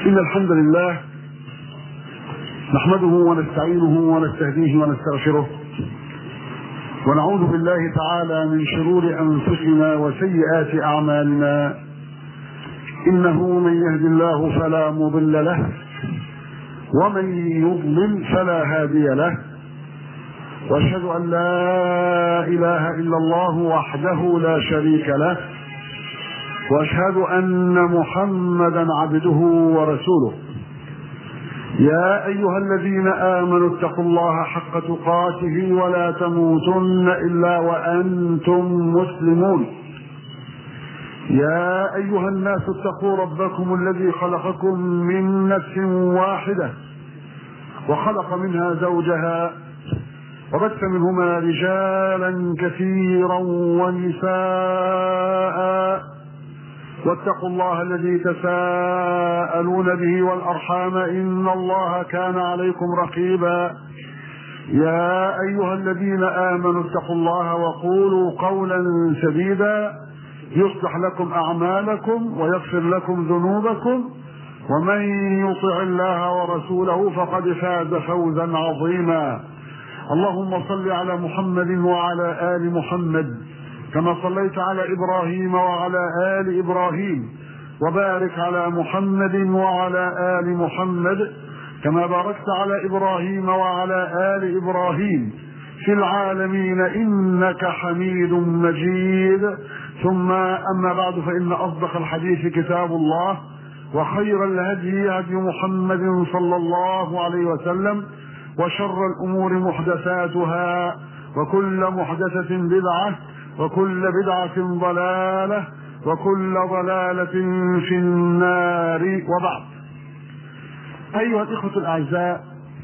إن الحمد لله نحمده ونستعينه ونستهديه ونستغفره ونعوذ بالله تعالى من شرور أنفسنا وسيئات أعمالنا إنه من يهد الله فلا مضل له ومن يضلل فلا هادي له واشهد ان لا اله الا الله وحده لا شريك له واشهد ان محمدا عبده ورسوله يا ايها الذين امنوا اتقوا الله حق تقاته ولا تموتن الا وانتم مسلمون يا ايها الناس اتقوا ربكم الذي خلقكم من نفس واحده وخلق منها زوجها وبث منهما رجالا كثيرا ونساء واتقوا الله الذي تساءلون به والارحام ان الله كان عليكم رقيبا يا ايها الذين امنوا اتقوا الله وقولوا قولا سديدا يصلح لكم اعمالكم ويغفر لكم ذنوبكم ومن يطع الله ورسوله فقد فاز فوزا عظيما اللهم صل على محمد وعلى ال محمد كما صليت على ابراهيم وعلى ال ابراهيم وبارك على محمد وعلى ال محمد كما باركت على ابراهيم وعلى ال ابراهيم في العالمين انك حميد مجيد ثم اما بعد فان اصدق الحديث كتاب الله وخير الهدي هدي محمد صلى الله عليه وسلم وشر الامور محدثاتها وكل محدثه بدعه وكل بدعه ضلاله وكل ضلاله في النار وبعد ايها الاخوه الاعزاء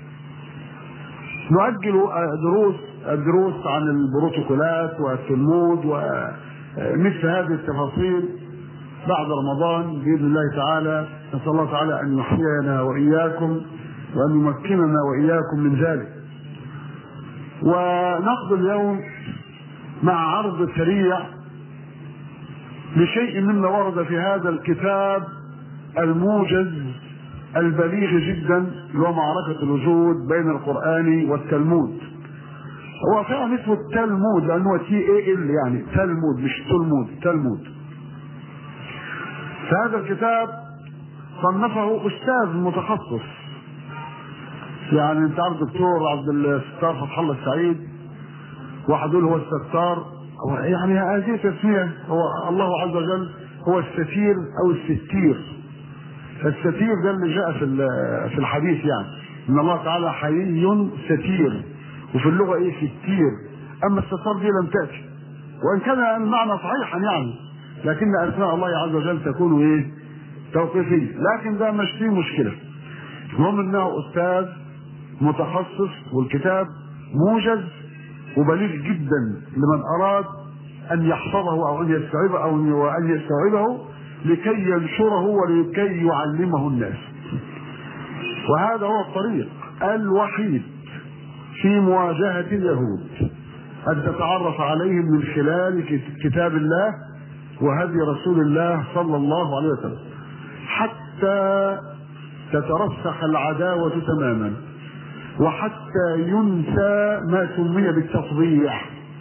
نؤجل دروس الدروس عن البروتوكولات والتلمود ومثل هذه التفاصيل بعد رمضان باذن الله تعالى نسال الله تعالى ان يحيينا واياكم وأن يمكننا وإياكم من ذلك ونقضي اليوم مع عرض سريع لشيء مما ورد في هذا الكتاب الموجز البليغ جدا اللي هو معركة الوجود بين القرآن والتلمود هو فعلا اسمه التلمود لأنه هو تي اي ال يعني تلمود مش تلمود تلمود فهذا الكتاب صنفه أستاذ متخصص يعني انت عارف دكتور عبد الستار فتح الله السعيد واحد يقول هو الستار يعني هذه تسميه هو الله عز وجل هو الستير او الستير الستير ده اللي جاء في في الحديث يعني ان الله تعالى حي ستير وفي اللغه ايه ستير اما الستار دي لم تاتي وان كان المعنى صحيحا يعني لكن اسماء الله عز وجل تكون ايه توقيفيه لكن ده مش فيه مشكله المهم انه استاذ متخصص والكتاب موجز وبليغ جدا لمن اراد ان يحفظه او ان يستوعبه او ان يستوعبه لكي ينشره ولكي يعلمه الناس. وهذا هو الطريق الوحيد في مواجهه اليهود ان تتعرف عليهم من خلال كتاب الله وهدي رسول الله صلى الله عليه وسلم حتى تترسخ العداوه تماما وحتى ينسى ما سمي بالتفضيع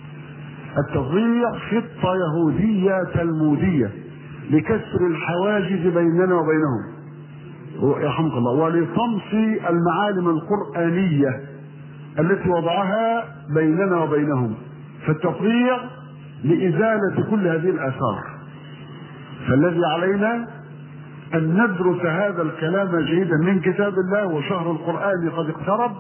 التفضيع خطة يهودية تلمودية لكسر الحواجز بيننا وبينهم يرحمك الله ولطمس المعالم القرآنية التي وضعها بيننا وبينهم فالتفضيع لإزالة كل هذه الآثار فالذي علينا أن ندرس هذا الكلام جيدا من كتاب الله وشهر القرآن قد اقترب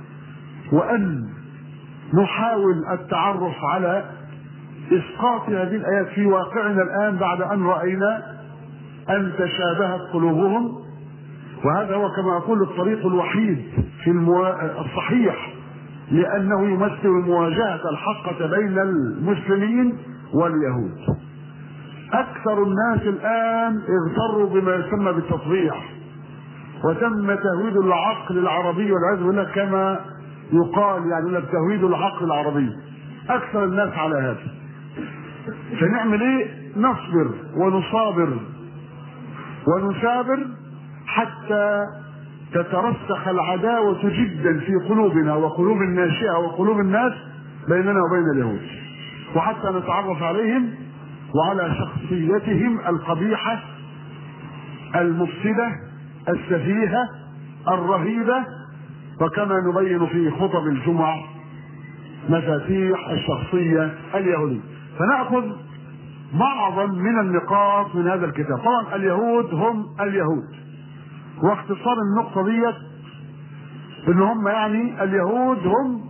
وأن نحاول التعرف على إسقاط هذه الآيات في واقعنا الآن بعد أن رأينا أن تشابهت قلوبهم وهذا هو كما أقول الطريق الوحيد في الموا... الصحيح لأنه يمثل مواجهة الحقة بين المسلمين واليهود اكثر الناس الان اغتروا بما يسمى بالتطبيع وتم تهويد العقل العربي والعياذ بالله كما يقال يعني لك تهويد العقل العربي اكثر الناس على هذا فنعمل ايه نصبر ونصابر ونثابر حتى تترسخ العداوة جدا في قلوبنا وقلوب الناشئة وقلوب الناس بيننا وبين اليهود وحتى نتعرف عليهم وعلى شخصيتهم القبيحة المفسدة السفيهة الرهيبة وكما نبين في خطب الجمعة مفاتيح الشخصية اليهودية فنأخذ بعضا من النقاط من هذا الكتاب طبعا اليهود هم اليهود واختصار النقطة ديت ان هم يعني اليهود هم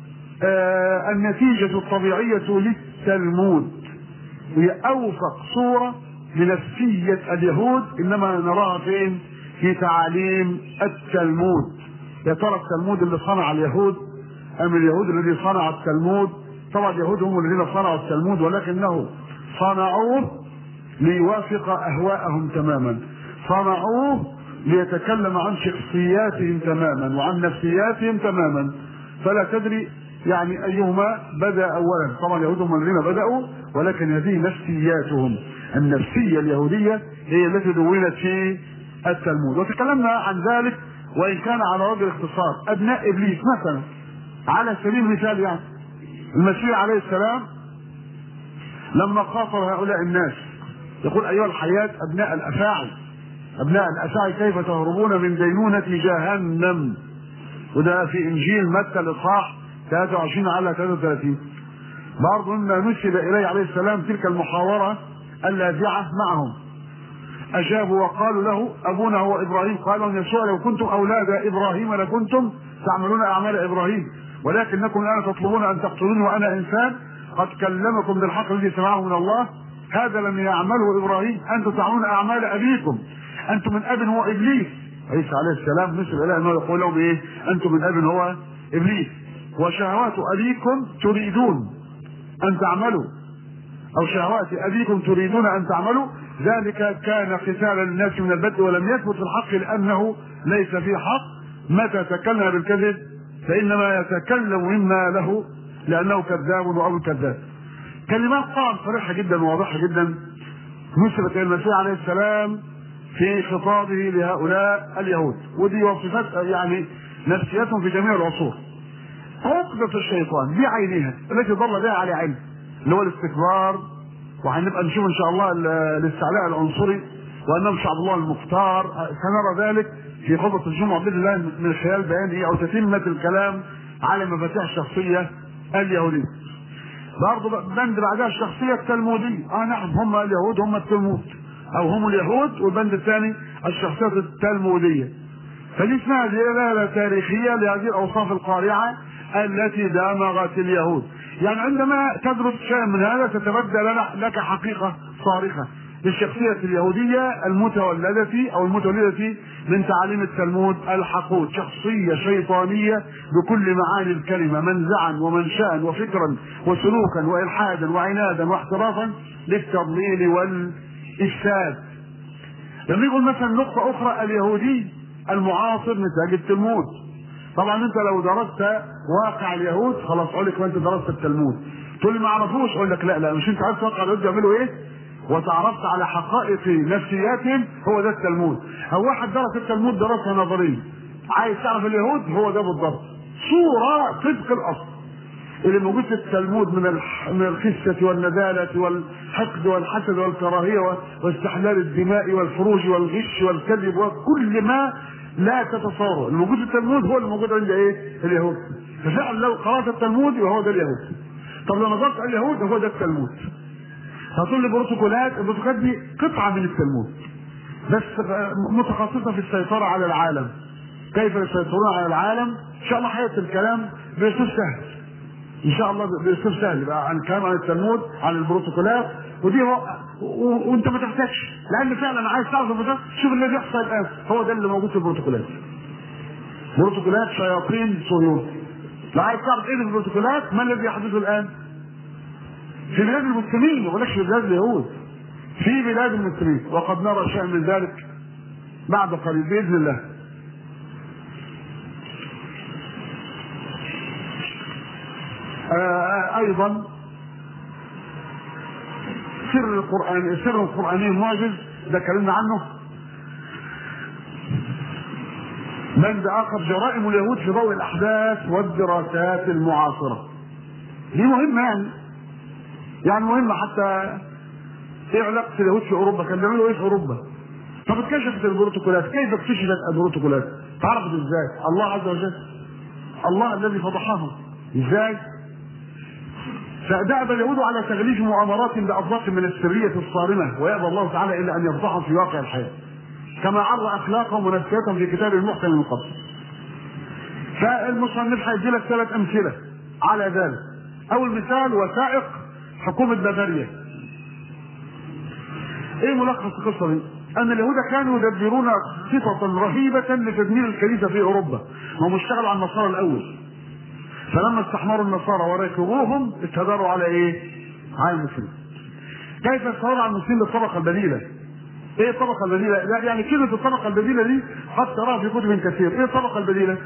آه النتيجة الطبيعية للتلمود هي اوفق صورة لنفسية اليهود انما نراها فين في تعاليم التلمود يا ترى التلمود اللي صنع اليهود ام اليهود الذي صنع التلمود طبعا اليهود هم الذين صنعوا التلمود ولكنه صنعوه ليوافق اهواءهم تماما صنعوه ليتكلم عن شخصياتهم تماما وعن نفسياتهم تماما فلا تدري يعني ايهما بدا اولا طبعا اليهود هم الذين بداوا ولكن هذه نفسياتهم النفسيه اليهوديه هي التي دونت في التلمود وتكلمنا عن ذلك وان كان على وجه الاختصار ابناء ابليس مثلا على سبيل المثال يعني المسيح عليه السلام لما خاطب هؤلاء الناس يقول ايها الحياه ابناء الافاعي ابناء الافاعي كيف تهربون من دينونه جهنم وده في انجيل متى الاصحاح 23 على 33 برضه مما نسب اليه عليه السلام تلك المحاوره اللاذعه معهم اجابوا وقالوا له ابونا هو ابراهيم قال لهم يسوع لو كنتم اولاد ابراهيم لكنتم تعملون اعمال ابراهيم ولكنكم الان تطلبون ان تقتلوني وانا انسان قد كلمكم بالحق الذي سمعه من الله هذا لم يعمله ابراهيم انتم تعملون اعمال ابيكم انتم من اب هو ابليس عيسى عليه السلام نسب اليه انه يقول لهم ايه انتم من اب هو ابليس وشهوات ابيكم تريدون ان تعملوا او شهوات ابيكم تريدون ان تعملوا ذلك كان قتال الناس من البدء ولم يثبت في الحق لانه ليس في حق متى تكلم بالكذب فانما يتكلم مما له لانه كذاب وابو الكذاب كلمات طبعا صريحه جدا وواضحه جدا نسبت الى المسيح عليه السلام في خطابه لهؤلاء اليهود ودي وصفات يعني نفسيتهم في جميع العصور عقدة الشيطان بعينها التي ضل بها على علم اللي هو الاستكبار وهنبقى نشوف ان شاء الله الاستعلاء العنصري وانهم شعب الله المختار سنرى ذلك في خطبة الجمعة باذن الله من خلال بيان او تتمة الكلام على مفاتيح الشخصية اليهودية. برضه بند بعدها الشخصية التلمودية، اه نعم هم اليهود هم التلمود او هم اليهود والبند الثاني الشخصية التلمودية. فدي اسمها دلالة تاريخية لهذه الأوصاف القارعة التي دامغت اليهود. يعني عندما تدرس شيئا من هذا تتبدى لك حقيقة صارخة للشخصية اليهودية المتولدة أو المتولدة من تعاليم التلمود الحقود شخصية شيطانية بكل معاني الكلمة منزعا ومنشأ وفكرا وسلوكا وإلحادا وعنادا واحترافا للتضليل والإفساد لما يقول مثلا نقطة أخرى اليهودي المعاصر نتاج التلمود طبعا انت لو درست واقع اليهود خلاص اقول لك ما انت درست التلمود تقول لي ما اعرفوش اقول لك لا لا مش انت عارف واقع اليهود بيعملوا ايه وتعرفت على حقائق نفسياتهم هو ده التلمود او واحد درس التلمود دراسه نظريه عايز تعرف اليهود هو ده بالضبط صوره طبق الاصل اللي موجود في التلمود من من الخسة والندالة والحقد والحسد والكراهية واستحلال الدماء والفروج والغش والكذب وكل ما لا تتصور الموجود في التلمود هو اللي موجود عند ايه؟ اليهود ففعلا لو قرات التلمود يبقى هو ده اليهود طب لو نظرت على اليهود هو ده التلمود هتقول لي بروتوكولات البروتوكولات دي قطعه من التلمود بس متخصصه في السيطره على العالم كيف يسيطرون على العالم ان شاء الله حياه الكلام باسلوب سهل ان شاء الله باسلوب سهل بقى عن كلام عن التلمود عن البروتوكولات ودي هو و... وانت ما تحتاجش لان فعلا عايز تعرف البروتوكولات شوف اللي بيحصل الان هو ده اللي موجود في البروتوكولات بروتوكولات شياطين صهيون لو عايز تعرف ايه البروتوكولات ما الذي يحدث الان في بلاد المسلمين ما بقولكش في بلاد اليهود في بلاد المسلمين وقد نرى شيئا من ذلك بعد قليل باذن الله آه ايضا سر القران سر القراني المعجز ده كلمنا عنه بند اخر جرائم اليهود في ضوء الاحداث والدراسات المعاصره دي مهمه يعني يعني مهمه حتى ايه علاقه اليهود في اوروبا كان بيعملوا ايه في اوروبا طب اتكشفت البروتوكولات كيف اكتشفت البروتوكولات تعرفت ازاي الله عز وجل الله الذي فضحهم ازاي فدأب اليهود على تغليف مؤامرات بأطلاق من السرية الصارمة ويأبى الله تعالى إلا أن يفضحهم في واقع الحياة كما عرض أخلاقهم ونفسيتهم في كتاب المحكم المقدس فالمصنف هيدي لك ثلاث أمثلة على ذلك أول مثال وثائق حكومة بافاريا ايه ملخص القصه دي؟ ان اليهود كانوا يدبرون خططا رهيبه لتدمير الكنيسه في اوروبا هم اشتغلوا على النصارى الاول فلما استحمروا النصارى وركبوهم اتهدروا على ايه؟ على المسلمين كيف يستمر على المسلمين للطبقه البديله؟ ايه الطبقه البديله؟ لا يعني كلمه الطبقه البديله دي قد تراها في كتب كثير، ايه الطبقه البديله؟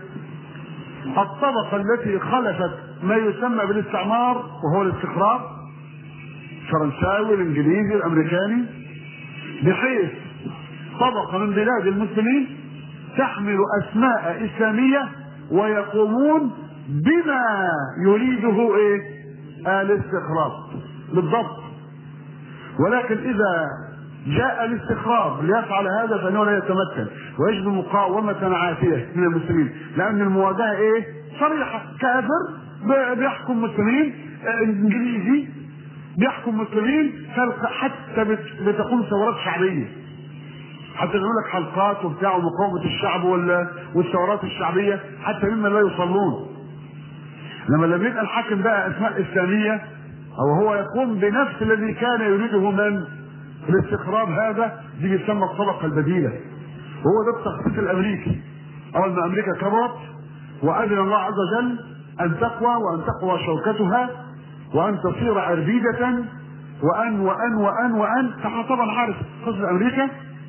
الطبقه التي خلفت ما يسمى بالاستعمار وهو الاستقرار الفرنساوي الانجليزي الامريكاني بحيث طبقه من بلاد المسلمين تحمل اسماء اسلاميه ويقومون بما يريده ايه؟ الاستقرار بالضبط ولكن اذا جاء الاستخراج ليفعل هذا فانه لا يتمكن ويجد مقاومه عاتيه من المسلمين لان المواجهه ايه؟ صريحه كافر بيحكم مسلمين انجليزي بيحكم مسلمين حتى بتكون ثورات شعبيه حتى يقول لك حلقات وبتاع ومقاومه الشعب ولا والثورات الشعبيه حتى ممن لا يصلون لما لما يبقى الحاكم بقى اسماء اسلاميه او هو يقوم بنفس الذي كان يريده من الاستقرار هذا دي بيسمى الطبقه البديله وهو ده التخطيط الامريكي اول ما امريكا كبرت واذن الله عز وجل ان تقوى وان تقوى شوكتها وان تصير عربيدة وان وان وان وان طبعا عارف قصة امريكا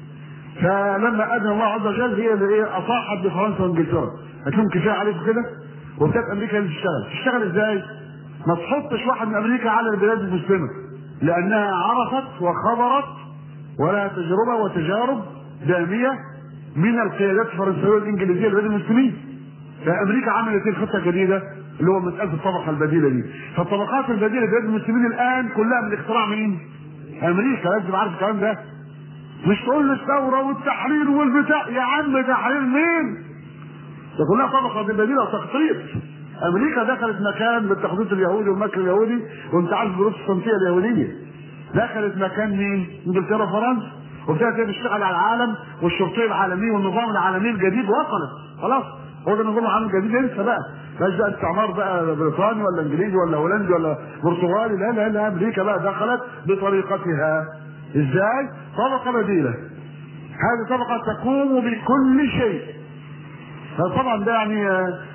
فلما اذن الله عز وجل هي اللي ايه اصاحت بفرنسا وانجلترا قالت لهم كفايه عليكم كده وابتدت امريكا اللي تشتغل تشتغل ازاي؟ ما تحطش واحد من امريكا على البلاد المسلمه لانها عرفت وخبرت ولها تجربه وتجارب داميه من القيادات الفرنسيه والانجليزيه لبلاد المسلمين فامريكا عملت الخطه الجديده اللي هو مساله الطبقه البديله دي فالطبقات البديله لبلاد المسلمين الان كلها من اختراع مين؟ امريكا لازم عارف الكلام ده مش تقول لي الثوره والتحرير والبتاع يا عم تحرير مين؟ ده كلها طبقه بديله وتخطيط امريكا دخلت مكان بالتخطيط اليهودي والمكر اليهودي وانت عارف الظروف الصنفيه اليهوديه دخلت مكان مين؟ انجلترا فرنسا وابتدت تشتغل على العالم والشرطيه العالميه والنظام العالمي الجديد وصلت خلاص هو ده النظام العالمي الجديد انسى بقى مش بقى استعمار بقى بريطاني ولا انجليزي ولا هولندي ولا برتغالي لا لا لا امريكا بقى دخلت بطريقتها ازاي؟ طبقه بديله هذه طبقه تقوم بكل شيء فطبعا ده يعني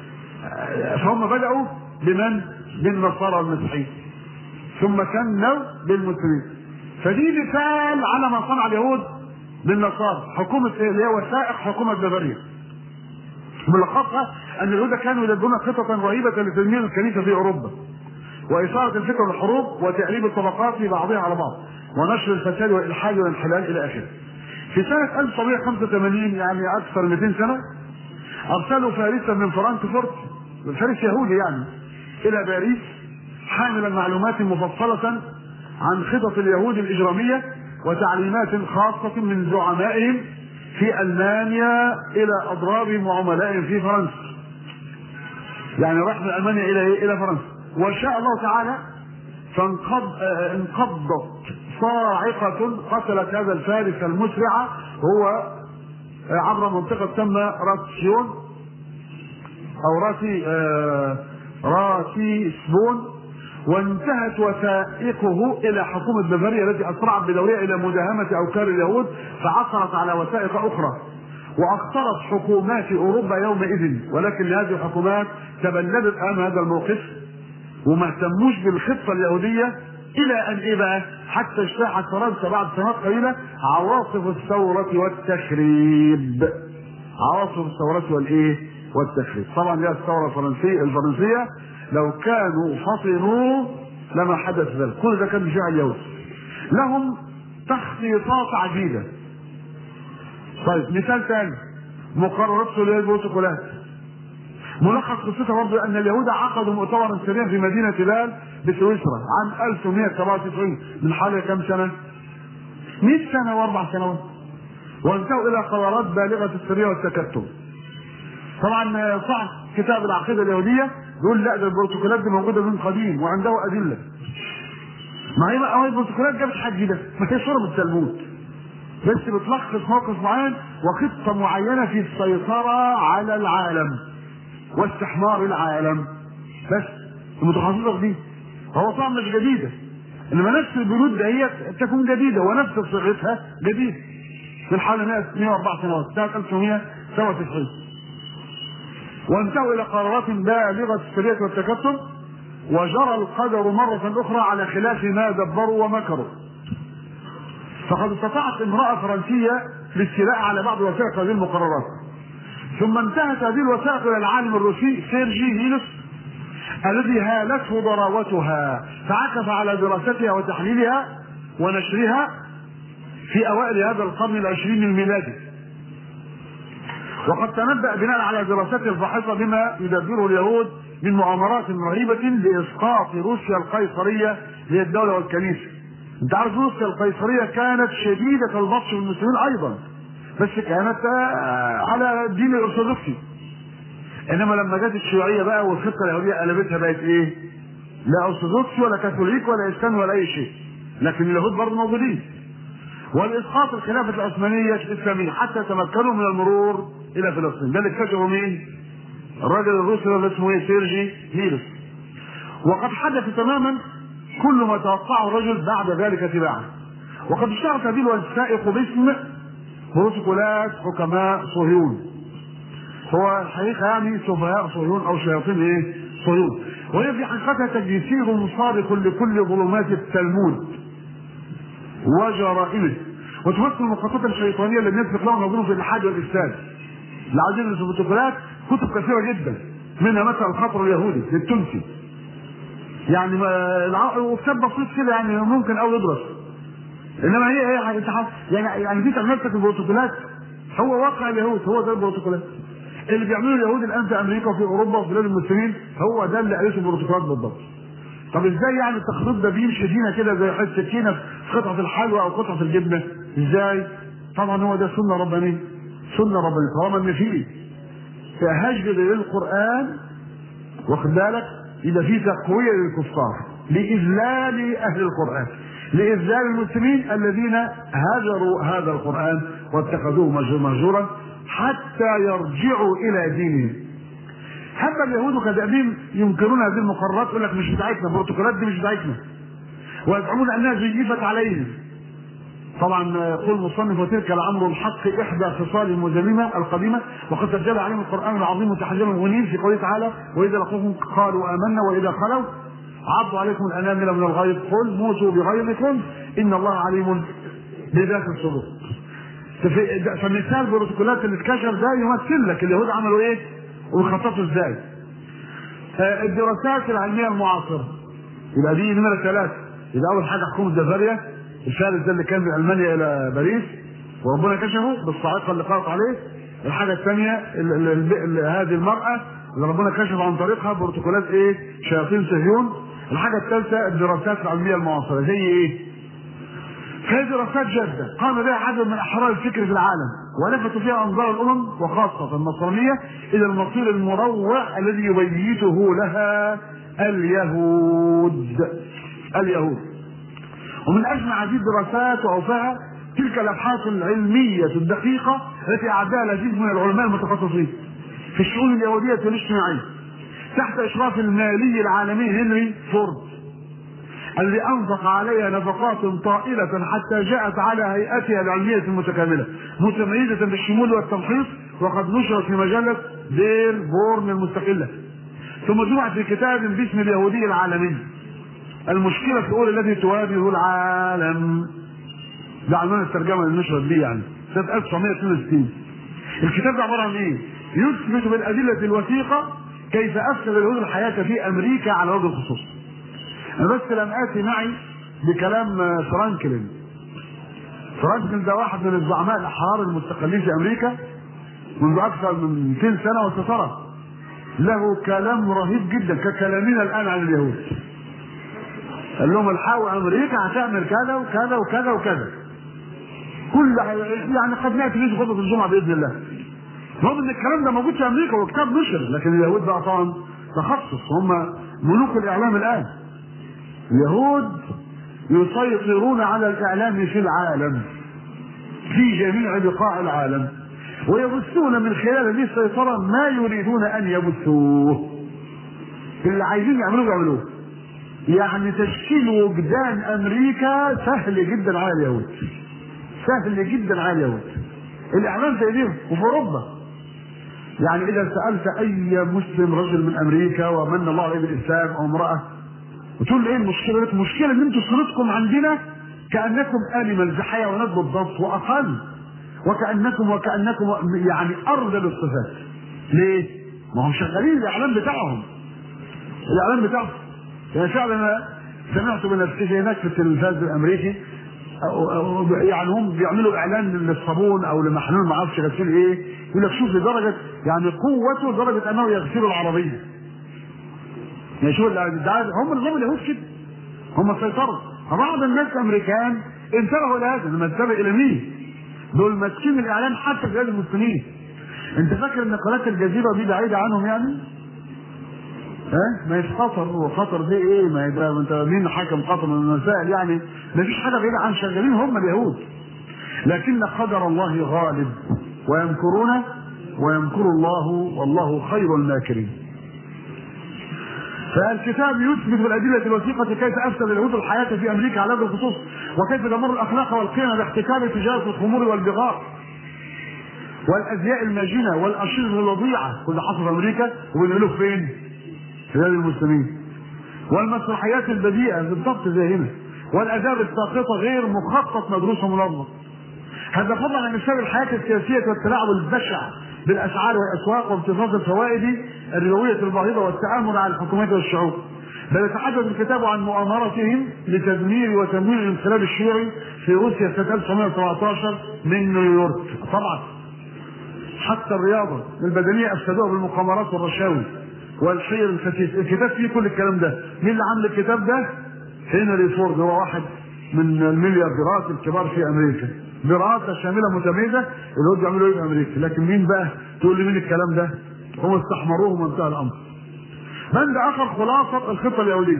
فهم بدأوا بمن؟ بالنصارى والمسيحيين ثم كنوا بالمسلمين فدي مثال على ما صنع اليهود بالنصارى حكومة اللي هي وثائق حكومة بافاريا ملخصها أن اليهود كانوا يدبرون خططا رهيبة لتدمير الكنيسة في أوروبا وإثارة الفتن والحروب وتعريب الطبقات في بعضها على بعض ونشر الفساد والإلحاد والانحلال إلى آخره. في سنة 1985 يعني أكثر من 200 سنة ارسلوا فارسا من فرانكفورت فارس يهودي يعني الى باريس حاملا معلومات مفصلة عن خطط اليهود الإجرامية وتعليمات خاصة من زعمائهم في ألمانيا إلى أضرابهم وعملائهم في فرنسا. يعني راح من ألمانيا إلى إيه؟ إلى فرنسا. وشاء الله تعالى فانقض انقضت صاعقة قتلت هذا الفارس المسرع هو عبر منطقة تسمى راتسيون أو راسي آه راسي سبون وانتهت وثائقه إلى حكومة بافاريا التي أسرعت بدورها إلى مداهمة أوكار اليهود فعثرت على وثائق أخرى وأخطرت حكومات أوروبا يومئذ ولكن هذه الحكومات تبلدت أمام هذا الموقف وما اهتموش بالخطة اليهودية الى ان ايه بقى حتى اجتاحت فرنسا بعد سنوات قليله عواصف الثوره والتخريب عواصف الثوره والايه والتخريب طبعا هي الثوره الفرنسيه الفرنسيه لو كانوا فطنوا لما حدث ذلك كل ده كان بشاع اليهود لهم تخطيطات عجيبه طيب مثال ثاني مقررات صلية البروتوكولات ملخص قصتها برضه ان اليهود عقدوا مؤتمرا سريا في مدينه بلال بسويسرا عام 1197 من حوالي كم سنه؟ 100 سنه واربع سنوات وانتهوا الى قرارات بالغه السريه والتكتل. طبعا صح كتاب العقيده اليهوديه بيقول لا ده البروتوكولات دي موجوده من قديم وعنده ادله. ما هي بقى البروتوكولات جابت حاجه جديده ما هي صوره من التلمود. بس بتلخص موقف معين وخطه معينه في السيطره على العالم. واستحمار العالم بس المتخصصه دي هو طبعا مش جديده انما نفس البنود دهيت تكون جديده ونفس صيغتها جديده في الحاله 104 سنوات سنه 1997 وانتهوا الى قرارات بالغه السريه والتكتل وجرى القدر مرة أخرى على خلاف ما دبروا ومكروا. فقد استطاعت امرأة فرنسية الاستيلاء على بعض وثائق هذه المقررات. ثم انتهت هذه الوثائق الى العالم الروسي سيرجي هيلس الذي هالته ضراوتها فعكف على دراستها وتحليلها ونشرها في اوائل هذا القرن العشرين الميلادي وقد تنبأ بناء على دراسته الفاحصة بما يدبره اليهود من مؤامرات رهيبة لإسقاط روسيا القيصرية هي الدولة والكنيسة. أنت عارف روسيا القيصرية كانت شديدة البطش بالمسلمين أيضا. بس كانت على الدين الارثوذكسي انما لما جت الشيوعيه بقى والخطه اليهوديه قلبتها بقت ايه؟ لا ارثوذكسي ولا كاثوليك ولا اسلام ولا اي شيء لكن اليهود برضه موجودين والاسقاط الخلافه العثمانيه الاسلاميه حتى تمكنوا من المرور الى فلسطين ده اللي اكتشفه مين؟ الراجل الروسي اللي اسمه ايه؟ سيرجي هيرس وقد حدث تماما كل ما توقعه الرجل بعد ذلك تباعا وقد اشتهرت هذه الوثائق باسم بروتوكولات حكماء صهيون هو الحقيقه يعني سفهاء صهيون او شياطين ايه؟ صهيون وهي في حقيقتها تجسير صادق لكل ظلمات التلمود وجرائمه وتمثل المخططات الشيطانيه اللي الناس بيطلعوا موجودين في الالحاد والافساد اللي عايزين البروتوكولات كتب كثيره جدا منها مثلا الخطر اليهودي للتونسي يعني وكتاب بسيط كده يعني ممكن او يدرس انما هي هي يعني يعني دي تعمل لك البروتوكولات هو واقع اليهود هو ده البروتوكولات اللي بيعملوا اليهود الان في امريكا وفي اوروبا وفي بلاد المسلمين هو ده اللي قالته البروتوكولات بالضبط طب ازاي يعني التخطيط ده بيمشي فينا كده زي حته سكينه في قطعه الحلوى او قطعه الجبنه ازاي طبعا هو ده سنه ربانيه سنه ربانيه طالما ان في هجر للقران واخد بالك يبقى في تقويه للكفار لاذلال اهل القران لإذلال المسلمين الذين هجروا هذا القرآن واتخذوه مهجورا حتى يرجعوا إلى دينهم. حتى اليهود كذابين ينكرون هذه المقررات يقول لك مش بتاعتنا البروتوكولات دي مش بتاعتنا. ويزعمون أنها زيفت عليهم. طبعا يقول المصنف وتلك الامر الحق احدى خصال المزممه القديمه وقد سجل عليهم القران العظيم متحجما منير في قوله تعالى واذا لقوكم قالوا امنا واذا خلوا عضوا عليكم الانامل من الغيظ قل موتوا بغيظكم ان الله عليم بذات الصدور فمثال البروتوكولات اللي اتكشف ده يمثل لك اليهود عملوا ايه وخططوا ازاي الدراسات العلميه المعاصره يبقى دي نمره ثلاثه يبقى اول حاجه حكومه بافاريا الثالث ده اللي كان من المانيا الى باريس وربنا كشفه بالصاعقه اللي قامت عليه الحاجه الثانيه هذه المراه اللي ربنا كشف عن طريقها بروتوكولات ايه شياطين صهيون الحاجة الثالثة الدراسات العلمية المعاصرة زي ايه؟ هي دراسات جادة قام بها عدد من أحرار الفكر في العالم ولفتوا فيها أنظار الأمم وخاصة النصرانية إلى المصير المروع الذي يبيته لها اليهود اليهود ومن أجمع هذه الدراسات وأوفاها تلك الأبحاث العلمية الدقيقة التي أعدها العديد من العلماء المتخصصين في الشؤون اليهودية والاجتماعية تحت اشراف المالي العالمي هنري فورد الذي انفق عليها نفقات طائلة حتى جاءت على هيئتها العلمية المتكاملة متميزة بالشمول والتمحيص وقد نشرت في مجلة دير بورن المستقلة ثم جمعت في كتاب باسم اليهودي العالمي المشكلة الأولى التي تواجه العالم ده عنوان الترجمة اللي نشرت بيه يعني سنة 1962 الكتاب ده عبارة عن ايه؟ يثبت بالأدلة الوثيقة كيف افسد اليهود الحياه في امريكا على وجه الخصوص. انا بس لم اتي معي بكلام فرانكلين. فرانكلين ده واحد من الزعماء الاحرار المستقلين في امريكا منذ اكثر من 200 سنه وسترى له كلام رهيب جدا ككلامنا الان عن اليهود قال لهم الحقوا امريكا هتعمل كذا وكذا وكذا وكذا كل يعني قد ناتي في خطبه الجمعه باذن الله المهم ان الكلام ده موجود في امريكا وكتاب نشر لكن اليهود بقى طبعا تخصص هم ملوك الاعلام الان اليهود يسيطرون على الاعلام في العالم في جميع بقاع العالم ويبثون من خلال هذه السيطره ما يريدون ان يبثوه اللي عايزين يعملوه يعملوه يعني تشكيل وجدان امريكا سهل جدا على اليهود سهل جدا على اليهود الاعلام زي دي وفي اوروبا يعني اذا سالت اي مسلم رجل من امريكا ومن الله عليه بالاسلام او امراه وتقول له ايه المشكله؟ لك المشكله ان انتم صورتكم عندنا كانكم انيمال زي حيوانات بالضبط واقل وكانكم وكانكم يعني ارذل الصفات ليه؟ ما هم شغالين الاعلام بتاعهم الاعلام بتاعهم يعني فعلا انا سمعت بنفسي هناك في التلفاز الامريكي يعني هم بيعملوا اعلان للصابون او لمحلول ما اعرفش غسيل ايه يقول لك شوف لدرجه يعني قوته لدرجه انه يغسل العربيه يعني شوف ده هم نظام اليهود كده هم سيطروا فبعض الناس الامريكان انتبهوا لهذا لما انتبه الى مين؟ دول ماسكين الاعلام حتى في بلاد المسلمين انت فاكر ان قناه الجزيره دي بعيده عنهم يعني؟ ها ما هيش خطر وخطر دي ايه ما يبقى انت مين حكم خطر من المسائل يعني ما فيش حاجه بعيده عن شغالين هم اليهود لكن قدر الله غالب ويمكرون ويمكر الله والله خير الماكرين فالكتاب يثبت بالأدلة الوثيقة كيف أفسد اليهود الحياة في أمريكا على هذا الخصوص وكيف دمر الأخلاق والقيم باحتكار تجارة الخمور والبغاء والأزياء الماجنة والأشرطة الوضيعة كل حصل في أمريكا وبنقله فين؟ في بلاد المسلمين والمسرحيات البذيئة بالضبط زي هنا والآداب الساقطة غير مخطط مدروس ومنظم هذا فضلا عن إفساد الحياة السياسية والتلاعب البشع بالأسعار والأسواق وامتصاص الفوائد الربوية الباهظة والتآمر على الحكومات والشعوب بل يتحدث الكتاب عن مؤامرتهم لتدمير وتمويل الانقلاب الشيوعي في روسيا سنة 1917 من نيويورك طبعا حتى الرياضة البدنية أفسدوها بالمقامرات والرشاوي والحير الفتيت الكتاب فيه كل الكلام ده مين اللي عامل الكتاب ده هنري فورد هو واحد من المليارديرات الكبار في امريكا دراسه شامله متميزه اللي هو بيعملوا ايه في امريكا لكن مين بقى تقول لي مين الكلام ده هم استحمروه وانتهى الامر بند اخر خلاصه الخطه اليهوديه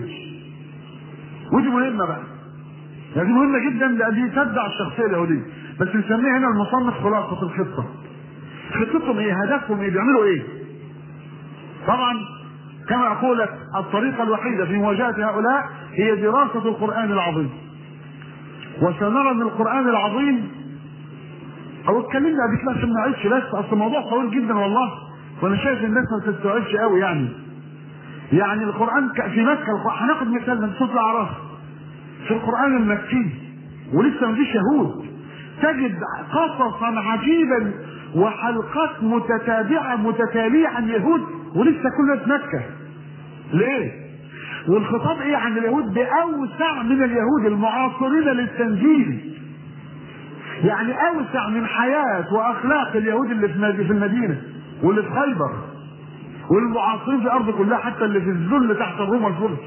ودي مهمه بقى يعني دي مهمه جدا لان دي تتبع الشخصيه اليهوديه بس نسميها هنا المصنف خلاصه الخطه خطتهم ايه هدفهم ايه بيعملوا ايه طبعا كما اقول لك الطريقه الوحيده في مواجهه هؤلاء هي دراسه القران العظيم وسنرى ان القران العظيم او اتكلمنا قبل كده عشان ما نعيش بس اصل الموضوع طويل جدا والله وانا شايف الناس ما تستوعبش قوي يعني يعني القران في مكه هناخد مثال من سوره الاعراف في القران المكي ولسه ما فيش يهود تجد قصصا عجيبا وحلقات متتابعه متتاليه عن يهود ولسه كلها في مكه ليه؟ والخطاب ايه عن اليهود باوسع من اليهود المعاصرين للتنزيل يعني اوسع من حياه واخلاق اليهود اللي في المدينه واللي في خيبر والمعاصرين في الارض كلها حتى اللي في الذل تحت الروم والفرس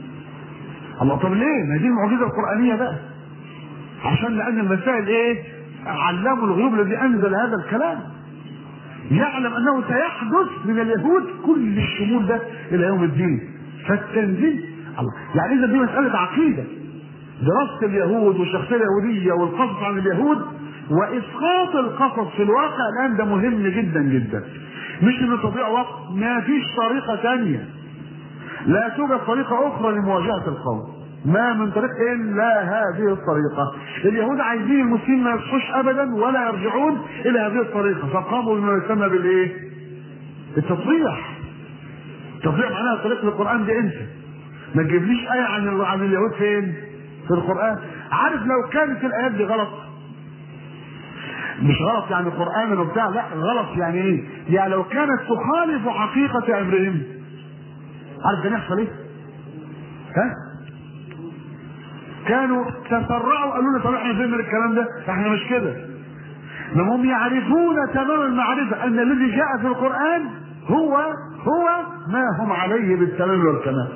الله طب ليه؟ ما دي المعجزه القرانيه بقى عشان لان المسائل ايه؟ علام الغيوب الذي انزل هذا الكلام يعلم انه سيحدث من اليهود كل الشمول ده الى يوم الدين فالتنزيل الله يعني اذا دي مساله عقيده دراسه اليهود والشخصيه اليهوديه والقصص عن اليهود واسقاط القصص في الواقع الان ده مهم جدا جدا مش انه تضيع وقت ما فيش طريقه ثانيه لا توجد طريقه اخرى لمواجهه القوم ما من طريق الا هذه الطريقه اليهود عايزين المسلمين ما يصحوش ابدا ولا يرجعون الى هذه الطريقه فقاموا بما يسمى بالايه التطبيع التطبيع معناها طريقه القران دي انت ما تجيبليش ايه عن عن اليهود فين في القران عارف لو كانت الايات دي غلط مش غلط يعني قرانا وبتاع لا غلط يعني ايه يعني لو كانت تخالف حقيقه امرهم عارف كان يحصل ايه ها كانوا تسرعوا قالوا لنا طب احنا فين من الكلام ده احنا مش كده هم يعرفون تمام المعرفة أن الذي جاء في القرآن هو هو ما هم عليه بالتمام والكمال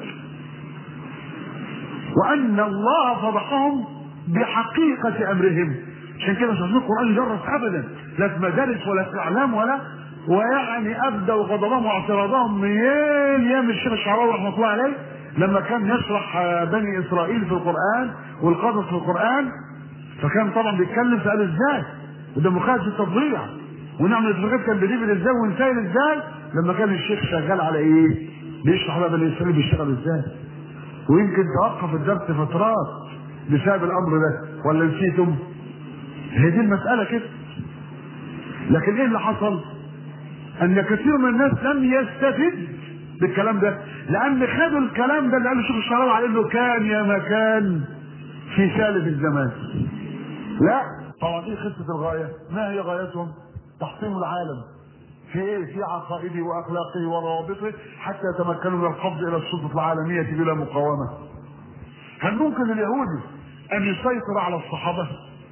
وأن الله فضحهم بحقيقة أمرهم عشان كده مش عايزين القرآن يجرس أبدا لا في مدارس ولا في إعلام ولا ويعني أبدوا غضبهم واعتراضهم من أيام الشيخ الشعراوي رحمة الله عليه لما كان يشرح بني إسرائيل في القرآن والقصص في القرآن فكان طبعا بيتكلم فقال ازاي وده مخالف التضييع ونعمل الفقه كان بيجيب ازاي ونسائل ازاي لما كان الشيخ شغال على ايه بيشرح بقى بني اسرائيل بيشتغل ازاي ويمكن توقف الدرس فترات بسبب الامر ده ولا نسيتم هي دي المساله كده لكن ايه اللي حصل ان كثير من الناس لم يستفد بالكلام ده لان خدوا الكلام ده اللي قاله الشيخ الشعراوي على انه كان يا مكان في سالف الزمان لا طبعا ايه خطه الغايه ما هي غايتهم تحطيم العالم في ايه في عقائده واخلاقه وروابطه حتى يتمكنوا من القبض الى السلطه العالميه بلا مقاومه هل ممكن اليهودي ان يسيطر على الصحابه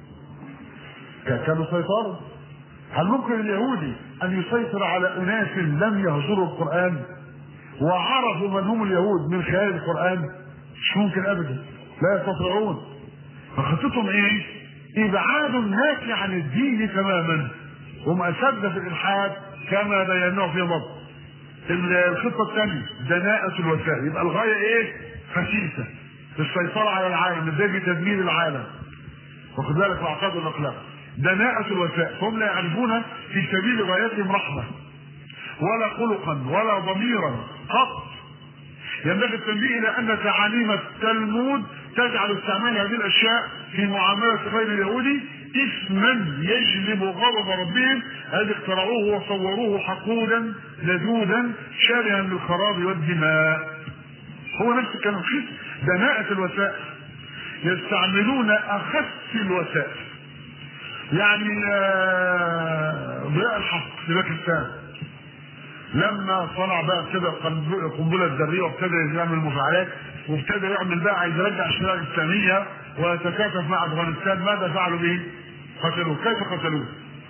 كانوا سيطروا هل ممكن اليهودي ان يسيطر على اناس لم يهجروا القران وعرفوا من هم اليهود من خلال القران مش ممكن ابدا لا يستطيعون فخطتهم ايه ابعاد الناس عن الدين تماما هم اشد في الالحاد كما بيناه في مصر الخطه الثانيه دناءة الوسائل يبقى الغايه ايه خسيسه السيطره على العالم ازاي بتدمير العالم واخد بالك الاعقاد والاخلاق دناءة الوسائل هم لا يعرفون في سبيل غايتهم رحمه ولا خلقا ولا ضميرا قط ينبغي التنبيه الى ان تعاليم التلمود تجعل استعمال هذه الاشياء في معامله غير اليهودي اثما يجلب غضب ربهم الذي اخترعوه وصوروه حقودا لذوذا شارها للخراب والدماء هو نفس الكلام خيس دناءة الوسائل يستعملون اخس الوسائل يعني ضياء الحق في باكستان لما صنع بقى كده القنبله الذريه وابتدى يعمل مفاعلات وابتدى يعمل بقى عايز يرجع الشريعه الاسلاميه ويتكاتف مع افغانستان ماذا فعلوا به؟ قتلوه، كيف قتلوه؟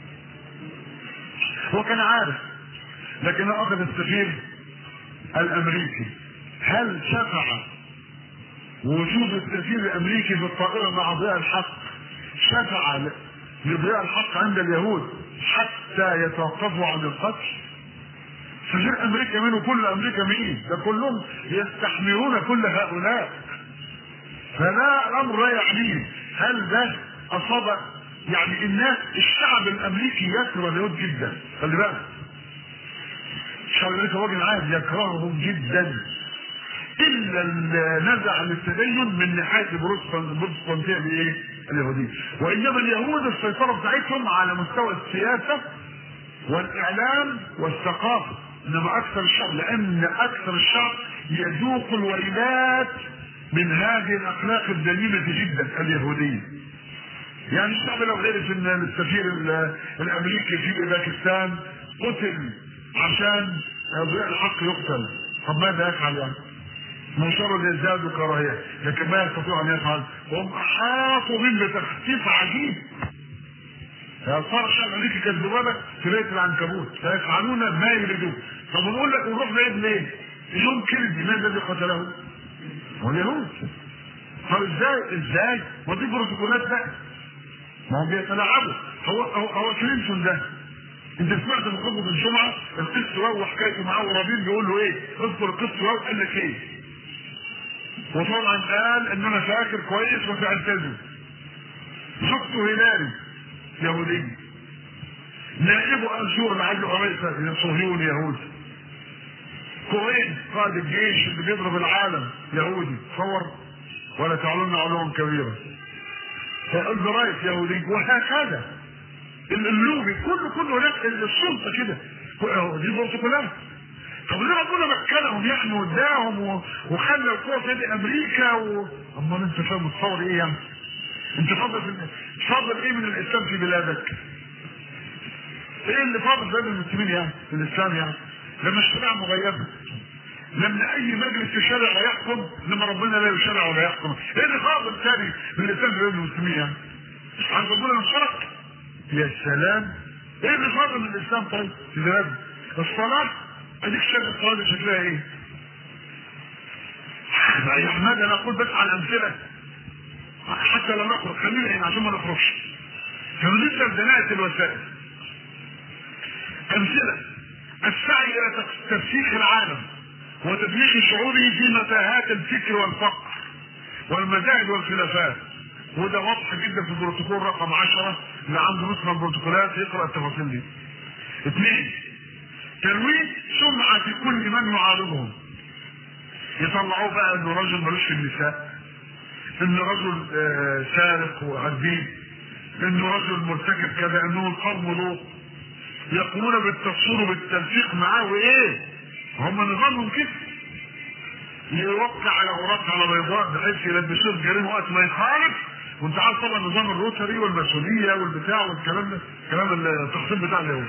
هو كان عارف لكن اخذ السفير الامريكي هل شفع وجود السفير الامريكي في الطائره مع ضياء الحق شفع لضياء الحق عند اليهود حتى يتوقفوا عن القتل سفير امريكا مين وكل امريكا مين ده كلهم يستحملون كل هؤلاء فلا الامر لا يعنيه هل ده اصاب يعني الناس الشعب الامريكي يكره اليهود جدا خلي بالك الشعب الامريكي راجل عادي يكرههم جدا الا اللي نزع للتدين من ناحيه البروتستانتيه بايه؟ اليهوديه وانما اليهود السيطره بتاعتهم على مستوى السياسه والاعلام والثقافه انما اكثر الشعب لان اكثر الشعب يذوق الويلات من هذه الاخلاق الذميمه جدا اليهوديه يعني الشعب لو عرف ان السفير الامريكي في باكستان قتل عشان ضياء الحق يقتل طب ماذا يفعل يعني؟ مجرد يزداد كراهيه لكن ما يستطيع ان يفعل وهم احاطوا به بتخفيف عجيب صار الشعب الامريكي كالذبابه في بيت العنكبوت فيفعلون ما يريدون طب نقول لك نروح بعيد ليه؟ يوم كلبي من الذي قتله؟ هو اليهود طب ازاي ازاي؟ ما دي بروتوكولات بقى ما هم بيتلاعبوا هو هو, هو كلينتون ده انت سمعت من خطبه الجمعه القس واو وحكايته معاه ورابين بيقول له ايه؟ اذكر القس واو قال لك ايه؟ وطبعا قال ان انا فاكر كويس وسالتزم شفته هلالي يهودي نائبه انشور لعله رئيس صهيوني يهودي كويت قائد الجيش اللي بيضرب العالم يهودي تصور ولا تعلن علوم كبيره فقلب رئيس يهودي وهكذا اللوبي كله كله هناك السلطه كده دي بروتوكولات طب ليه ربنا مكنهم يعني واداهم وخلى القوه في يد امريكا و... امال انت فاهم تصور ايه يعني؟ انت فاضل فاضل ايه من الاسلام في بلادك؟ ايه اللي فاضل في بلاد المسلمين يعني؟ في الاسلام يعني؟ لما الشريعه مغيبه لما اي مجلس يشرع ويحكم لما ربنا لا يشرع ولا يحكم ايه اللي فاضل تاني من الاسلام في بلاد المسلمين يعني؟ عن ربنا انشرك يا سلام ايه اللي فرق من الاسلام طيب في بلاد الصلاه اديك شايف الصلاه دي شكلها ايه يا احمد انا اقول بس على امثله حتى لو نخرج خلينا هنا عشان ما نخرجش فبالنسبه لدناءة الوسائل امثله السعي الى تفسيخ العالم وتدمير شعوره في متاهات الفكر والفقر والمذاهب والخلافات وده واضح جدا في البروتوكول رقم 10 اللي عنده نسخه من البروتوكولات يقرا التفاصيل دي. اثنين ترويج سمعه كل من يعارضهم. يطلعوه بقى انه رجل ملوش في النساء. انه رجل آه سارق وعذيب. انه رجل مرتكب كذا انه القوم لوط. يقومون بالتصوير وبالتنسيق معاه وايه؟ هم نظامهم كده. يوقع على اوراق على بيضاء بحيث يلبسوه الجريمه وقت ما يخالف وانت عارف طبعا نظام الروتري والماسونيه والبتاع والكلام ده كلام التخطيط بتاع اليهود.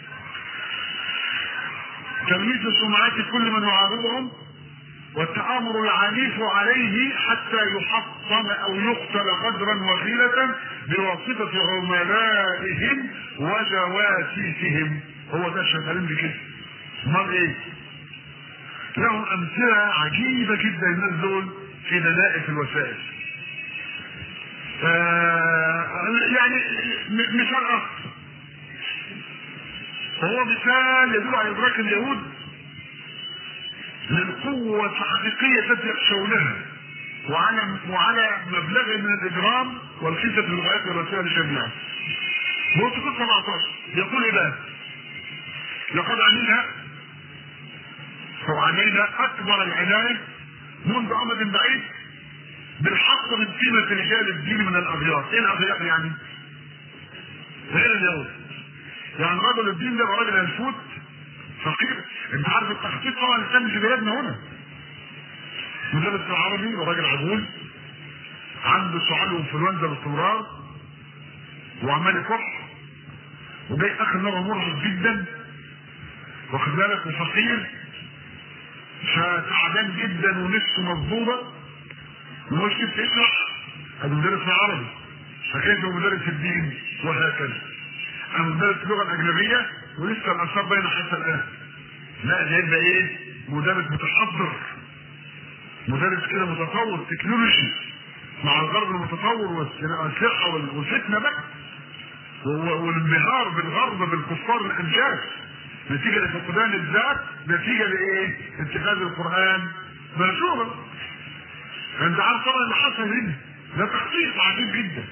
تلميذ سمعات كل من يعارضهم والتآمر العنيف عليه حتى يحطم او يقتل غدرا وغيلة بواسطة عملائهم وجواسيسهم هو ده شغالين بكده امال ايه؟ لهم امثله عجيبه جدا الناس دول في دلائل الوسائل. آه يعني مثال اخر هو مثال يدل على ادراك اليهود للقوة الحقيقية التي يخشونها وعلى وعلى مبلغ من الاجرام والخيسة في الغايات والرسائل جميعا. بروتوكول 17 يقول ايه بقى؟ لقد عملنا وعلينا اكبر العنايه منذ امد بعيد بالحق من قيمه رجال الدين من الاغيار، ايه الاغيار يعني؟ غير اليهود. يعني رجل الدين ده راجل هنفوت فقير، انت عارف التخطيط طبعا الاسلامي في بلادنا هنا. مدرس العربي وراجل عجوز عنده سعال وانفلونزا باستمرار وعمال يكح وجاي اخر مره مرهق جدا واخد بالك وفقير فتعبان جدا ونفسه مصدومة ومش كيف تشرح هذا مدرس عربي فكيف مدرس الدين وهكذا انا مدرس اللغة الأجنبية ولسه الآثار باينة حتى الآن لا ده يبقى إيه؟ مدرس متحضر مدرس كده متطور تكنولوجي مع الغرب المتطور والأسلحة والفتنة بقى والانبهار بالغرب بالكفار الأنجاز نتيجة لفقدان الذات نتيجة لإيه؟ اتخاذ القرآن منشورا. أنت عارف طبعا اللي حصل هنا ده تخطيط عجيب جدا.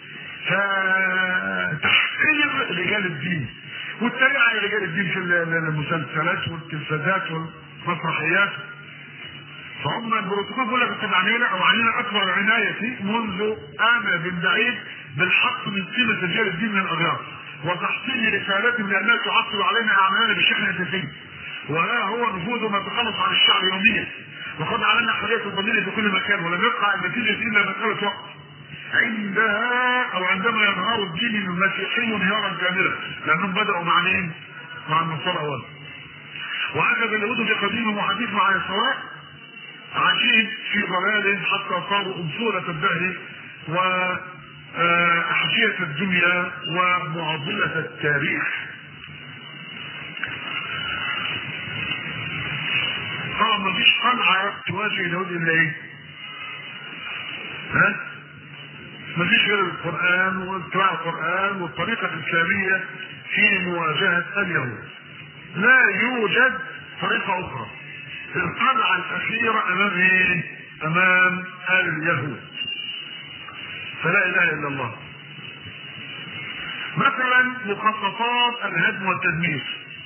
فتحقير رجال الدين والتريقة على رجال الدين في المسلسلات والتلفزات والمسرحيات فهم البروتوكول بيقول لك احنا علينا او علينا اكبر عنايه منذ امد بعيد بالحق من قيمه رجال الدين من الاغيار وتحصيل رسالتهم لانها تعطل علينا اعمالنا بشكل اساسي وها هو نفوذ ما تخلص عن الشعب يوميا وقد علينا حريه الضمير في كل مكان ولم يبقى النتيجه الا مساله وقت عندها او عندما ينهار الدين المسيحي انهيارا كاملا لانهم بداوا مع مين؟ مع النصارى اولا وهكذا اليهود في قديم وحديث مع السواء عجيب في ضلال حتى صاروا أمثولة الدهر وأحشية الدنيا ومعضلة التاريخ طبعا ما فيش قلعة تواجه اليهود إلا إيه؟ ها؟ ما فيش غير القرآن واتباع القرآن والطريقة الإسلامية في مواجهة اليهود. لا يوجد طريقة أخرى. القلعة الأخيرة أمام إيه؟ أمام اليهود. فلا إله إلا الله. مثلا مخططات الهدم والتدمير.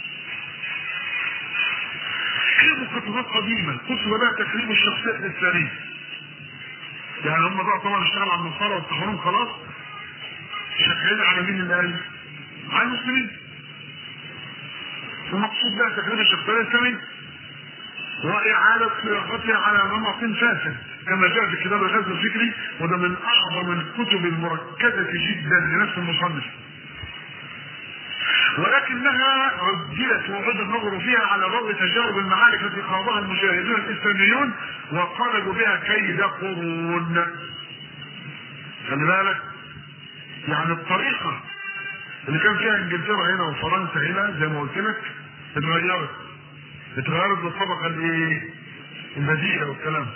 في مخططات قديمة كتب بها تكريم الشخصية الإسلامية. يعني هم بقى طبعا اشتغلوا على النصارى والتحرم خلاص شغالين على مين الآن؟ على المسلمين. المقصود بقى تكريم الشخصية الإسلامية. وإعادة صياغتها على نمط فاسد كما جاء في كتاب الغزو الفكري وده من أعظم الكتب المركزة جدا لنفس المصنف ولكنها عدلت وعد النظر فيها على ضوء تجارب المعارك التي خاضها المجاهدون الاسلاميون وقلبوا بها كيد قرون خلي بالك يعني الطريقه اللي كان فيها انجلترا هنا وفرنسا هنا زي ما قلت لك اتغيرت اتغيرت بالطبقه الايه؟ البديهه والكلام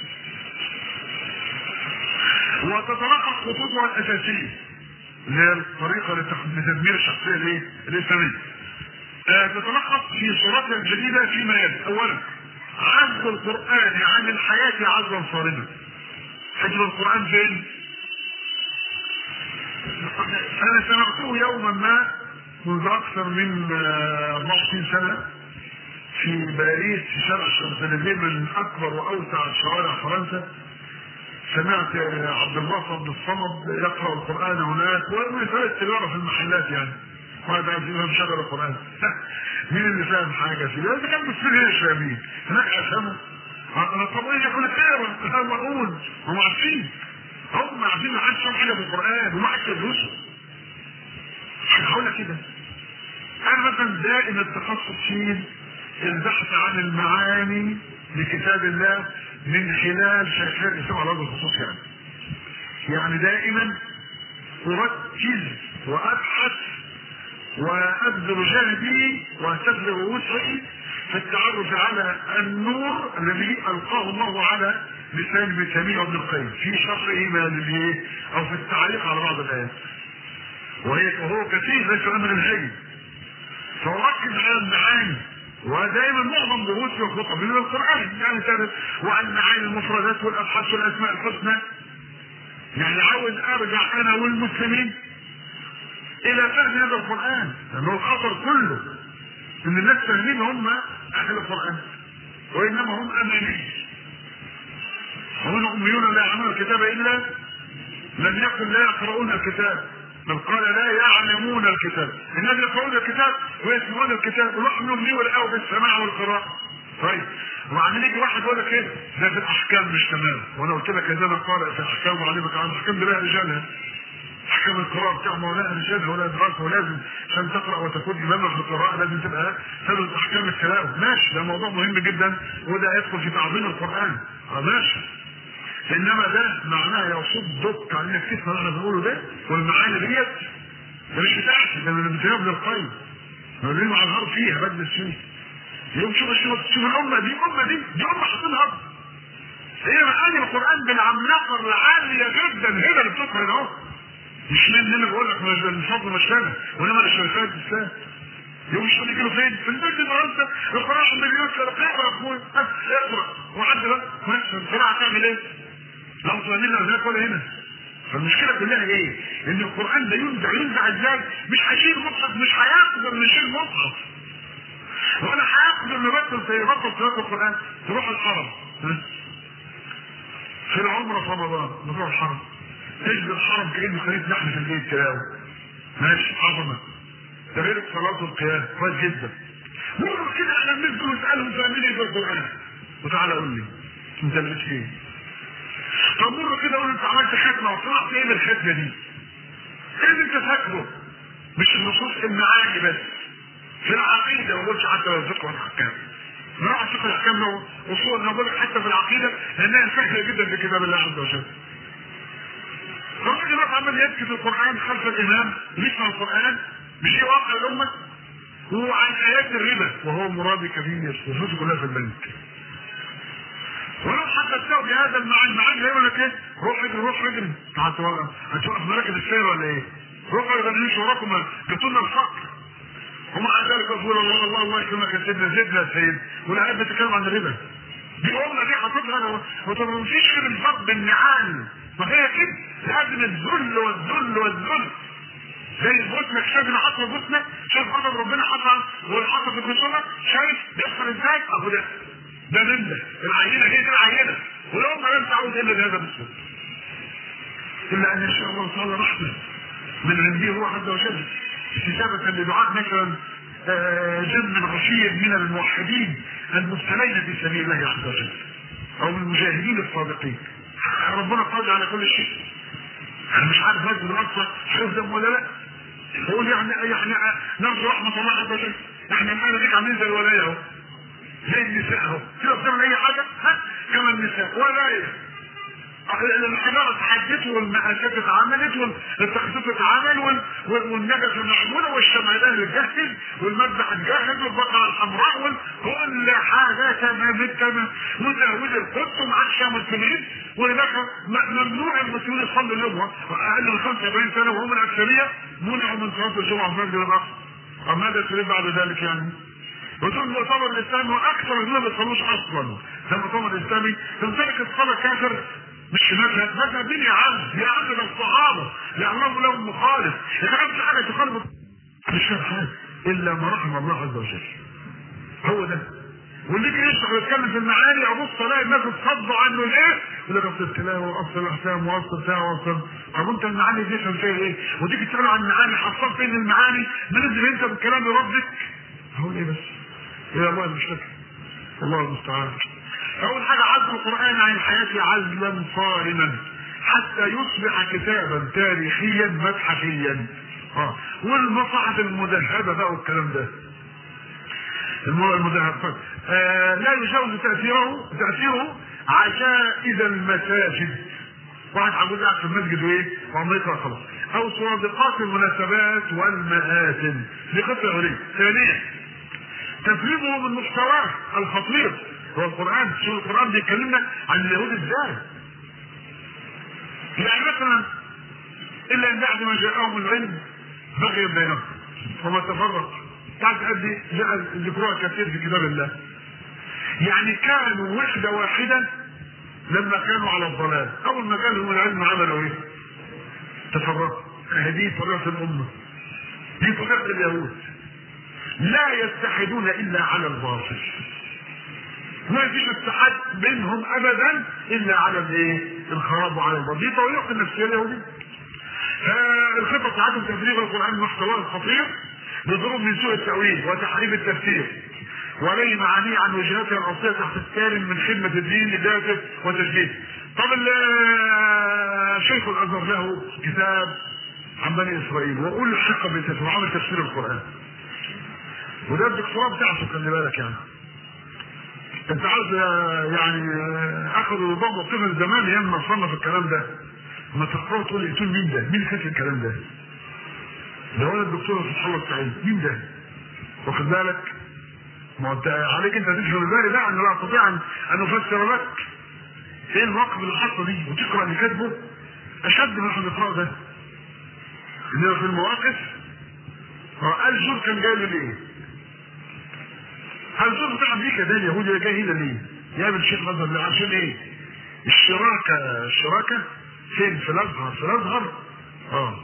وتتلخص خطوطها الاساسيه اللي هي الطريقه لتدمير الشخصيه الايه؟ الاسلاميه. آه تتلخص في صورتها الجديده فيما يلي، اولا عزل القران عن الحياه عزلا صارما. حجر القران فين؟ انا سمعته يوما ما منذ اكثر من 24 سنه في باريس في شارع الشانزليزيه من اكبر واوسع شوارع فرنسا سمعت عبد الباسط عبد الصمد يقرا القران هناك ومثال التجاره في المحلات يعني وهذا عايزين شغل القران مين اللي فاهم حاجه فيه؟ ده كان مسلمين مش فاهمين هناك افهموا انا طبيعي يقول خير انا بقول هم عارفين هم عارفين ما حدش فاهم حاجه في القران وما حدش يدرسه هقول لك كده انا مثلا دائما التخصص فيه البحث عن المعاني لكتاب الله من خلال شيخان الاسلام على هذا الخصوص يعني يعني دائما اركز وابحث وابذل جهدي واستبذل وسعي في التعرف على النور الذي القاه الله على لسان ابن تيميه وابن القيم في شرحه ما للايه او في التعليق على بعض الايات وهي وهو كثير ليس امر الجيد فركز على المعاني ودائما معظم دروسي وخطبي من القران يعني كانت وعن معاني المفردات والابحاث والاسماء الحسنى يعني عاوز ارجع انا والمسلمين الى فهم هذا القران لانه الخطر كله ان الناس فاهمين هم اهل القران وانما هم اماني ومن اميون لا يعلمون الكتاب الا لم يكن لا يقرؤون الكتاب بل قال لا يعلمون الكتاب الناس يقرؤون الكتاب ويسمعون الكتاب ونحن نملي والقوا بالسماع والقراءة طيب وبعدين يجي واحد يقول لك ايه ده في الاحكام مش تمام وانا قلت لك ان انا قارئ في الاحكام وعلمك عن الاحكام دي لها رجالها احكام القراءة بتاع مولانا رجالها ولا دراسة ولازم عشان تقرا وتكون اماما في القراءة لازم تبقى تدرس احكام التلاوة ماشي ده موضوع مهم جدا وده يدخل في تعظيم القرآن اه ماشي انما ده معناه يصدك عن انك تسمع اللي انا بقوله ده والمعاني ديت ده مش بتاعتي ده من ابن ابن القيم اللي مع الهار فيها بدل فيه يوم شوف شوف شوف الامه دي الامه دي دي امه حاطين هرب هي معاني القران بالعملاقه العاليه جدا هنا اللي بتقرا اهو مش من اللي بقول لك مش الفضل مش كده وانما الشركات الاسلام يوم مش فاضي كيلو فين؟ في البيت النهارده القراءة مليون سنة اقرا يا اخويا اقرا وعد بقى القراءة هتعمل ايه؟ لو صلينا هناك ولا هنا فالمشكلة كلها ايه؟ ان القرآن ده ينزع ينزع ازاي؟ مش هيشيل مصحف مش هيقدر نشيل مصحف ولا هيقدر نبطل زي بطل صلاة القرآن تروح الحرم في العمرة في رمضان نروح الحرم تجد الحرم كأنه خليط لحم في البيت تلاوي ماشي عظمة ده غير الصلاة والقيام كويس جدا مرة كده على الناس دول اسألهم فاهمين ايه في القرآن وتعالى قول لي انت لقيت ايه؟ طب مرة كده قول انت عملت ختمة وطلعت ايه من الختمة دي؟ ايه اللي انت فاكره؟ مش النصوص المعاني بس في العقيدة ما بقولش حتى لو فقه الاحكام نوع فقه الاحكام له اصول انا بقول لك حتى في العقيدة لانها سهلة جدا في كتاب الله عز وجل الراجل بقى عمال يبكي في القرآن خلف الإمام يسمع القرآن مش واقع الأمة وعن آيات الربا وهو مراد كبير الفلوس كلها في البنك ولو حدثته بهذا المعنى المعنى يقول لك ايه روح اجري روح اجري هتوقف مراكب السير ولا ايه؟ روحوا يغنيش وراكم جبتوا لنا الفقر ومع ذلك يقول الله الله الله يكرمك يا سيدنا زدنا يا سيد والآيات بتتكلم عن الربا دي أمة دي حاططها وطب مفيش غير الفرق بالنعال فهي كده لازم الذل والذل والذل زي بوسنا شايف حصل بوسنا شايف غضب ربنا حصل والحصل في الخصومه شايف بيحصل ازاي اهو ده ده من ده العينه هي دي العينه ولو ما لم تعود الا بهذا بالسوء الا ان ان شاء الله تعالى رحمه من عنده هو عز وجل استجابه لدعاء مثلا جن غفير من الموحدين المبتلين في سبيل الله عز وجل او من المجاهدين الصادقين ربنا قادر على كل شيء انا مش عارف هذا الاقصى حفظهم ولا لا يقول يعني يعني نرجو رحمه الله عز وجل احنا معانا ديك عاملين زي الولايه اهو زي النساء اهو تقدر تعمل اي حاجه ها كما النساء ولايه الحجاره اتحدت والمقاسات اتعملت والتخطيط اتعمل وال- وال- والنجفه معموله والشمعدان اتجهز والمذبح اتجهز والبقره الحمراء وال- كل حاجه تمام التمام وزاويه القدس ومعاك مسلمين وهناك م- ممنوع المسلمين يصلوا اليوم اقل من 75 سنه وهم الاكثريه منعوا من صلاه الجمعه في مسجد الاقصى طب ماذا تريد بعد ذلك يعني؟ وتقول المؤتمر الاسلامي واكثر الناس ما بيصلوش اصلا ده المؤتمر الاسلامي تمتلك الصلاه كافر مش مذهب مذهب مين يا عم؟ يا عم ده الصحابه يعلموا لهم مخالف اذا كان في حاجه تخالف مش فاهم حاجه الا ما رحم الله عز وجل هو ده واللي يجي يشرح ويتكلم في المعاني ابص الاقي الناس اتصدوا عنه ليه؟ يقول لك اصل التلاوه واصل الاحكام واصل بتاع واصل طب انت المعاني دي فاهم فيها ايه؟ وتيجي تسال عن المعاني حصلت فين المعاني؟ ننزل انت بالكلام لربك هقول ايه بس؟ يا الله مش فاكر الله المستعان اول حاجه عزل القران عن الحياه عزلا صارما حتى يصبح كتابا تاريخيا متحفيا اه والمصاحف المذهبه بقى والكلام ده الم- المذهب آه لا يجاوز تاثيره تاثيره عجائز المساجد واحد عجوز قاعد في المسجد وايه؟ وعم يقرا خلاص او صادقات المناسبات والمآتم دي قصه غريبه ثانيا تفريغه من محتواه الخطير هو القرآن شو القرآن بيكلمنا عن اليهود ازاي يعني مثلا إلا أن بعد ما جاءهم العلم بغي بينهم وما تفرق تعرف قد إيه جاء ذكرها كثير في كتاب الله يعني كانوا وحدة واحدة لما كانوا على الضلال أول ما جالهم العلم عملوا إيه؟ تفرقوا هذه طريقة الأمة دي طريقة اليهود لا يتحدون الا على الباطل ما فيش اتحاد بينهم ابدا الا على الايه الخراب وعلى الباطل دي طريقه النفسيه اليهوديه فالخطه بتاعتهم تفريغ القران من محتواه الخطير بضروب من سوء التاويل وتحريف التفسير ولي معانيه عن وجهاتها الاصليه تحت السالم من خدمه الدين لذاته وتجديده طب ال- شيخ الازهر له كتاب عن بني اسرائيل واقول الحق بتفسير عمل تفسير القران وده الدكتوراه بتاعته خلي بالك يعني انت عارف آه، يعني آه، اخذوا نظام وقفه زمان ايام ما صنف الكلام ده ما تقرأ تقول لي تقول مين ده؟ مين كاتب الكلام ده؟ ده ولا الدكتور فتح الله السعيد مين ده؟ واخد بالك؟ ما انت عليك انت تفهم بالي بقى انا لا استطيع ان ان افسر لك ايه المواقف اللي حاصله دي وتقرا اللي كاتبه اشد من احنا بنقراه ده انما في المواقف اه الجور كان جاي له ليه؟ الجور بتاع امريكا ده اليهودي ده جاي هنا ليه؟ يقابل شيخ الازهر ليه؟ عشان ايه؟ الشراكه الشراكه فين؟ في الازهر في الازهر اه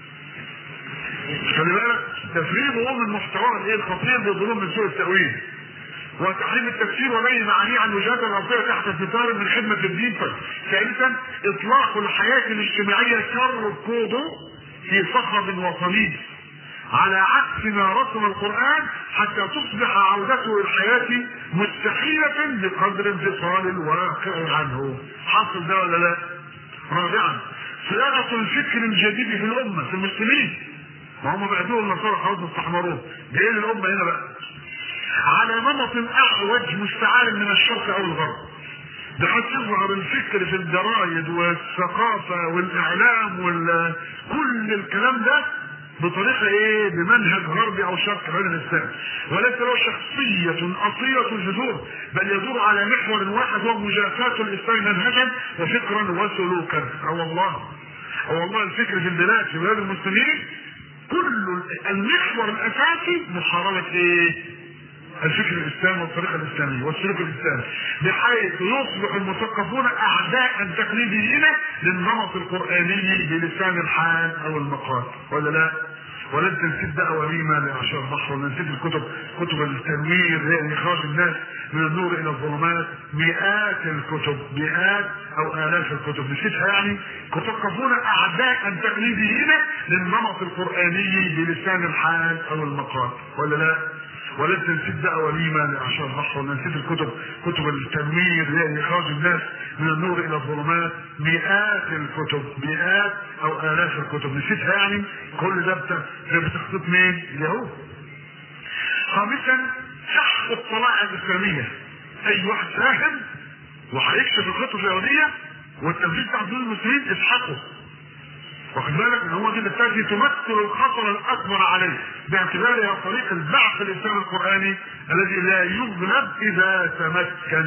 خلي بالك تفريغه من محتواه الايه الخطير بظلوم من سوء التاويل وتحريم التفسير وبين معانيه عن وجهات الربيه تحت ستار من خدمه الدين ثالثا اطلاق الحياه الاجتماعيه كالركوب في صخب وصليب على عكس ما رسم القرآن حتى تصبح عودته الحياة مستحيلة بقدر انفصال الواقع عنه حاصل ده ولا لا رابعا صياغة الفكر الجديد في الأمة في المسلمين ما هم بعدوه النصارى خلاص استحمروه جاي الأمة هنا بقى على نمط أعوج مستعار من الشرق أو الغرب بحيث يظهر الفكر في الجرايد والثقافة والإعلام وكل الكلام ده بطريقة ايه بمنهج غربي او شرقي غير الاسلام وليس له شخصية اصيلة الجذور بل يدور على محور واحد هو مجافاة الاسلام منهجا وفكرا وسلوكا او والله او والله الفكر في البلاد في بلاد المسلمين كل المحور الاساسي محاربة ايه الفكر الاسلامي والطريقه الاسلاميه والسلوك الاسلامي بحيث يصبح المثقفون اعداء تقليديين للنمط القراني بلسان الحال او المقال ولا لا؟ ولا انت نسيت بقى وليمه لعشاء البحر ولا نسيت الكتب كتب التنوير هي اخراج الناس من النور الى الظلمات مئات الكتب مئات او الاف الكتب نسيتها يعني مثقفون اعداء تقليديين للنمط القراني بلسان الحال او المقال ولا لا؟ ولا انت نسيت بقى وليمه لعشاء البحر ولا نسيت الكتب كتب التنوير هي اخراج الناس من النور الى الظلمات مئات الكتب مئات او الاف الكتب نسيتها يعني كل ده بت- ده بتخطيط مين؟ اليهود. خامسا سحق الطلاعه الاسلاميه اي واحد فاهم وهيكشف الخطه اليهوديه والتنفيذ بتاع حدود المسلمين اسحقه واخد بالك ان هو دي التي تمثل الخطر الاكبر عليه باعتبارها طريق البعث الاسلامي القراني الذي لا يغلب اذا تمكن.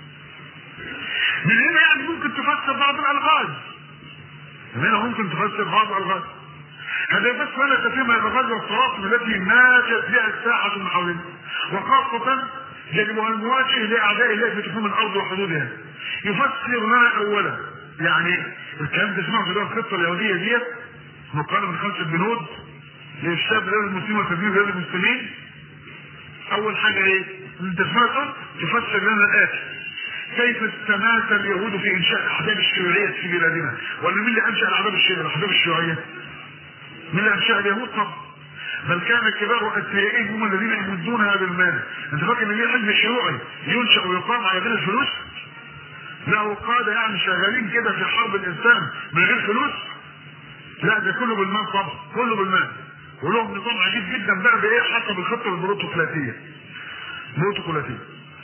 من هنا يعني ممكن تفسر بعض الالغاز. من هنا ممكن تفسر بعض الالغاز. هذا بس ولا تتم الالغاز والطواقم التي ناجت بها الساحه من حولنا وخاصه يجب ان نواجه لاعداء الله في تحوم الارض وحدودها. يفسر لنا اولا يعني الكلام ده اسمه في الخطه اليهوديه ديت مقارنه من خمسه بنود لافشاء بلاد المسلمين وتدمير بلاد المسلمين اول حاجه ايه؟ انت سمعته تفسر لنا الاتي كيف استمات اليهود في انشاء الاحزاب الشيوعيه في بلادنا؟ ولا مين اللي انشا الاحزاب الشيوعيه؟ الاحزاب الشيوعيه؟ مين اللي انشا اليهود طبعا؟ بل كان كبار اثريائهم هم الذين يمدونها بالمال، انت فاكر ان في حزب شيوعي ينشا ويقام على غير الفلوس؟ له قادة يعني شغالين كده في حرب الإسلام من غير فلوس لا ده كله بالمال طبعا كله بالمال ولهم نظام عجيب جدا بقى بايه حسب الخطه البروتوكولاتيه بروتوكولاتيه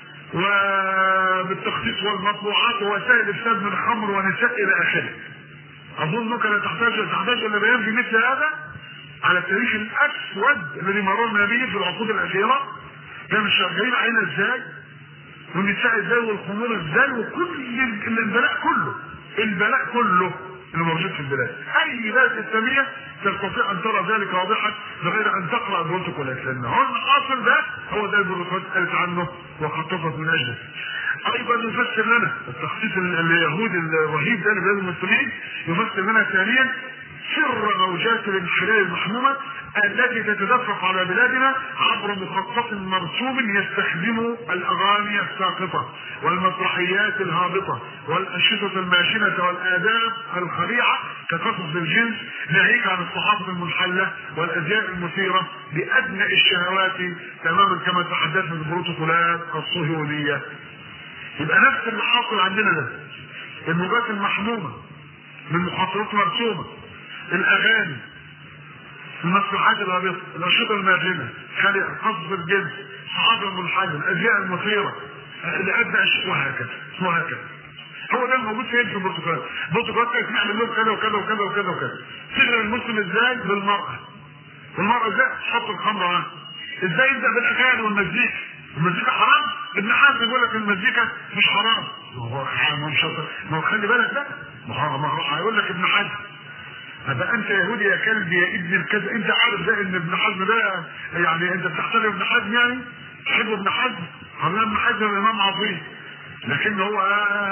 وبالتخصيص والمطبوعات ووسائل افساد من خمر ونساء الى اخره اظنك لا تحتاج تحتاج الى بيان في مثل هذا على التاريخ الاسود الذي مررنا به في العقود الاخيره كانوا شغالين علينا ازاي والنساء ازاي والخمور ازاي وكل البلاء كله البلاء كله اللي موجود في البلاد اي بلد اسلاميه تستطيع ان ترى ذلك واضحا بغير ان تقرا البروتوكول الاسلامي هو الاصل ده هو ده البروتوكول قالت عنه وخططت من اجله ايضا يفسر لنا التخصيص اليهودي الرهيب ده لبلاد المسلمين يفسر لنا ثانيا سر موجات الانحلال المحمومه التي تتدفق على بلادنا عبر مخطط مرسوم يستخدم الاغاني الساقطه والمسرحيات الهابطه والانشطه الماشنه والاداب الخليعه كقصص الجنس ناهيك عن الصحافه المنحله والازياء المثيره بادنى الشهوات تماما كما تحدثنا البروتوكولات الصهيونيه يبقى نفس اللي حاصل عندنا ده الموجات المحمومه من محاصرات مرسومه الاغاني المسرحيات الهابطه الانشطه الماجنه خلق قصف الجنس الصحافه المنحله الازياء المثيره لادنى الشيء وهكذا وهكذا هو ده الموجود فين في البرتقال البرتقال كانت نعمل لهم كذا وكذا وكذا وكذا وكذا تشغل المسلم ازاي بالمراه والمراه ازاي تحط الخمر معاها ازاي يبدا بالاغاني والمزيكا المزيكا حرام ابن حزم يقول لك المزيكا مش حرام ما هو حرام مش ما هو خلي بالك ده ما هو ما هو هيقول لك ابن حزم هذا انت يهودي يا كلب يا ابن الكذا انت عارف ده ان ابن حزم ده يعني انت بتحترم ابن حزم يعني تحب ابن حزم الله ابن حزم امام عظيم لكن هو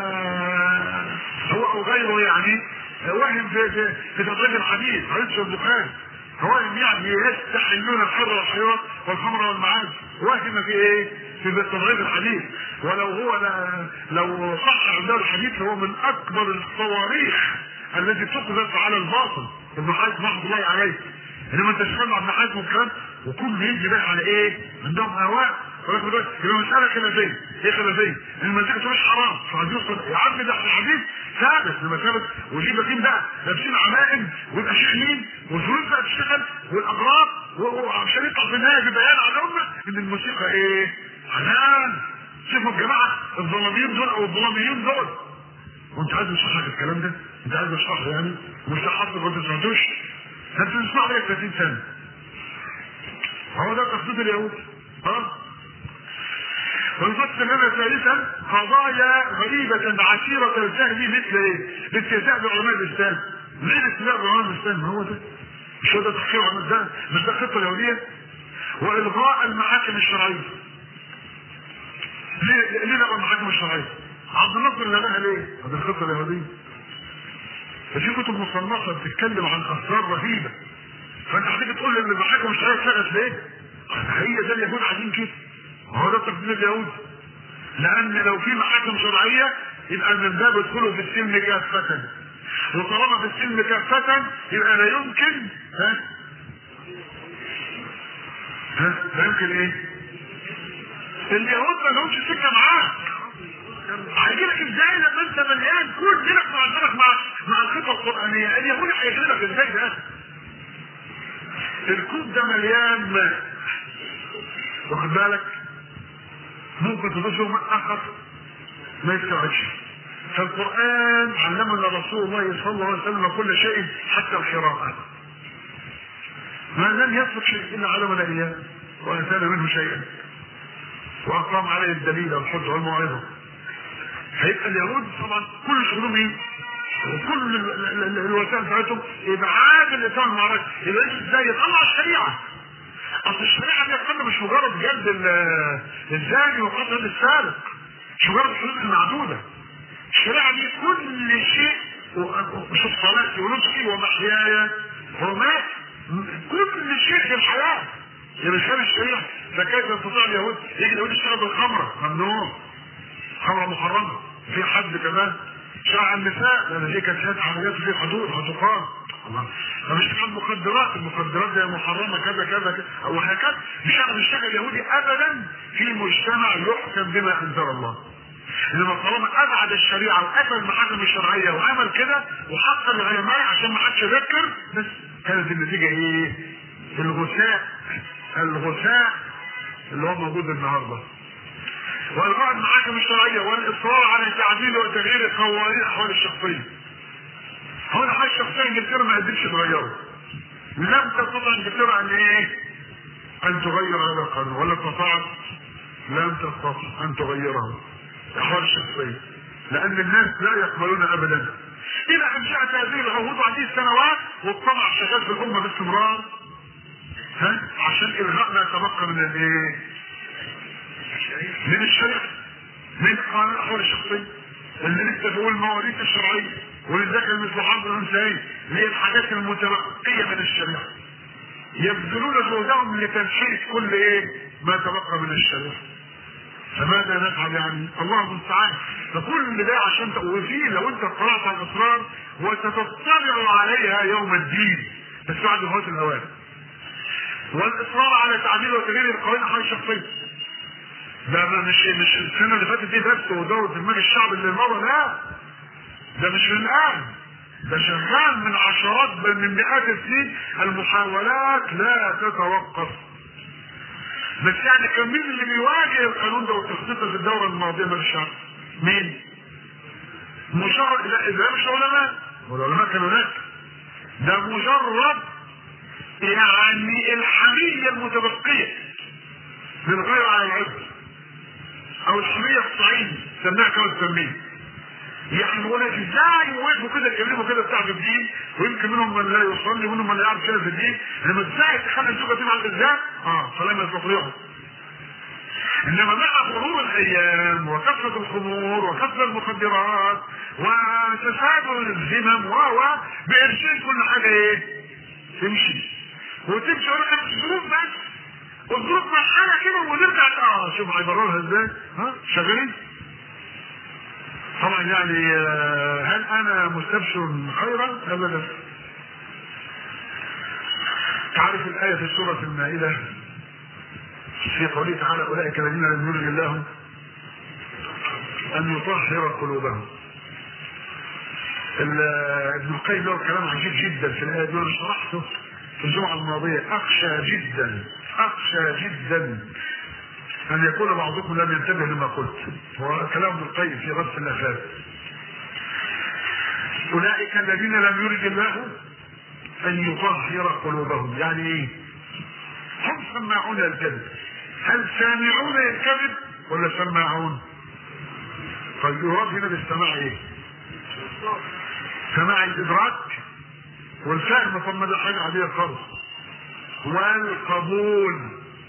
هو او غيره يعني وهم في في, في تدريج الحديث حديث البخاري وهم يعني يستحلون الحر والحيوان والخمر والمعاد وهم في ايه؟ في تدريج الحديث ولو هو لا لو صح عنده الحديث فهو من اكبر الصواريخ التي تقذف على الباطل ابن حزم رحمه الله عليه انما انت تتكلم عن ابن حزم والكلام وكل يجي بقى على ايه؟ عندهم هواء ولكن ده يبقى مسألة خلافية، ايه خلافية؟ المزيكا مش حرام، فعايزين يا عم ده الحديث ثابت لما ثابت ويجيب باقيين بقى لابسين عمائم ويبقى شيخين والفلوس بقى تشتغل والاغراض وعشان يطلع في النهايه ببيان على الامه ان الموسيقى ايه؟ حلال شوفوا الجماعه الظلاميين دول او الظلاميين دول وانت عايز اشرح لك الكلام ده؟ انت عايز اشرحه يعني؟ مش حافظ وانت ما سمعتوش؟ انت بتسمع لك 30 سنه هو ده تخطيط اليهود ها؟ ونفصل لنا ثالثا قضايا غريبة عسيرة الجهل مثل ايه؟ الاستهزاء بعلماء الاسلام. ليه الاستهزاء بعلماء الاسلام؟ ما هو ده. مش هو ده تحقيق علماء ده مش ده الخطة اليهودية؟ والغاء المحاكم الشرعية. ليه ليه لغوا المحاكم الشرعية؟ عبد الناصر لغاها ليه؟ هذه الخطة اليهودية. ففي كتب مصنفة بتتكلم عن اسرار رهيبة. فانت هتيجي تقول لي ان المحاكم الشرعية اتلغت ليه؟ هي ده اليهود عايزين كده. هو ده تقديم اليهود لان لو في محاكم شرعيه يبقى من باب ادخلوا في السلم كافة وطالما في السلم كافة يبقى لا يمكن ها ها لا يمكن ايه؟ اليهود ما لهمش سكه معاك هيجيلك ازاي لما انت مليان كل دينك معذرك مع مع الخطه القرانيه اليهودي هيغلبك ازاي ده؟ الكوب ده مليان ماء واخد بالك؟ ممكن تضيف له ماء اخر ما يستوعبش فالقرآن علمنا رسول الله صلى الله عليه وسلم كل شيء حتى القراءة ما لم يترك شيء إلا علمنا إياه وأتانا منه شيئا وأقام عليه الدليل والحجة والموعظة هيبقى اليهود طبعا كل شغلهم ايه؟ وكل ال- ال- ال- الوسائل بتاعتهم ابعاد الاسلام المعركه يبقى ازاي يطلع الشريعه اصل الشريعه دي يا اخوانا مش مجرد جلد ال- الزاني وقتل السارق مش مجرد حدود معدوده الشريعه دي كل شيء وشوف صلاتي ونسكي ومحياي ومات كل شيء في الحياه يبقى كان الشريعه فكيف يستطيع اليهود يجي اليهود يشتغل بالخمره ممنوع خمره محرمه في حد كمان شرع النساء لان دي كانت فيها حاجات في حدود حدوقات الله فمش كان مخدرات المخدرات دي محرمه كذا كذا كذا وهكذا مش هيعرف يشتغل يهودي ابدا في مجتمع يحكم بما انزل الله انما طالما ابعد الشريعه وقفل المحاكم الشرعيه وعمل كده وحط العلماء عشان ما حدش يذكر بس كانت النتيجه ايه؟ الغثاء الغثاء اللي هو موجود النهارده والغاء المحاكم الشرعيه والاصرار على تعديل وتغيير قوانين الاحوال الشخصيه. هو الاحوال الشخصيه انجلترا ما قدرتش تغيره. لم تستطع انجلترا ان ايه؟ ان تغير هذا القانون ولا استطاعت؟ لم تستطع ان تغيره. الاحوال الشخصيه. لان الناس لا يقبلون ابدا. الى ان جاءت هذه العهود وهذه السنوات والطمع شغال في الامه باستمرار. ها؟ عشان الغاء ما يتبقى من الايه؟ من الشريعة من قانون الأحوال الشخصية اللي لسه بيقول المواريث الشرعية ولذلك مثل حرب الأنثيين اللي هي الحاجات المتبقية من الشريعة يبذلون جهدهم لتنحية كل ايه ما تبقى من الشريعة فماذا نفعل يعني الله المستعان فكل ده عشان وفيه لو انت اطلعت على الاسرار وستطلع عليها يوم الدين بس بعد فوات الاوان والاصرار على تعديل وتغيير القوانين الحياه الشخصيه ده ما مش مش السنه اللي فاتت دي بس ودوره دماغ الشعب اللي مضى لا ده مش من الان ده شغال من عشرات بل من مئات السنين المحاولات لا تتوقف بس يعني كان مين اللي بيواجه القانون ده وتخطيطه في الدوره الماضيه من الشعب؟ مين؟ مجرد لا ده مش علماء والعلماء كانوا هناك ده مجرد يعني الحمية المتبقية للغير على العبد او الحمية الصعيد سماها كما تسميه يعني هو ازاي يوقفوا كده يكلموا كده بتاع في الدين ويمكن منهم من لا يصلي ومنهم من لا يعرف شيء في الدين انما ازاي تخلي الزوجه تبع الالزام اه فلم يستطيعوا انما مع مرور الايام وكثره الخمور وكثره المخدرات وتسادل الذمم و و بقرشين كل حاجه ايه؟ تمشي وتمشي ولا كانت الظروف بس والظروف مرحله كده ونرجع اه شوف هيبررها ازاي؟ ها شغالين؟ طبعا يعني آه، هل انا مستبشر خيرا؟ ابدا. تعرف الايه في سوره المائده في قوله تعالى اولئك الذين لم يرد الله ان يطهر قلوبهم. ال- ابن القيم له كلام عجيب جدا في الايه دي وانا شرحته في الجمعه الماضيه اخشى جدا اخشى جدا ان يكون بعضكم لم ينتبه لما قلت هو كلام ابن القيم في غرس الافات اولئك الذين لم يرد الله ان يطهر قلوبهم يعني ايه هم سماعون للكذب هل سامعون للكذب ولا سماعون طيب يراد هنا بالسماع ايه سماع الادراك والفهم طب ما ده حاجه عاديه خالص والقبول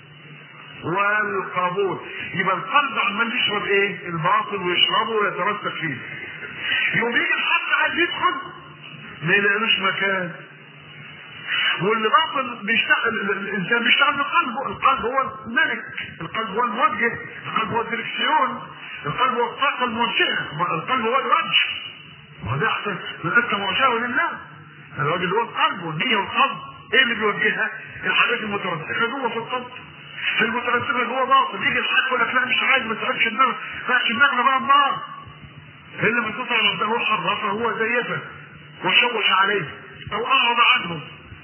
والقبول يبقى القلب عمال يشرب ايه الباطل ويشربه ويترسخ فيه يوم يجي الحق عايز يدخل ما يلاقيلوش مكان واللي باطل بيشتغل الانسان بيشتغل بقلبه القلب هو الملك القلب هو الموجه القلب هو الدركسيون القلب هو الطاقه الموجهه القلب هو الوجه وده احسن من انت موجهه لله الراجل هو القلب والنيه والقلب ايه اللي بيوجهها الحاجات المترسخه جوه في القلب في المترسخه جوه باطل يجي الحق يقول لك لا مش عايز ما تسالش النار لا دماغنا بقى النار اللي من تطلع على هو حرفه هو زيفه وشوش عليه او اعرض عنه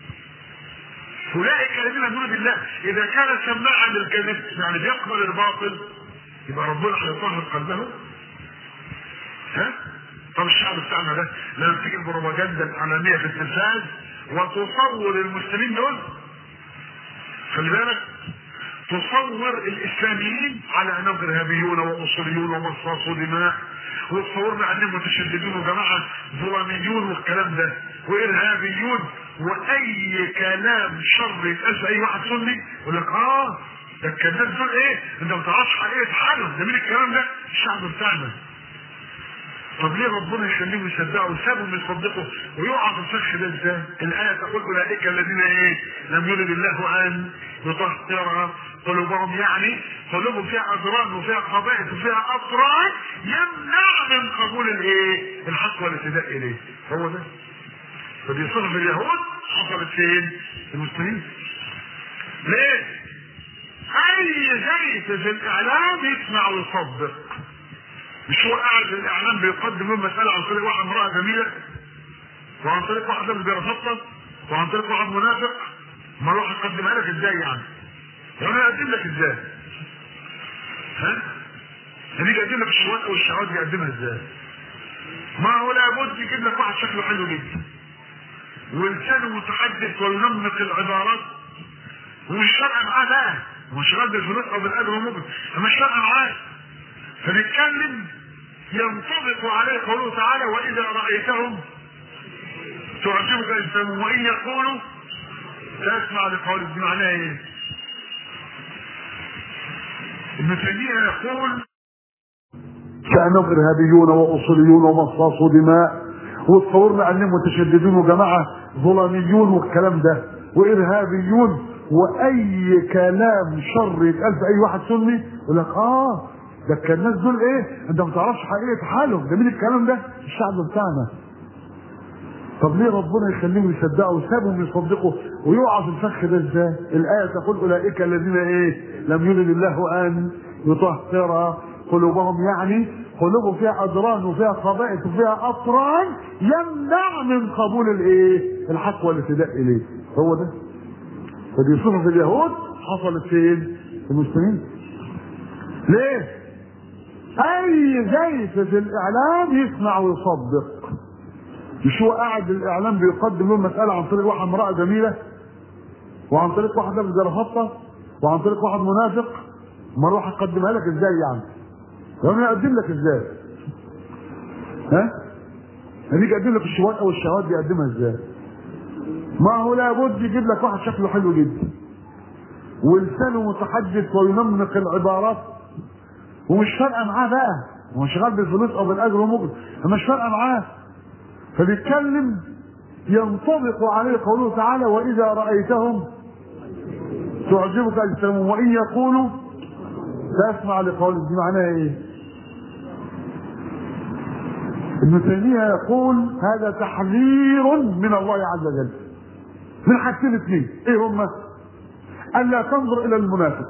اولئك الذين يؤمنون بالله اذا كان سماعا للكذب يعني بيقبل الباطل يبقى ربنا هيطهر قلبه ها طب الشعب بتاعنا ده لما تيجي البروباجندا الاعلاميه في التلفاز وتصور المسلمين دول خلي بالك تصور الاسلاميين على انهم ارهابيون واصوليون ومصاصو دماء وتصورنا انهم متشددون وجماعه ظلاميون والكلام ده وارهابيون واي كلام شر يتقال في اي واحد سني يقول لك اه ده كان الناس دول ايه؟ انت ما تعرفش حقيقه حالهم ده مين الكلام ده؟ الشعب بتاعنا طب ليه ربنا يخليهم يصدقوا وسابهم يصدقوا ويقعوا في الفخ ده ازاي؟ الايه تقول اولئك الذين ايه؟ لم يرد الله ان يطهر قلوبهم يعني قلوبهم فيها اضرار وفيها خبائث وفيها اطرار يمنع من قبول الايه؟ الحق والاهتداء اليه هو ده فدي صفه في اليهود حصلت فين؟ في المسلمين ليه؟ اي زيت في الاعلام يسمع ويصدق مش هو قاعد الاعلام بيقدم له مساله عن طريق واحد امراه جميله وعن طريق واحد لابس بيرفضل وعن طريق واحد منافق ما اروح اقدمها لك ازاي يعني؟ وانا اقدم لك ازاي؟ ها؟ هنيجي اقدم لك الشهوات او الشهوات بيقدمها ازاي؟ ما هو لابد يجيب لك واحد شكله حلو جدا ولسانه متحدث وينمق العبارات ومش فارقه معاه بقى مش شغال بالفلوس او بالاجر والمجد مش فارقه معاه فبيتكلم ينطبق عليه قوله تعالى واذا رايتهم تعجبك اجسامهم وان يقولوا تسمع لقولك دي معناها ايه؟ ابن تيميه يقول كانهم ارهابيون واصوليون ومصاصو دماء وتصورنا انهم متشددون وجماعه ظلاميون والكلام ده وارهابيون واي كلام شر يتقال في اي واحد سني يقول لك اه ده كان الناس دول ايه انت ما تعرفش حقيقه حالهم ده مين الكلام ده الشعب بتاعنا طب ليه ربنا يخليهم يصدقوا وسابهم يصدقوا ويقعوا في الفخ ده ازاي؟ الآية تقول أولئك الذين إيه؟ لم يرد الله أن يطهر قلوبهم يعني قلوبهم فيها أدران وفيها خبائث وفيها أطران يمنع من قبول الإيه؟ الحق والاهتداء إليه هو ده فدي صفة في اليهود حصلت فين؟ في المسلمين ليه؟ أي زيت في الإعلام يسمع ويصدق مش هو قاعد الاعلام بيقدم له مساله عن طريق واحد امراه جميله وعن طريق واحد لابس جرافطه وعن طريق واحد منافق ما اروح اقدمها لك ازاي يعني؟ انا اقدم لك ازاي؟ ها؟ هنيجي اقدم لك الشهوات او الشهوات بيقدمها ازاي؟ ما هو لابد يجيب لك واحد شكله حلو جدا ولسانه متحدث وينمق العبارات ومش فارقه معاه بقى هو شغال بالفلوس او بالاجر ومجد مش فارقه معاه فبيتكلم ينطبق عليه قوله تعالى واذا رايتهم تعجبك اجسامهم وان يقولوا تسمع لقولهم دي معناها ايه؟ ابن تيميه يقول هذا تحذير من الله عز وجل من حاجتين اثنين ايه هما؟ الا تنظر الى المنافق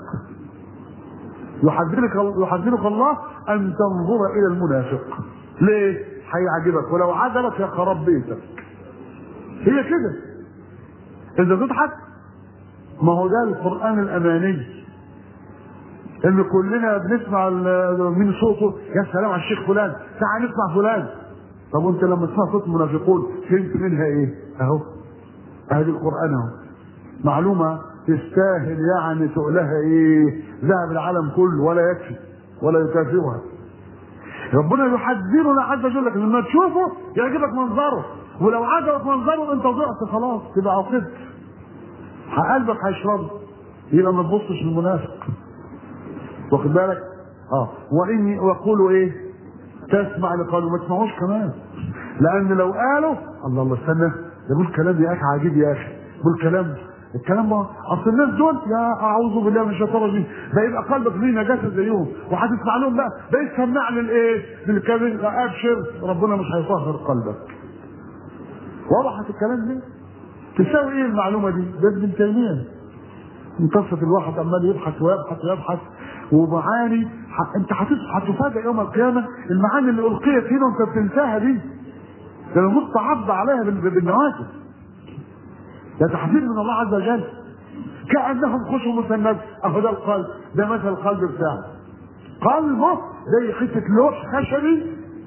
يحذرك يحذرك الله ان تنظر الى المنافق ليه؟ هيعجبك ولو عجبك يا خراب بيتك هي كده انت تضحك ما هو ده القران الاماني ان كلنا بنسمع من صوته يا سلام على الشيخ فلان تعال نسمع فلان طب وانت لما تسمع صوت المنافقون فهمت منها ايه اهو ادي القران اهو معلومه تستاهل يعني تقولها ايه ذهب العالم كله ولا يكفي ولا يكافئها ربنا يحذرنا عز وجل لك لما تشوفه يعجبك منظره ولو عجبك منظره انت ضعت خلاص تبقى عقدت قلبك هيشرب يبقى ما تبصش للمنافق واخد بالك اه واني واقولوا ايه تسمع لقالوا ما تسمعوش كمان لان لو قالوا الله الله استنى ده بيقول كلام يا اخي عجيب يا اخي بيقول كلام الكلام ده اصل الناس دول يا اعوذ بالله من الشيطان الرجيم ده يبقى قلبك فيه نجاسه زيهم وهتسمع لهم بقى ده يسمع للايه؟ للكذب ابشر ربنا مش هيطهر قلبك. وضحت الكلام ده؟ تساوي ايه المعلومه دي؟ ده ابن تيميه. من قصه الواحد عمال يبحث ويبحث ويبحث ومعاني ح... انت هتفاجئ يوم القيامه المعاني اللي القيت هنا وانت بتنساها دي. ده المفروض تعض عليها بالنوافذ. ده تحذير من الله عز وجل كانهم خشب مسند اهو ده القلب ده مثل القلب بتاعه قلبه زي حته لوح خشبي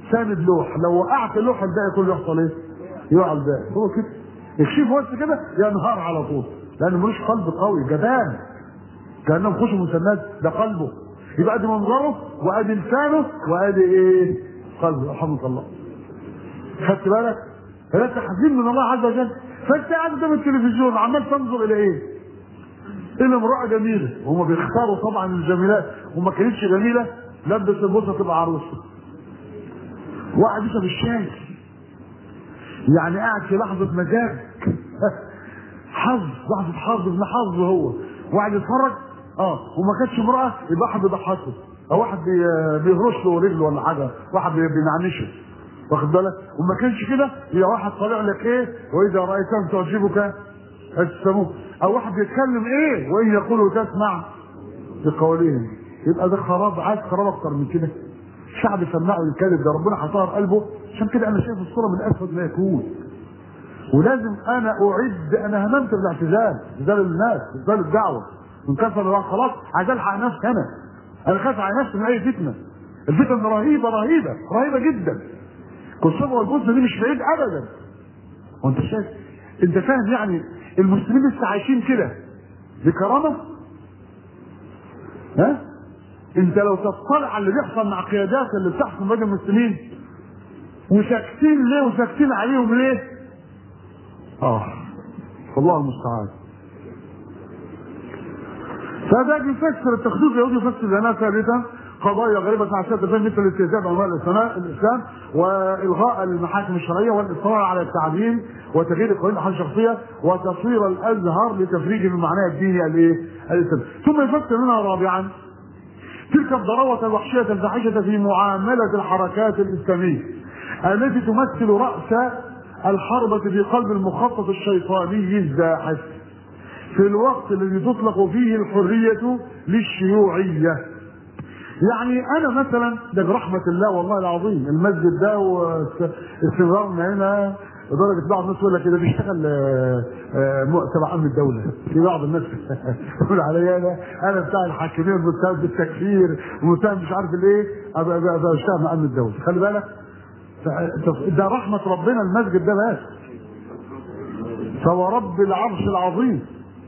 ساند لوح لو وقعت اللوح الباقي كله يحصل ايه؟ يقع الباقي هو كده يكشف بس كده ينهار على طول لانه ملوش قلب قوي جبان كانهم خشوا مسنات ده قلبه يبقى ادي منظره وادي لسانه وادي ايه؟ قلبه رحمك الله خدت بالك؟ فده تحذير من الله عز وجل فانت قاعد قدام التلفزيون عمال تنظر الى ايه؟ الى امراه جميله وهم بيختاروا طبعا الجميلات وما كانتش جميله لبس البوسه تبقى عروسه واحد يشرب الشاي يعني قاعد في لحظه مزاج حظ لحظه حظ ابن حظ هو واحد يتفرج اه وما كانتش امراه يبقى واحد بيضحكه او واحد بي- بيهرش له رجله ولا حاجه واحد بي- بينعنشه واخد بالك وما كانش كده يبقى واحد طالع لك ايه واذا رايتهم تعجبك اجسامهم او واحد بيتكلم ايه وان يقولوا تسمع بقولهم يبقى ده خراب عايز خراب اكتر من كده شعب سمعه الكذب ده ربنا حطها في قلبه عشان كده انا شايف الصوره من اسود ما يكون ولازم انا اعد انا هممت بالاعتزال اعتزال الناس اعتزال الدعوه من كثر الوقت خلاص عايز الحق نفسي انا انا خايف على نفسي من اي فتنه الفتن رهيبه رهيبه رهيبه جدا كوسوفا والبوسنه دي مش بعيد ابدا وانت شايف انت فاهم يعني المسلمين لسه عايشين كده بكرامه ها انت لو تطلع على اللي بيحصل مع قيادات اللي بتحكم بين المسلمين وساكتين ليه وساكتين عليهم ليه اه والله المستعان فده يفسر التخطيط اليهودي يفسر لنا ثالثا قضايا غريبة عن سيادة الفهم مثل الاستهزاء بأنواع الإسلام الإسلام وإلغاء المحاكم الشرعية والإصرار على التعديل وتغيير قوانين الأحوال الشخصية وتصوير الأزهر لتفريج من معناه الديني الإيه؟ الإسلام ثم يفسر لنا رابعا تلك الضراوة الوحشية الفاحشة في معاملة الحركات الإسلامية التي تمثل رأس الحربة في قلب المخطط الشيطاني الزاحف في الوقت الذي تطلق فيه الحرية للشيوعية يعني انا مثلا ده برحمة الله والله العظيم المسجد ده واستمرارنا هنا لدرجة بعض الناس يقول لك ده بيشتغل آه، آه، م- تبع امن الدولة في بعض الناس يقول عليا انا انا بتاع الحاكمين المتهم بالتكفير ومتهم مش عارف الايه أبقى- أبقى أبقى بشتغل مع امن الدولة خلي بالك ف- ده رحمة ربنا المسجد ده بس فورب العرش العظيم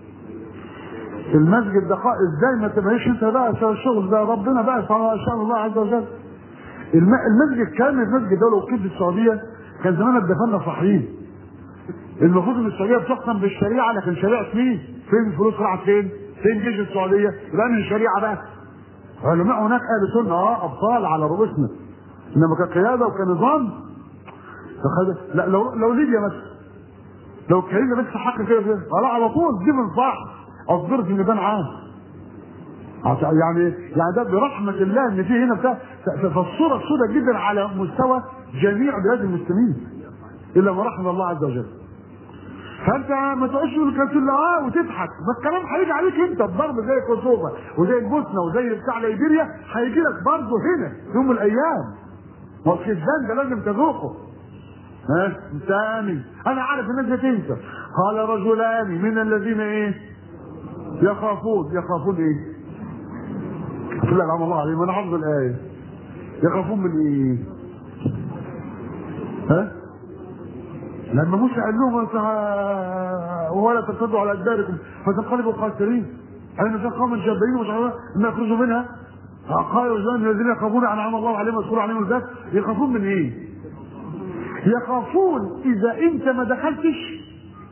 المسجد ده قا- ازاي ما تبقاش انت بقى في الشغل ده ربنا بقى سبحانه شاء الله عز وجل الم- المسجد كان المسجد ده لو كنت في السعوديه كان زمان اتدفنا صحيحين المفروض ان السعوديه بتحكم بالشريعه لكن شريعه مين؟ فين الفلوس راحت فين؟ فين جيش السعوديه؟ يبقى من الشريعه بقى علماء هناك اهل سنه اه ابطال على رؤوسنا انما كقياده وكنظام فخد لا لو لو ليبيا بس لو اتكلمنا بس حق كده كده لا على طول دي من صح اصدر في ميدان عام عش- يعني يعني ده برحمه الله ان في هنا بتاع ف- فالصوره سودة جدا على مستوى جميع بلاد المسلمين الا ما رحم الله عز وجل فانت ما تقولش تقول كده اه وتضحك فالكلام هيجي عليك انت الضرب زي كوسوفا وزي البوسنه وزي بتاع ليبيريا هيجي لك برضه هنا في يوم من الايام ما هو الكذبان ده لازم تذوقه ها ثاني انا عارف الناس بتنسى قال رجلان من الذين ايه يخافون يخافون ايه قل لا نعم الله عليهم انا حافظ الايه يخافون من ايه ها لما موسى قال لهم "وت- ولا ترتدوا على ادباركم فتنقلبوا خاسرين اين في قوم جبارين ومش عارف ما يخرجوا منها قالوا رجلان من الذين يخافون انعم الله عليهم واذكروا عليهم الذات يخافون من ايه؟ يخافون اذا انت ما دخلتش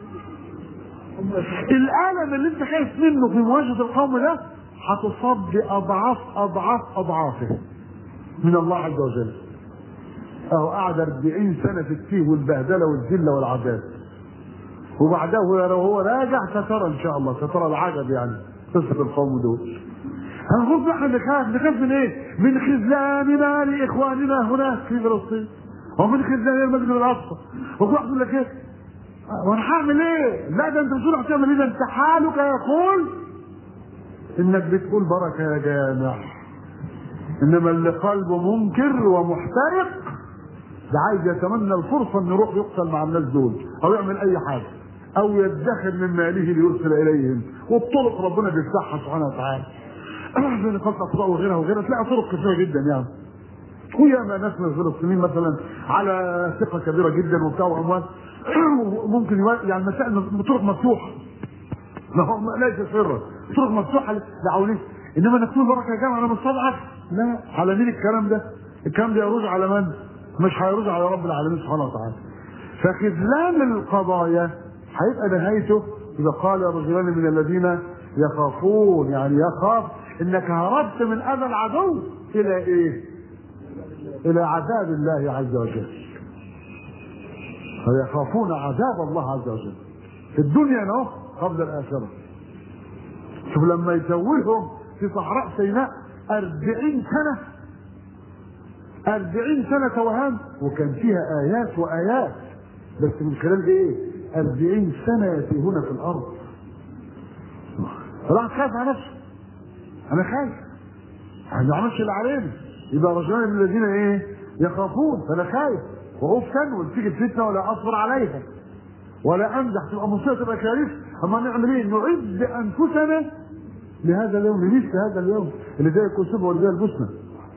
الالم اللي انت خايف منه في مواجهه القوم ده هتصاب باضعاف اضعاف اضعافه من الله عز وجل اهو قعد 40 سنه في التيه والبهدله والذله والعذاب وبعدها لو هو راجع سترى ان شاء الله سترى العجب يعني قصه القوم دول هنخوف احنا نخاف نخاف من ايه؟ من خذلاننا لاخواننا هناك في فلسطين ومن خذلان المسجد الاقصى وكل واحد يقول لك ايه؟ وانا هعمل ايه؟ لا ده انت بتقول هتعمل ايه؟ ده انت حالك يقول انك بتقول بركه يا جامع انما اللي قلبه منكر ومحترق ده عايز يتمنى الفرصه انه يروح يقتل مع الناس دول او يعمل اي حاجه او يدخر من ماله ليرسل اليهم والطرق ربنا بيفتحها سبحانه وتعالى زي نقاط الاطباء وغيرها وغيرها تلاقي طرق كثيره جدا يعني وياما ناس من الفلسطينيين مثلا على ثقه كبيره جدا وبتاع واموال ممكن يوا- يعني مسائل بطرق مفتوحه ما هو ما- ليس سرا طرق مفتوحه لعونيه انما نكون بركه يا جماعه انا مستضعف لا على مين الكلام ده؟ الكلام ده يروج على من؟ مش هيروج على رب العالمين سبحانه وتعالى فخذلان القضايا هيبقى نهايته اذا قال رجلان من الذين يخافون يعني يخاف انك هربت من اذى العدو الى ايه؟ الى عذاب الله عز وجل فيخافون عذاب الله عز وجل في الدنيا اهو قبل الاخره شوف لما يتوههم في صحراء سيناء أربعين سنة أربعين سنة توهان وكان فيها آيات وآيات بس من خلال إيه؟ أربعين سنة يتيهون في الأرض فالواحد خايف على نفسه أنا خايف احنا ما عملش اللي علينا يبقى رجلان من الذين إيه؟ يخافون فأنا خايف وأقف سنوى تيجي الفتنة ولا أصبر عليها ولا أمزح تبقى مصيبة تبقى كارثة أما نعمل إيه؟ نعد أنفسنا لهذا اليوم لمثل هذا اليوم اللي زي الكسوف واللي زي البسنة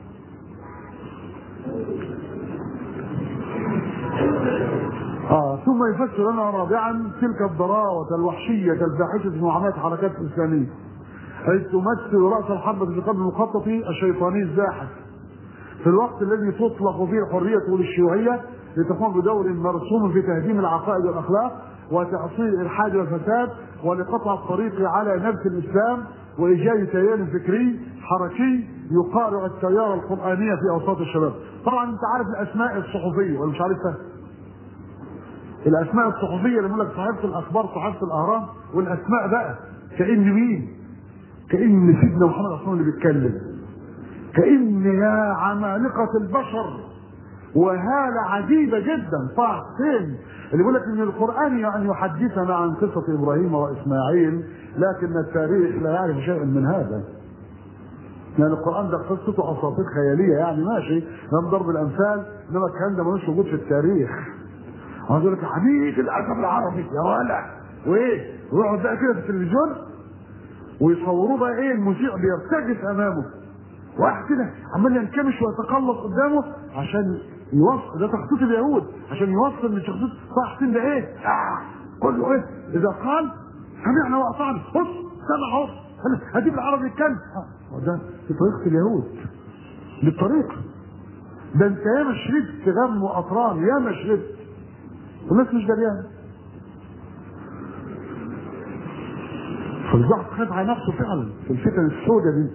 آه ثم يفسر لنا رابعا تلك الضراوة الوحشية الفاحشة في معاملة حركات الإسلامية حيث تمثل رأس الحرب في قبل المخطط الشيطاني الزاحف في الوقت الذي تطلق فيه الحرية للشيوعية لتقوم بدور مرسوم في تهديم العقائد والأخلاق وتعصير الإلحاد والفساد ولقطع الطريق على نفس الإسلام وإيجاد تيار فكري حركي يقارع التيار القرآنية في أوساط الشباب طبعا أنت عارف الأسماء الصحفية ولا مش عارفها؟ الأسماء الصحفية اللي يقول لك صحيفة الأخبار صحيفة الأهرام والأسماء بقى كأن مين؟ كأن سيدنا محمد أصلا اللي بيتكلم كأن يا عمالقة البشر وهالة عجيبة جدا طه حسين اللي بيقول لك ان القرآن يعني يحدثنا عن قصة ابراهيم واسماعيل لكن التاريخ لا يعرف شيئا من هذا يعني القرآن ده قصته اساطير خيالية يعني ماشي من ضرب الامثال انما الكلام ده ملوش وجود في التاريخ عاوز يقول لك حبيب الادب العربي يا ولا وايه ويقعد بقى كده في التلفزيون ويصوروه بقى ايه المذيع بيرتجف امامه واحد كده عمال ينكمش ويتقلص قدامه عشان يوصل ده تخطيط اليهود عشان يوصل من شخصيه صح حسين ده ايه؟ آه. كله ايه؟ اذا قال سمعنا واطعنا بص سمع اهو هجيب العربي يتكلم آه. ده في طريقه اليهود بالطريقه ده انت ياما شربت غم واطران ياما شربت والناس مش دريانه فالواحد خاف على نفسه فعلا في الفتن السوداء دي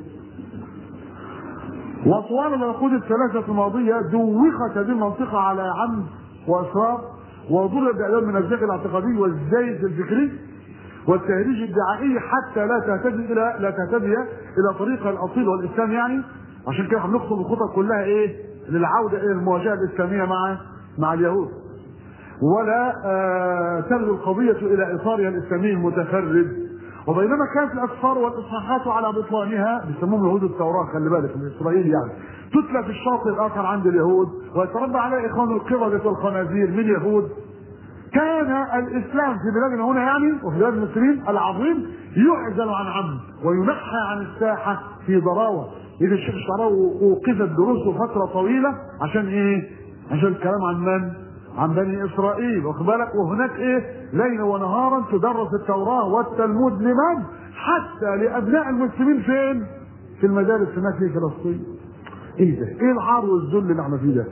وطوال العقود الثلاثة الماضية دوخت هذه المنطقة على عمد وأسرار وضرب بأعلام من الزيغ الاعتقادي والزيف الفكري والتهريج الدعائي حتى لا تهتدي إلى لا تهتدي إلى طريق الأصيل والإسلام يعني عشان كده هنخطب الخطط كلها إيه؟ للعودة إلى المواجهة الإسلامية مع مع اليهود ولا آه تلغي القضية إلى إطارها الإسلامي المتفرد وبينما كانت الاسفار والاصحاحات على بطلانها بيسموهم يهود التوراه خلي بالك من اسرائيل يعني تتلى في الشاطئ الاخر عند اليهود ويتربى على اخوان القردة والخنازير من يهود كان الاسلام في بلادنا هنا يعني وفي بلاد المسلمين العظيم يعزل عن عمد وينحى عن الساحه في ضراوه اذا الشيخ الشعراوي اوقفت دروسه فتره طويله عشان ايه؟ عشان الكلام عن من؟ عن بني اسرائيل واخد بالك وهناك ايه ليلا ونهارا تدرس التوراه والتلمود لمن حتى لابناء المسلمين فين في المدارس هناك في فلسطين ايه ده ايه العار والذل اللي احنا فيه ده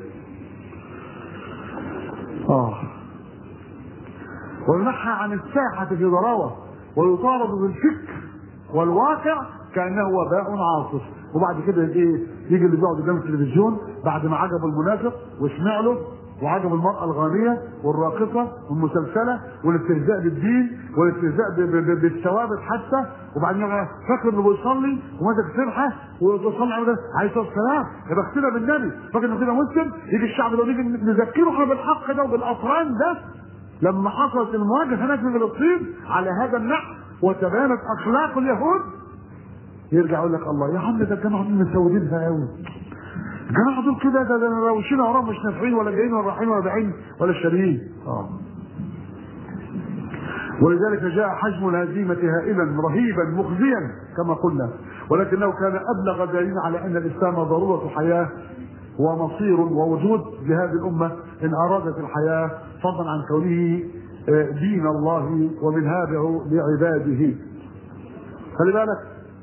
اه وينحى عن الساحة في ضراوة ويطالب بالفكر والواقع كأنه وباء عاصف وبعد كده ايه يجي اللي بيقعد قدام التلفزيون بعد ما عجب المنافق وسمع له وعجب المرأة الغنية والراقصة والمسلسلة والاستهزاء بالدين والاستهزاء ب- ب- ب- بالثوابت حتى وبعدين يبقى فاكر انه بيصلي وماسك سرحة وبيصلي على ده عليه الصلاة والسلام يبقى اختنا بالنبي فاكر انه كده مسلم يجي الشعب لو نيجي نذكره احنا بالحق ده وبالأطران ده لما حصلت المواجهة هناك في فلسطين على هذا النحو وتبانت أخلاق اليهود يرجع يقول لك الله يا عم ده الجماعة دول مسودينها قوي الجماعة دول كده ده ده روشين وراهم مش نافعين ولا جايين ولا رايحين ولا بايعين ولا شاريين اه ولذلك جاء حجم الهزيمة هائلا رهيبا مخزيا كما قلنا ولكنه كان أبلغ دليل على أن الإسلام ضرورة حياة ومصير ووجود لهذه الامه ان ارادت الحياه فضلا عن كونه آه، دين الله ومنهاجه لعباده. خلي بالك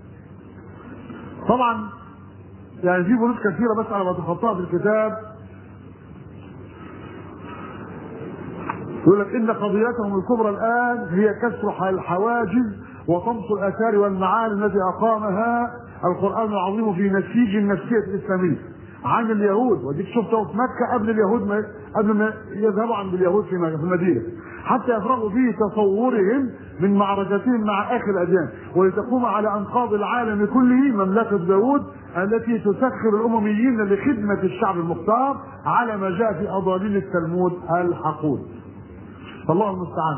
طبعا يعني في بنود كثيره بس على ما تخطاها في الكتاب يقول لك ان قضيتهم الكبرى الان هي كسر الحواجز وطمس الاثار والمعاني التي اقامها القران العظيم في نسيج النفسيه الاسلاميه عن اليهود وديك شفته في مكه قبل اليهود ما قبل ما يذهبوا عند اليهود في في المدينه حتى يفرغوا في تصورهم من معركتهم مع اخر الاديان ولتقوم على انقاض العالم كله مملكه داوود التي تسخر الامميين لخدمه الشعب المختار على ما جاء في اضاليل التلمود الحقود فالله المستعان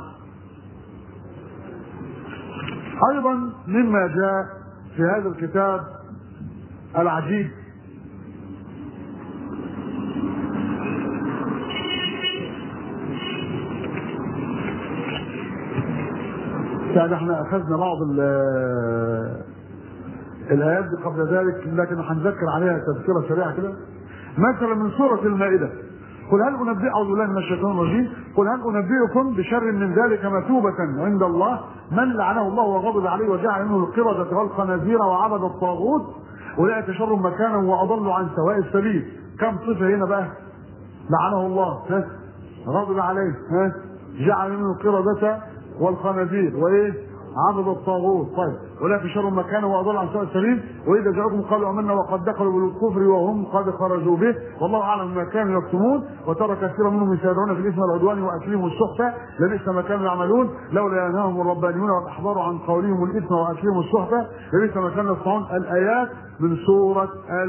ايضا مما جاء في هذا الكتاب العجيب يعني احنا اخذنا بعض ال- الايات دي قبل ذلك لكن هنذكر عليها تذكره سريعه كده مثلا من سوره المائده قل هل انبئ اعوذ بالله من الشيطان الرجيم قل هل انبئكم بشر من ذلك مثوبه عند الله من لعنه الله وغضب عليه وجعل منه القرده والخنازير وعبد الطاغوت اولئك شر مكانا واضل عن سواء السبيل كم صفه هنا بقى لعنه الله ها غضب عليه ها جعل منه القرده والخنازير وايه عبد الطاغوت طيب ولكن شر مكانه واضل عن سواء السبيل واذا جاءكم قالوا امنا وقد دخلوا بالكفر وهم قد خرجوا به والله اعلم ما كانوا يكتمون وترى كثيرا منهم يسارعون في الاثم والعدوان واكلهم السحت لبئس ما كانوا يعملون لولا ينهاهم الربانيون والاحبار عن قولهم الاثم واكلهم السحت لبئس ما كانوا يصنعون الايات من سوره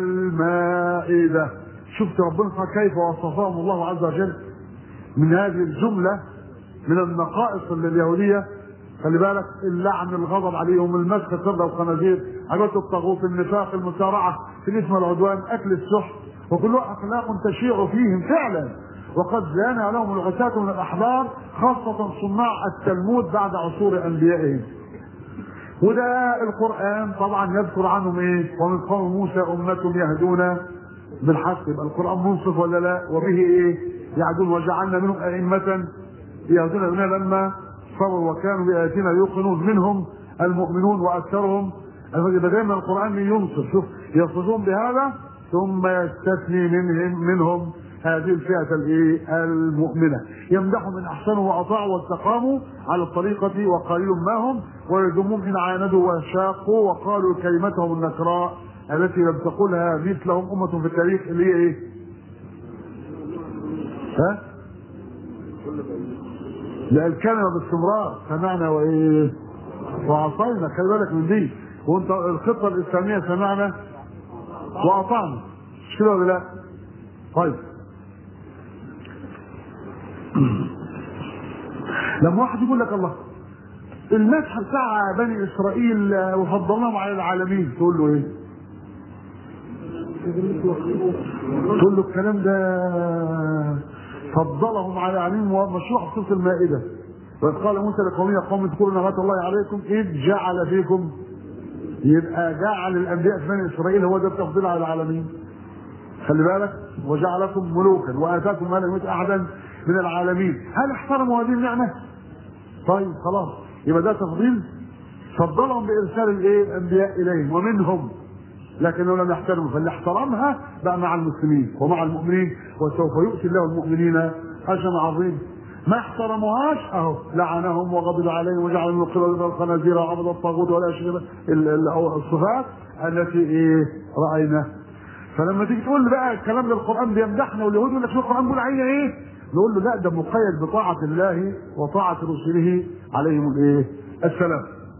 المائده شفت ربنا كيف وصفهم الله عز وجل من هذه الجمله من النقائص اليهوديه خلي بالك اللعن الغضب عليهم المسخ القرده والخنازير عباده الطاغوت النفاق المسارعه في الاثم والعدوان اكل السحت وكلها اخلاق تشيع فيهم فعلا وقد زان لهم العتاة من الاحبار خاصه صناع التلمود بعد عصور انبيائهم وده القران طبعا يذكر عنهم ايه ومن قوم موسى امه يهدون بالحق يبقى القران منصف ولا لا وبه ايه يعدون وجعلنا منهم ائمه يهدون بنا لما صبروا وكانوا بآياتنا يوقنون منهم المؤمنون وأكثرهم يبقى دايما القرآن ينصف شوف يصفون بهذا ثم يستثني منهم منهم هذه الفئة الايه المؤمنة يمدحهم إن أحسنوا وأطاعوا واستقاموا على الطريقة وقليل ما هم ويذمهم إن عاندوا وشاقوا وقالوا كلمتهم النكراء التي لم تقلها مثلهم أمة في التاريخ اللي هي إيه؟ ها؟ لا الكلمة باستمرار سمعنا وايه وعصينا خلي بالك من دي وانت الخطة الإسلامية سمعنا وأطعنا مش كده ولا لا؟ طيب لما واحد يقول لك الله المدح بتاع بني إسرائيل وفضلناهم على العالمين تقول له إيه؟ تقول له الكلام ده فضلهم على عليهم ومشروع في سوره المائده وإذ قال موسى لقومه قوم اذكروا نعمة الله عليكم إذ جعل فيكم يبقى جعل الأنبياء في بني إسرائيل هو ده التفضيل على العالمين خلي بالك وجعلكم ملوكا وآتاكم ما لم يؤت أحدا من العالمين هل احترموا هذه النعمة؟ طيب خلاص يبقى ده تفضيل فضلهم بإرسال الإيه؟ الأنبياء إليهم ومنهم لكنه لم يحترموا فاللي احترمها بقى مع المسلمين ومع المؤمنين وسوف يؤتي الله المؤمنين اجرا عظيما ما احترموهاش اهو لعنهم وغضب عليهم وجعل من القردة والخنازير وعبد الطاغوت ولا شيء الصفات التي ايه راينا فلما تيجي تقول لي بقى الكلام ده القران بيمدحنا واليهود يقول لك شو القران بيقول علينا ايه؟ نقول له لا ده مقيد بطاعه الله وطاعه رسله عليهم الايه؟ السلام.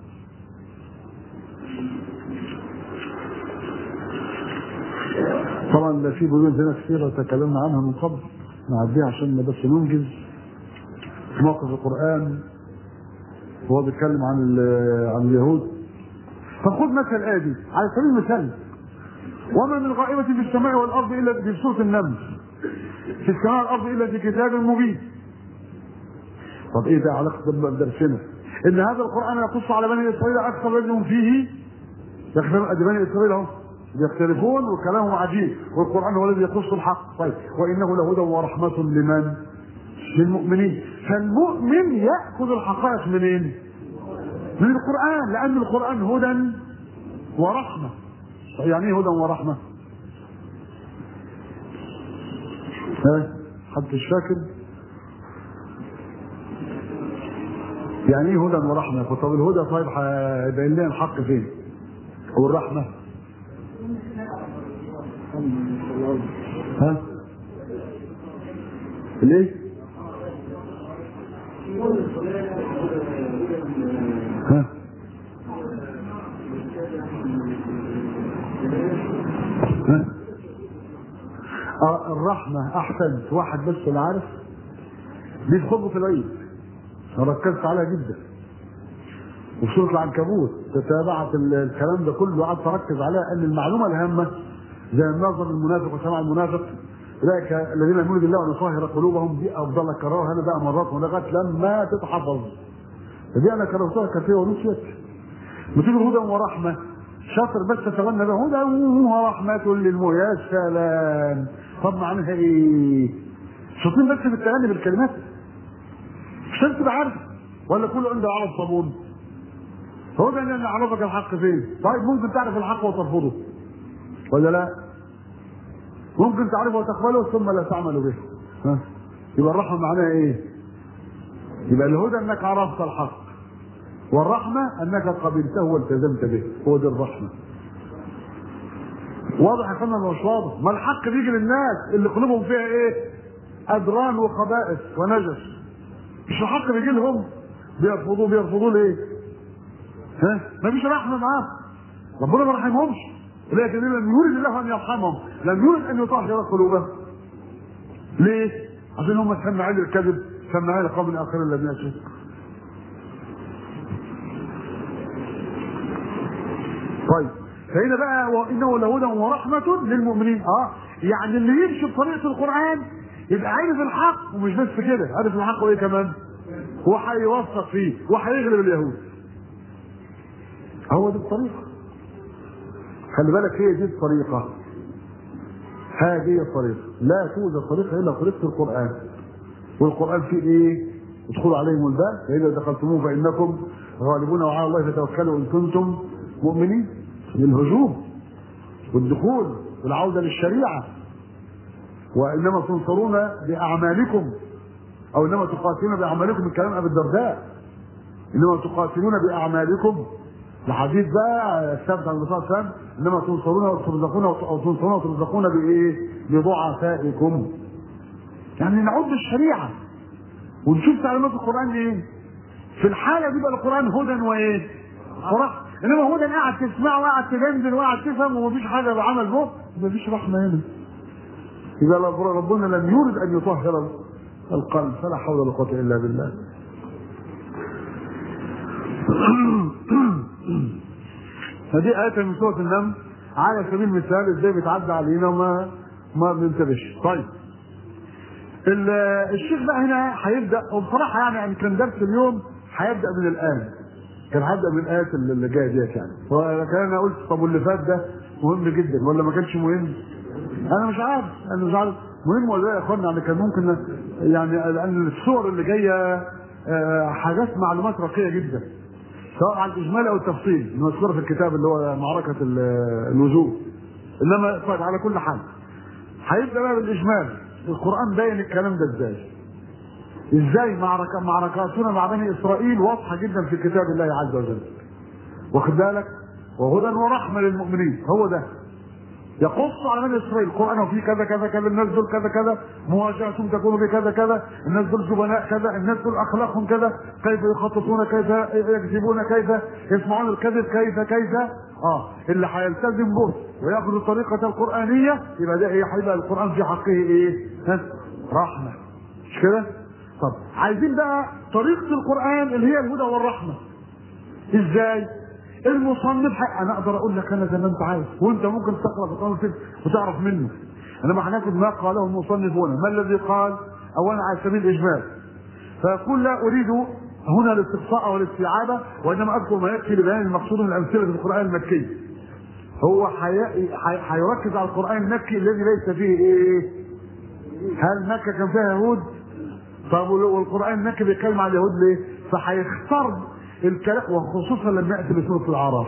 طبعا ده في بنود هنا كثيرة تكلمنا عنها من قبل نعديها عشان بس ننجز في موقف القرآن وهو بيتكلم عن عن اليهود فخذ مثل آدي على سبيل المثال وما من غائبة في السماء والأرض إلا في سورة النمل في السماء والأرض إلا في كتاب مبين طب إيه ده علاقة بدرسنا إن هذا القرآن يقص على بني إسرائيل أكثر منهم فيه يخبر بني إسرائيل أهو يختلفون وكلامهم عجيب والقران هو الذي يقص الحق طيب وانه لهدى ورحمه لمن للمؤمنين فالمؤمن ياخذ الحقائق منين من القران لان القران هدى ورحمه يعني ايه هدى ورحمه ها حد مش فاكر يعني ايه هدى ورحمه طب الهدى طيب هيبين لنا الحق فين والرحمه ها ليه ها ها آه الرحمة أحسن واحد بس اللي عارف دي في خطبة العيد أنا ركزت عليها جدا وفي سورة العنكبوت تتابعت ال- الكلام ده كله وقعدت أركز عليها أن المعلومة الهامة زي النظر المنافق وسمع المنافق أولئك الذين يؤمنون بالله وأن يطهر قلوبهم دي أفضل أكررها أنا بقى مرات ولغاية لما تتحفظ دي أنا كررتها كثيرا ونسيت بتقول هدى ورحمة شاطر بس تتغنى به هدى ورحمة للمؤمنين يا سلام طب معناها ايه؟ شاطرين بس في التغني بالكلمات مش لازم تبقى عارف ولا كله عنده عرض صابون هو ده اللي عرفك الحق فين طيب ممكن تعرف الحق وترفضه ولا لا ممكن تعرفه وتقبله ثم لا تعمل به ها يبقى الرحمه معناها ايه يبقى الهدى انك عرفت الحق والرحمه انك قبلته والتزمت به هو دي الرحمه واضح يا فندم ولا مش واضح ما الحق بيجي للناس اللي قلوبهم فيها ايه ادران وخبائث ونجس مش الحق بيجي لهم بيرفضوه بيرفضوه ليه ها مفيش رحمه معاه ربنا ما رحمهمش لكن لم يريد الله ان يرحمهم لم يريد ان يطهر قلوبهم ليه عشان هم سماعين الكذب سماعين القوم الاخرين الذين اشركوا طيب فهنا بقى وانه لهدى ورحمه للمؤمنين اه يعني اللي يمشي بطريقه القران يبقى عارف الحق ومش بس كده عارف الحق وايه كمان وهيوثق فيه وهيغلب اليهود هو دي الطريقه خلي بالك هي دي الطريقه هذه الطريقه لا توجد طريقه الا طريقه القران والقران فيه ايه ادخلوا عليهم الباب فاذا دخلتموه فانكم غالبون وعلى الله فتوكلوا ان كنتم مؤمنين للهجوم والدخول والعوده للشريعه وانما تنصرون باعمالكم او انما تقاتلون باعمالكم الكلام ابي الدرداء انما تقاتلون باعمالكم الحديث بقى الثابت عن الرسول صلى الله عليه وسلم انما تنصرون وترزقون او تنصرون وترزقون بايه؟ بضعفائكم. يعني نعود للشريعه ونشوف تعليمات القران ايه؟ في الحاله دي بقى القران هدى وايه؟ ورحمه انما هدى قاعد تسمعه وقاعد تدندن وقاعد تفهم ومفيش حاجه بعمل به مفيش رحمه هنا. اذا ربنا لم يرد ان يطهر القلب فلا حول ولا قوه الا بالله. فدي آية من سورة النمل على سبيل المثال ازاي بتعدي علينا وما ما بننتبهش. طيب. الشيخ بقى هنا هيبدا وبصراحه يعني يعني كان درس اليوم هيبدا من الان. كان هبدا من الايات اللي جايه ديت يعني. فكان انا قلت طب واللي فات ده مهم جدا ولا ما كانش مهم؟ انا مش عارف انا مش عارف مهم ولا لا يا اخوانا يعني كان ممكن يعني لان الصور اللي جايه حاجات معلومات رقيقه جدا. سواء على الاجمال او التفصيل المذكوره في الكتاب اللي هو معركه الوجوه انما طيب على كل حال هيبدا بقى بالاجمال القران باين الكلام ده ازاي ازاي معركه معركاتنا مع بني اسرائيل واضحه جدا في كتاب الله عز وجل واخد بالك وهدى ورحمه للمؤمنين هو ده يقص على بني اسرائيل القران وفيه كذا كذا كذا الناس دول كذا كذا مواجهتهم تكون بكذا كذا الناس دول جبناء كذا الناس دول اخلاقهم كذا كيف يخططون كيف يكذبون كيف يسمعون الكذب كيف كيف اه اللي هيلتزم به وياخذ الطريقه القرانيه يبقى ده ايه هيبقى القران في حقه ايه؟ ها؟ رحمه مش كده؟ طب عايزين بقى طريقه القران اللي هي الهدى والرحمه ازاي؟ المصنف حق انا اقدر اقول لك انا زي ما انت عايز وانت ممكن تقرا في القران وتعرف منه انما هناخد ما قاله المصنف هنا ما الذي قال اولا على سبيل الاجمال فيقول لا اريد هنا الاستقصاء والاستيعابه وانما اذكر ما يكفي لبيان المقصود من الامثله في القران المكي هو حي... حي... هيركز على القران المكي الذي ليس فيه ايه هل مكه كان فيها يهود طب والقران المكي بيتكلم عن اليهود ليه فهيختار الكلام وخصوصا لما ياتي بسوره الاعراف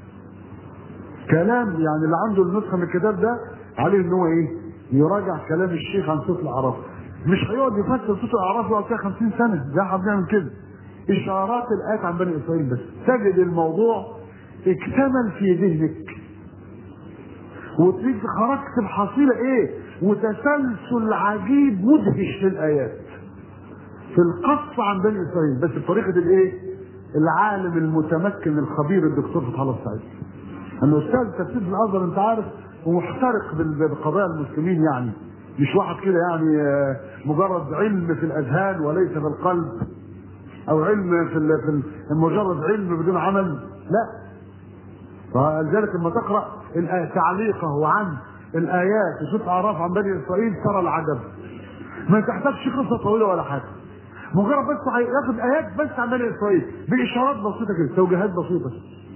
كلام يعني اللي عنده النسخه من الكتاب ده عليه ان هو ايه يراجع كلام الشيخ عن سوره الاعراف مش هيقعد يفسر سوره الاعراف يقعد فيها 50 سنه زي احنا بنعمل كده اشارات الايات عن بني اسرائيل بس تجد الموضوع اكتمل في ذهنك وتريد خرجت بحصيله ايه وتسلسل عجيب مدهش في الايات في القص عن بني اسرائيل بس بطريقه الايه العالم المتمكن الخبير الدكتور فتح الله السعيد انه استاذ تفسير في الازهر انت عارف ومحترق بال- بقضايا المسلمين يعني مش واحد كده يعني آه، مجرد علم في الاذهان وليس في القلب او علم في ال- في ال- مجرد علم بدون عمل لا فلذلك لما تقرا الآية تعليقه عن الايات في سوره الاعراف عن بني اسرائيل ترى العجب ما تحتاجش قصه طويله ولا حاجه مجرد بس هياخد ايات بس عن بني اسرائيل باشارات بسيطه كده توجيهات بسيطه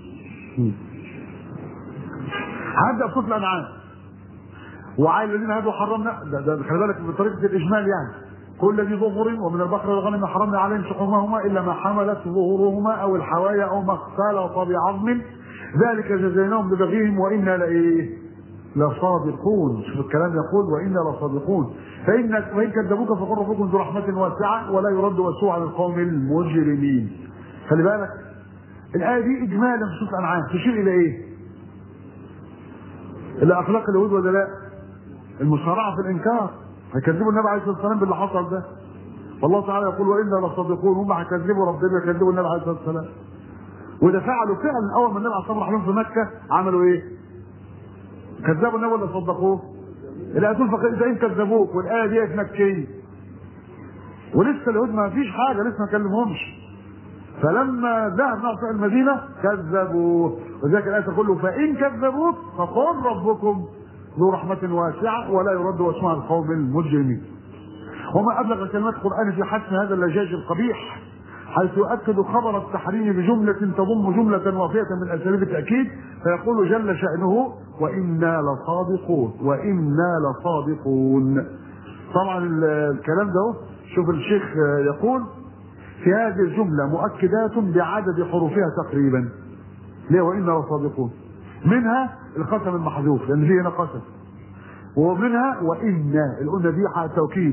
هبدا بصوت الانعام وعلى الذين هادوا حرمنا ده, ده خلي بالك بطريقه الاجمال يعني كل ذي ظهر ومن البقر والغنم حرمنا عليهم شحومهما الا ما حملت ظهورهما او الحوايا او ما اختلط بعظم ذلك جزيناهم ببغيهم وانا لايه؟ لصادقون شوف الكلام يقول وانا لصادقون فان وان كذبوك فقل ربكم ذو رحمه واسعه ولا يرد وسوء على القوم المجرمين خلي بالك الايه دي اجمالا في سوره الانعام تشير الى ايه؟ الى اخلاق اليهود ولا لا؟ المسارعه في الانكار هيكذبوا النبي عليه الصلاه والسلام باللي حصل ده والله تعالى يقول وانا لصادقون هم هيكذبوا ربنا يكذبوا النبي عليه الصلاه والسلام وده فعلوا فعلا اول ما النبي عليه الصلاه والسلام راح لهم في مكه عملوا ايه؟ كذبوا النبي ولا صدقوه؟ الايه تقول فإن كذبوك والايه دي مكيه ولسه اليهود ما فيش حاجه لسه ما كلمهمش فلما ذهب ناصر المدينه كذبوا وذلك الايه تقول له فان كذبوك فقل ربكم ذو رحمه واسعه ولا يرد واسمع القوم المجرمين وما ابلغ كلمات القران في حسم هذا اللجاج القبيح حيث يؤكد خبر التحريم بجملة تضم جملة وافية من أساليب التأكيد فيقول جل شأنه وإنا لصادقون وإنا لصادقون طبعا ال- الكلام ده شوف الشيخ يقول في هذه الجملة مؤكدات بعدد حروفها تقريبا ليه وإنا لصادقون منها القسم المحذوف لأن فيه هنا قسم ومنها وإنا القلنا دي على التوكيد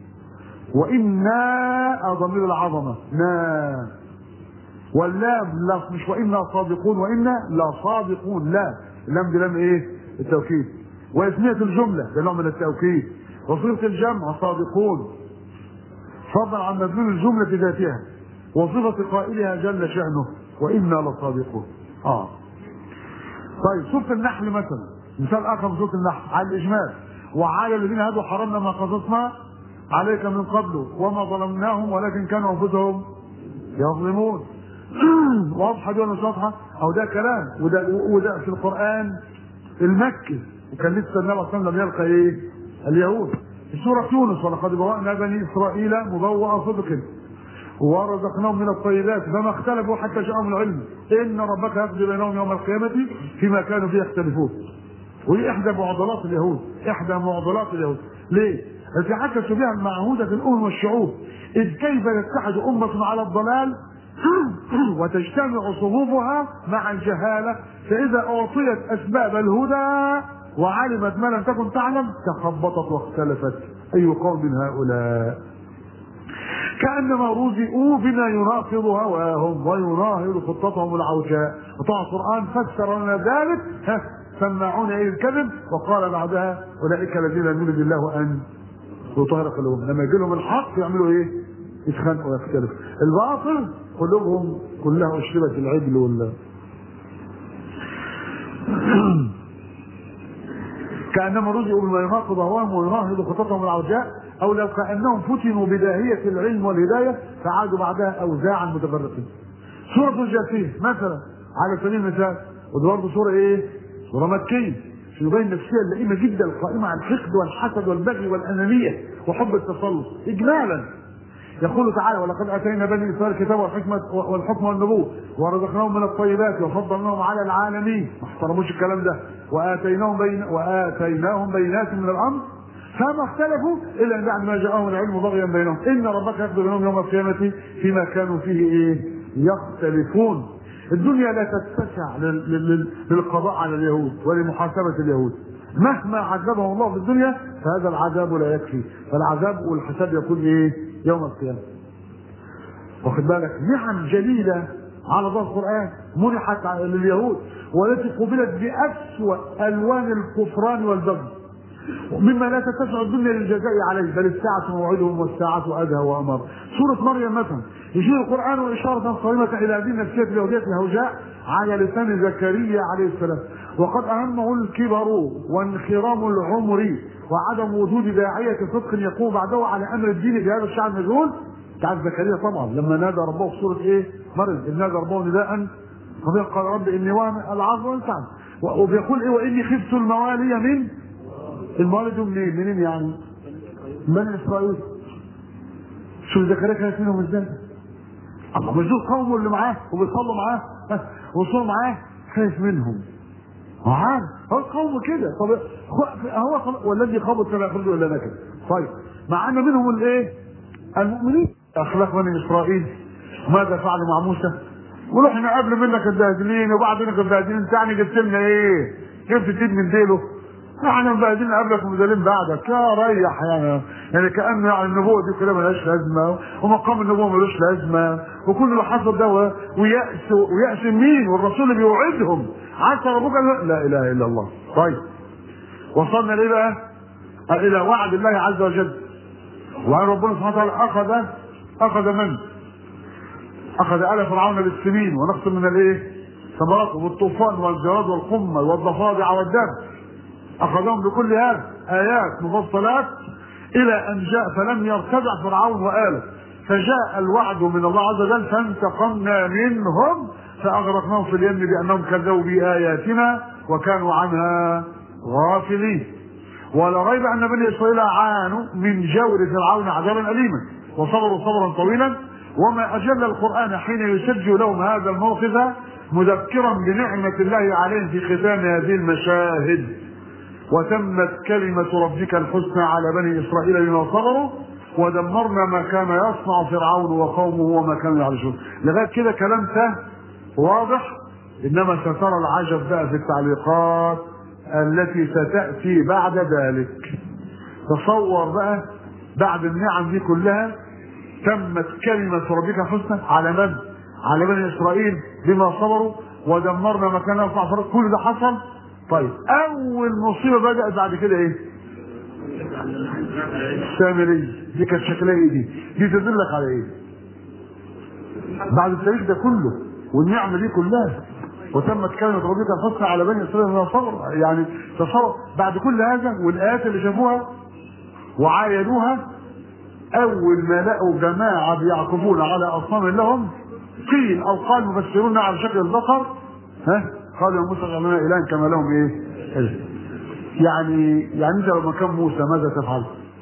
وإنا ضمير العظمة نا واللام لا مش وإنا صادقون وإنا لا صادقون لا اللام دي لام إيه التوكيد وإثنية الجملة ده نوع من التوكيد وصيغة الجمع صادقون فضلا عن مدلول الجملة ذاتها وصفة قائلها جل شأنه وإنا لصادقون آه طيب سورة النحل مثلا مثال آخر في سورة النحل على الإجمال وعلى الذين هادوا حرمنا ما قصصنا عليك من قبل وما ظلمناهم ولكن كانوا أنفسهم يظلمون واضحة دي ولا مش واضحة؟ أو ده كلام وده وده في القرآن المكي وكان لسه النبي صلى الله عليه وسلم لم يلقى إيه؟ اليهود في سورة يونس ولقد بوأنا بني إسرائيل مبوأ صدق ورزقناهم من الطيبات فما اختلفوا حتى جاءهم العلم ان ربك يقضي بينهم يوم القيامه فيما كانوا فيه يختلفون ودي احدى معضلات اليهود احدى معضلات اليهود ليه؟ تتعكس بها المعهودة في الأمم والشعوب إذ كيف يتحد أمة على الضلال وتجتمع صفوفها مع الجهالة فإذا أعطيت أسباب الهدى وعلمت ما لم تكن تعلم تخبطت واختلفت أي قوم هؤلاء كانما رزقوا بما يناقض هواهم ويناهض خطتهم العوجاء وطبعا القران فسر لنا ذلك ها سماعون الى الكذب وقال بعدها اولئك الذين لم يرد الله ان يطهر قلوبهم لما يجي لهم الحق يعملوا ايه؟ يتخانقوا ويختلفوا الباطل قلوبهم كلها اشربت العجل وال كانما رزقوا بما يناقض هواهم ويناهض خطتهم العوجاء او لو كانهم فتنوا بداهيه العلم والهدايه فعادوا بعدها اوزاعا متفرقين. سوره الجاثيه مثلا على سبيل المثال ودي برضه سوره ايه؟ سوره مكيه يبين النفسيه اللئيمه جدا القائمه على الحقد والحسد والبغي والانانيه وحب التسلط اجمالا يقول تعالى ولقد اتينا بني اسرائيل الكتاب والحكمه والحكم والنبوه ورزقناهم من الطيبات وفضلناهم على العالمين ما احترموش الكلام ده واتيناهم بين واتيناهم بينات من الامر فما اختلفوا الا ان بعد ما جاءهم العلم بغيا بينهم ان ربك يقضي بينهم يوم القيامه فيما كانوا فيه ايه يختلفون الدنيا لا تتسع لل- لل- للقضاء على اليهود ولمحاسبه اليهود مهما عذبهم الله في الدنيا فهذا العذاب لا يكفي فالعذاب والحساب يكون ايه يوم القيامه واخد بالك نعم جليله على ظهر القران منحت لليهود والتي قبلت باسوا الوان الكفران والبغي مما لا تتسع الدنيا للجزاء عليه بل الساعة موعدهم والساعة أدهى وأمر سورة مريم مثلا يشير القرآن إشارة صارمة إلى هذه النفسية اليهودية الهوجاء على لسان زكريا عليه السلام وقد أهمه الكبر وانخرام العمر وعدم وجود داعية صدق يقوم بعده على أمر الدين في هذا الشعب المجهول تعرف زكريا طبعا لما نادى ربه في سورة إيه؟ مريم إذ نادى ربه نداء خفيا قال رب إني وهن العظم والتعب وبيقول إيه وإني خفت الموالي من الموالد دول منين؟ منين يعني؟ بني اسرائيل. شوف زكريا كانت منهم ازاي؟ الله مش دول قومه اللي معاه وبيصلوا معاه ها، وصلوا معاه خايف منهم. هو عارف هو قوم كده طب خ- هو خل- والذي خبط فلا يخرج الا نكد. طيب مع ان منهم الايه؟ المؤمنين اخلاق بني اسرائيل ماذا فعلوا مع موسى؟ قولوا احنا قبل منك الداهدلين وبعدين الداهدلين انت يعني جبت لنا ايه؟ جبت تجيب من ديله احنا مبهدلين قبلك ومبهدلين بعدك يا ريح يعني يعني كان يعني النبوه دي كلها ملهاش لازمه ومقام النبوه ملوش لازمه وكل اللي حصل ده و- ويأس ويأس مين والرسول اللي بيوعدهم عسى ربك أن- لا اله الا الله طيب وصلنا ليه بقى؟ الى وعد الله عز وجل وان ربنا سبحانه وتعالى اخذ اخذ من؟ اخذ ال فرعون بالسنين ونقص من الايه؟ ثمرات والطوفان والجراد والقمل والضفادع والدم اخذهم بكل هذا ايات مفصلات الى ان جاء فلم يرتدع فرعون واله فجاء الوعد من الله عز وجل فانتقمنا منهم فاغرقناهم في اليم بانهم كذبوا باياتنا وكانوا عنها غافلين ولا ريب ان بني اسرائيل عانوا من جور فرعون عذابا اليما وصبروا صبرا طويلا وما اجل القران حين يسجل لهم هذا الموقف مذكرا بنعمه الله عليهم في ختام هذه المشاهد وتمت كلمة ربك الحسنى على بني إسرائيل بما صبروا ودمرنا ما كان يصنع فرعون وقومه وما كانوا يعرشون لغاية كده كلام سهل واضح إنما سترى العجب بقى في التعليقات التي ستأتي بعد ذلك تصور بقى بعد النعم دي كلها تمت كلمة ربك الحسنى على من؟ على بني إسرائيل بما صبروا ودمرنا ما كان يصنع فرعون كل ده حصل طيب اول مصيبه بدات بعد كده ايه السامري دي كانت شكلها ايه دي دي تدلك على ايه بعد التاريخ ده كله والنعمه دي كلها وتمت كلمة ربك الحسنى على بني إسرائيل من صبر يعني تصور بعد كل هذا والآيات اللي شافوها وعاينوها أول ما لقوا جماعة بيعكفون على أصنام لهم قيل أو قال مفسرون على شكل البقر ها قالوا يا موسى اجعل لنا إلها كما لهم إيه؟ إله. يعني يعني أنت لو مكان موسى ماذا تفعل؟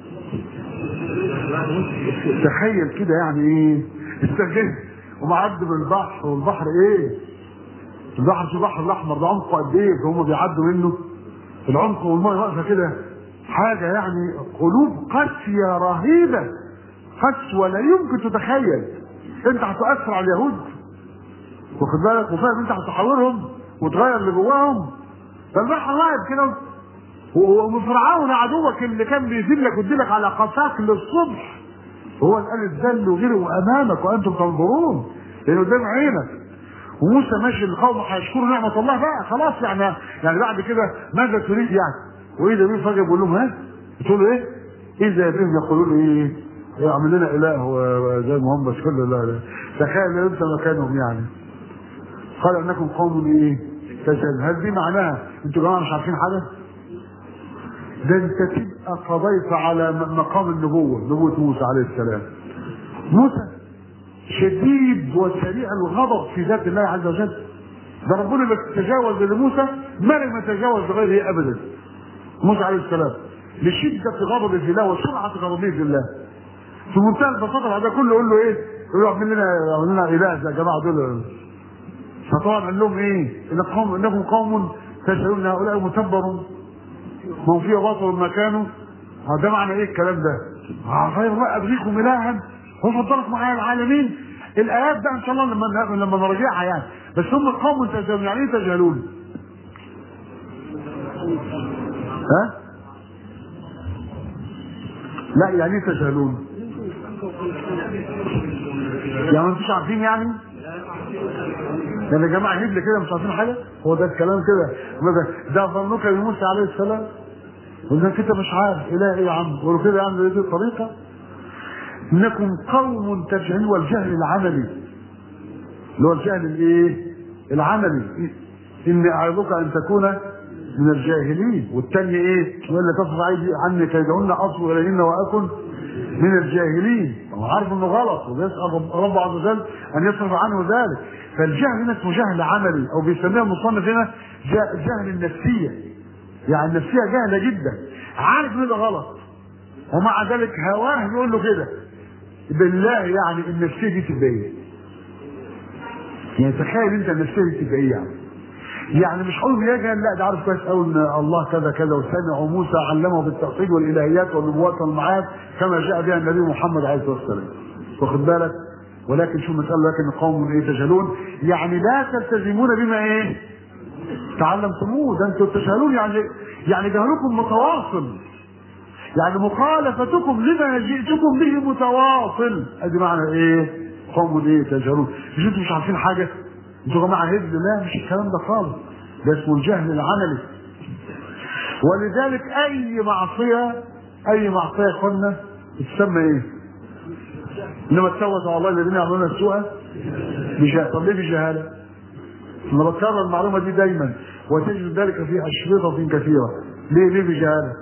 تخيل كده يعني إيه؟ استخدم ومعدي بالبحر والبحر إيه؟ البحر في البحر الأحمر ده عمقه قد إيه؟ هم بيعدوا منه العمق والمية واقفة كده حاجة يعني قلوب قاسية رهيبة قسوة لا يمكن تتخيل انت هتؤثر على اليهود واخد بالك وفاهم انت هتحاورهم وتغير اللي جواهم فالبحر واقف كده وفرعون عدوك اللي كان بيذلك ويديلك على قفاك للصبح هو اللي قال الذل وغيره امامك وانتم تنظرون لانه قدام عينك وموسى ماشي القوم هيشكروا نعمة الله بقى خلاص يعني يعني بعد كده ماذا تريد يعني؟ واذا بيه فجاه بيقول لهم ها؟ بتقولوا ايه؟ اذا بهم يقولون ايه؟ يعمل لنا اله زي ما هم بس كل لا لا تخيل انت مكانهم يعني قال انكم قوم ايه؟ تجهل هل دي معناها انتوا جماعه مش عارفين حاجه؟ ده انت تبقى قضيت على مقام النبوه نبوه موسى عليه السلام موسى شديد وسريع الغضب في ذات الله عز وجل ده ربنا اللي تجاوز لموسى ما لم يتجاوز لغيره ابدا موسى عليه السلام لشدة غضبه في الله وسرعة غضبه في الله في منتهى البساطه بعد كله يقول له ايه؟ يقول له اعمل لنا اعمل لنا اله يا جماعه دول فطبعا قال لهم ايه؟ ان قوم انكم قوم تجهلون هؤلاء متبر ما هو فيه باطل ما كانوا آه ده معنى ايه الكلام ده؟ آه خير بقى ابغيكم الها وفضلكم على العالمين الايات بقى ان شاء الله لما لما نراجعها يعني بس هم قوم تجهلون يعني ايه تجهلون؟ ها؟ لا يعني ايه تجهلون؟ يعني انتوش عارفين يعني؟ يعني يا جماعه هبل كده مش عارفين حاجه؟ هو ده الكلام كده ده- ده ظنك بموسى عليه السلام وانك انت مش عارف اله ايه يا عم؟ يقولوا كده يعني دي الطريقه انكم قوم تجهلون والجهل العملي اللي هو الجهل الايه؟ العملي اني اعظك ان تكون من الجاهلين والتاني ايه؟ ولا تصف عيدي عني كيدهن اصل اليهن واكن من الجاهلين هو عارف انه غلط وبيسال رب, رب عز وجل ان يصرف عنه ذلك فالجهل هنا اسمه جهل عملي او بيسميها المصنف هنا جه- جهل النفسيه يعني النفسيه جهله جدا عارف ان ده غلط ومع ذلك هواه يقول له كده بالله يعني النفسيه دي تبقى ايه؟ يعني تخيل انت النفسيه دي تبقى ايه يعني؟ يعني مش هقول يجهل لا ده عارف كويس قوي ان الله كذا كذا وسمع موسى علمه بالتوحيد والالهيات والنبوات والمعاد كما جاء بها النبي محمد عليه الصلاه والسلام واخد بالك ولكن شو المسألة لكن قوم ايه تجهلون يعني لا تلتزمون بما ايه تعلمتموه ده انتم تجهلون يعني يعني جهلكم متواصل يعني مخالفتكم لما جئتكم به متواصل ادي معنى ايه قوم ايه تجهلون مش انتم مش عارفين حاجه انتوا يا جماعه هبل لا مش الكلام ده خالص ده اسمه الجهل العملي ولذلك اي معصيه اي معصيه يا اخوانا تسمى ايه انما التوبه على الله الذين يعملون السوء بجهل طب ليه بجهاله؟ انا بكرر المعلومه دي دايما وتجد ذلك في اشرطه كثيره ليه ليه بجهاله؟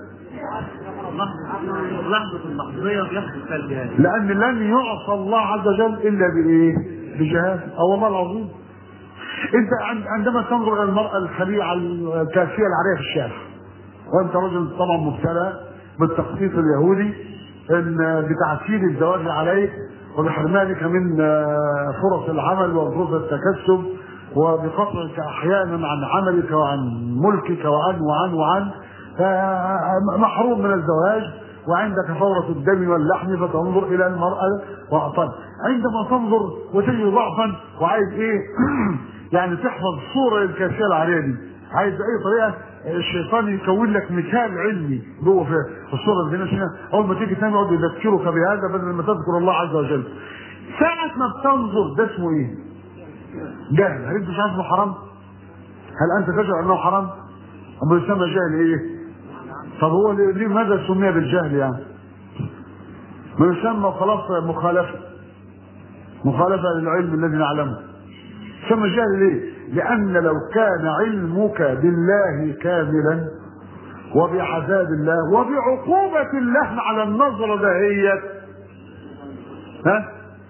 لحظة اللحظية يحدث فيها الجهاز لان لن يعصى الله عز وجل الا بايه؟ بجهاله او والله العظيم انت عند- عندما تنظر الى المراه الخليعه الكافيه العاريه في الشارع وانت رجل طبعا مبتلى بالتخطيط اليهودي ان بتعسير الزواج عليك وبحرمانك من آه، فرص العمل وفرص التكسب وبقطعك احيانا عن عملك وعن ملكك وعن وعن وعن آه، محروم من الزواج وعندك فورة الدم واللحم فتنظر إلى المرأة وأعطان عندما تنظر وتجد ضعفا وعايز إيه يعني تحفظ صورة للكافية العارية دي عايز بأي طريقة الشيطان يكون لك مثال علمي جوه في الصورة اللي هنا هنا أول ما تيجي تاني يقعد يذكرك بهذا بدل ما تذكر الله عز وجل ساعة ما بتنظر ده اسمه إيه؟ جهل هل أنت مش عارف إنه حرام؟ هل أنت تجهل أنه حرام؟ أما يسمى جهل إيه؟ طب هو ليه ليه- ماذا سمي بالجهل يعني؟ ما يسمى خلاص مخالفة مخالفة للعلم الذي نعلمه سمى الجهل ليه؟ لأن لو كان علمك بالله كاملا وبعذاب الله وبعقوبة الله على النظرة دهيت ها؟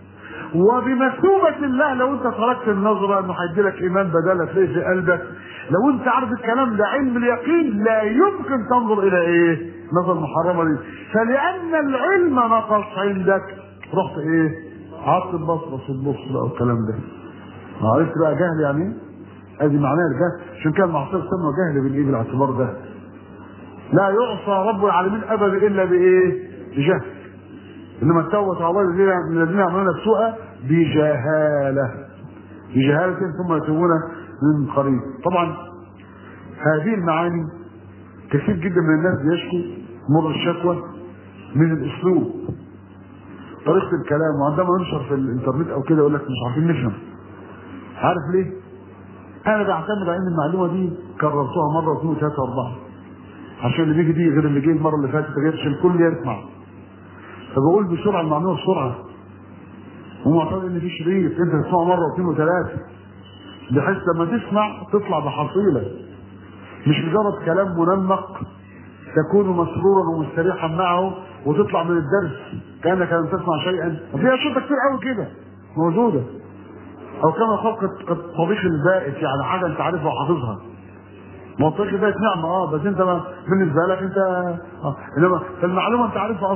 وبمثوبة الله لو انت تركت النظرة انه هيدي لك ايمان بدل تلاقي في قلبك لو انت عارف الكلام ده علم اليقين لا يمكن تنظر الى ايه نظر محرمة دي فلان العلم نقص عندك رحت ايه قعدت تبص بص تبص بقى والكلام ده عرفت بقى جهل يعني ايه ادي معناه الجهل عشان كده المعصيه سمى جهل بالايه بالاعتبار ده لا يعصى رب العالمين ابدا الا بايه بجهل انما التوبه على الله الذين الذين يعملون السوء بجهاله بجهاله ثم يتوبون من قريب طبعا هذه المعاني كثير جدا من الناس بيشكي مر الشكوى من الاسلوب طريقه الكلام وعندما ينشر في الانترنت او كده يقول لك مش عارفين نفهم عارف ليه؟ انا بعتمد على ان المعلومه دي كررتها مره واثنين وثلاثه واربعه عشان اللي بيجي دي غير اللي جه المره اللي فاتت غير عشان الكل يسمع فبقول بسرعه المعلومه بسرعه ومعتقد ان في شريط انت تسمعه مره واثنين وثلاثه بحيث لما تسمع تطلع بحصيله مش مجرد كلام منمق تكون مسرورا ومستريحا معه وتطلع من الدرس كانك لم تسمع شيئا وفي اشرطه كتير قوي كده موجوده او كما خلق الطبيخ البائس يعني حاجه انت عارفها وحافظها ما هو الطبيخ البائس نعمه اه بس انت ما بالنسبه لك انت اه انما فالمعلومه انت عارفها اصلا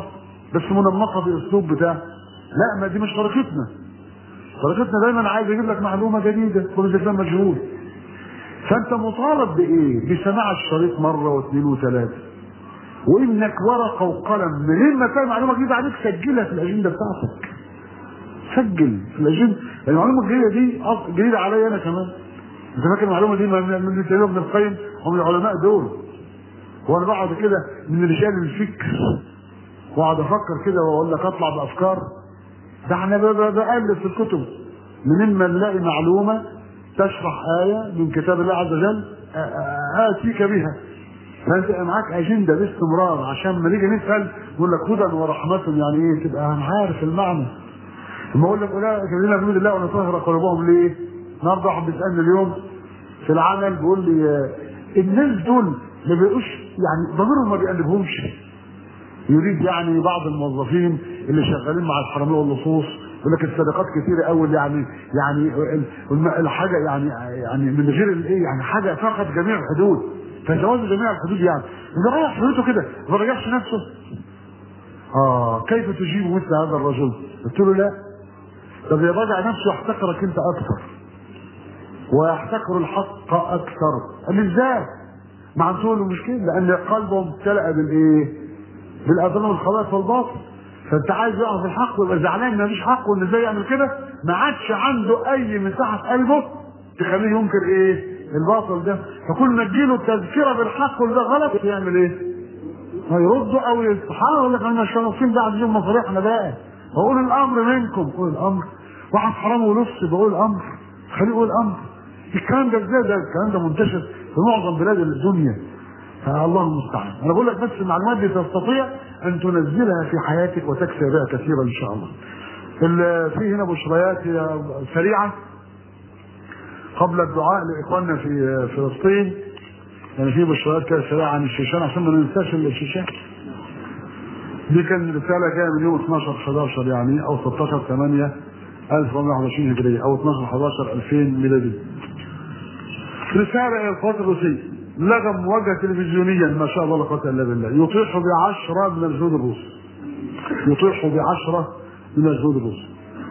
بس منمقه باسلوب بتاع لا ما دي مش طريقتنا طريقتنا دايما عايز يجيب لك معلومه جديده كل ده كلام مجهول فانت مطالب بايه؟ بسماع الشريط مره واثنين وثلاثه وانك ورقه وقلم منين ما تلاقي معلومه جديده عليك سجلها في الاجنده بتاعتك سجل في الاجنده المعلومه الجديده دي أص- جديده عليا انا كمان انت فاكر المعلومه دي من من من ابن القيم ومن العلماء دول وانا بقعد كده من رجال الفكر واقعد افكر كده واقول لك اطلع بافكار ده احنا ب- ب- بألف في الكتب منين ما نلاقي معلومه تشرح ايه من كتاب الله عز وجل آ- آ- اتيك بها فانت يبقى معاك اجنده باستمرار عشان ما نيجي نسال نقول لك هدى ورحمه يعني ايه تبقى انا عارف المعنى لما اقول لك اولئك الذين بيد الله ونطهر قلوبهم ليه؟ النهارده واحد بيسالني اليوم في العمل بيقول لي آه، الناس دول ما بيبقوش يعني ضميرهم ما بيقلبهمش يريد يعني بعض الموظفين اللي شغالين مع الحراميه واللصوص يقول لك الصدقات كتيره قوي يعني يعني الم- الحاجه يعني يعني من غير الايه يعني حاجه فقط جميع الحدود فجواز جميع الحدود يعني اللي رايح حدوده كده ما رجعش نفسه اه كيف تجيب مثل هذا الرجل؟ قلت له لا طب يراجع نفسه يحتقرك انت اكثر ويحتقر الحق اكثر قال لي ازاي؟ ما عنده له مشكله لان قلبه امتلأ بالايه؟ بالاذان والخبائث والباطل فانت عايز يعرف الحق ويبقى زعلان ما فيش حق وان ازاي يعمل كده ما عادش عنده اي مساحه في قلبه تخليه ينكر ايه؟ الباطل ده فكل ما تجيله تذكره بالحق وده غلط يعمل ايه؟ هيردوا او يستحاروا يقول لك انا مش واقفين بعد يوم مصالحنا بقى بقول الامر منكم قول الامر واحد حرام ونص بقول الامر خليه يقول الامر الكلام ده ازاي ده الكلام ده منتشر في معظم بلاد الدنيا فالله المستعان انا بقول لك بس المعلومات دي تستطيع ان تنزلها في حياتك وتكسب بها كثيرا ان شاء الله ال- في هنا بشريات هي سريعه قبل الدعاء لاخواننا في فلسطين يعني في بشريات كده سريعه عن الشيشان عشان ما ننساش الشيشان دي كان رساله جايه من يوم 12 11 يعني او 16 8 1421 هجريه او 12 11 2000 ميلادي رساله الى القوات الروسيه لغى مواجهه تلفزيونيا ما شاء الله لا قوه الا بالله يطيح بعشره من الجنود الروس يطيح بعشره من الجنود الروس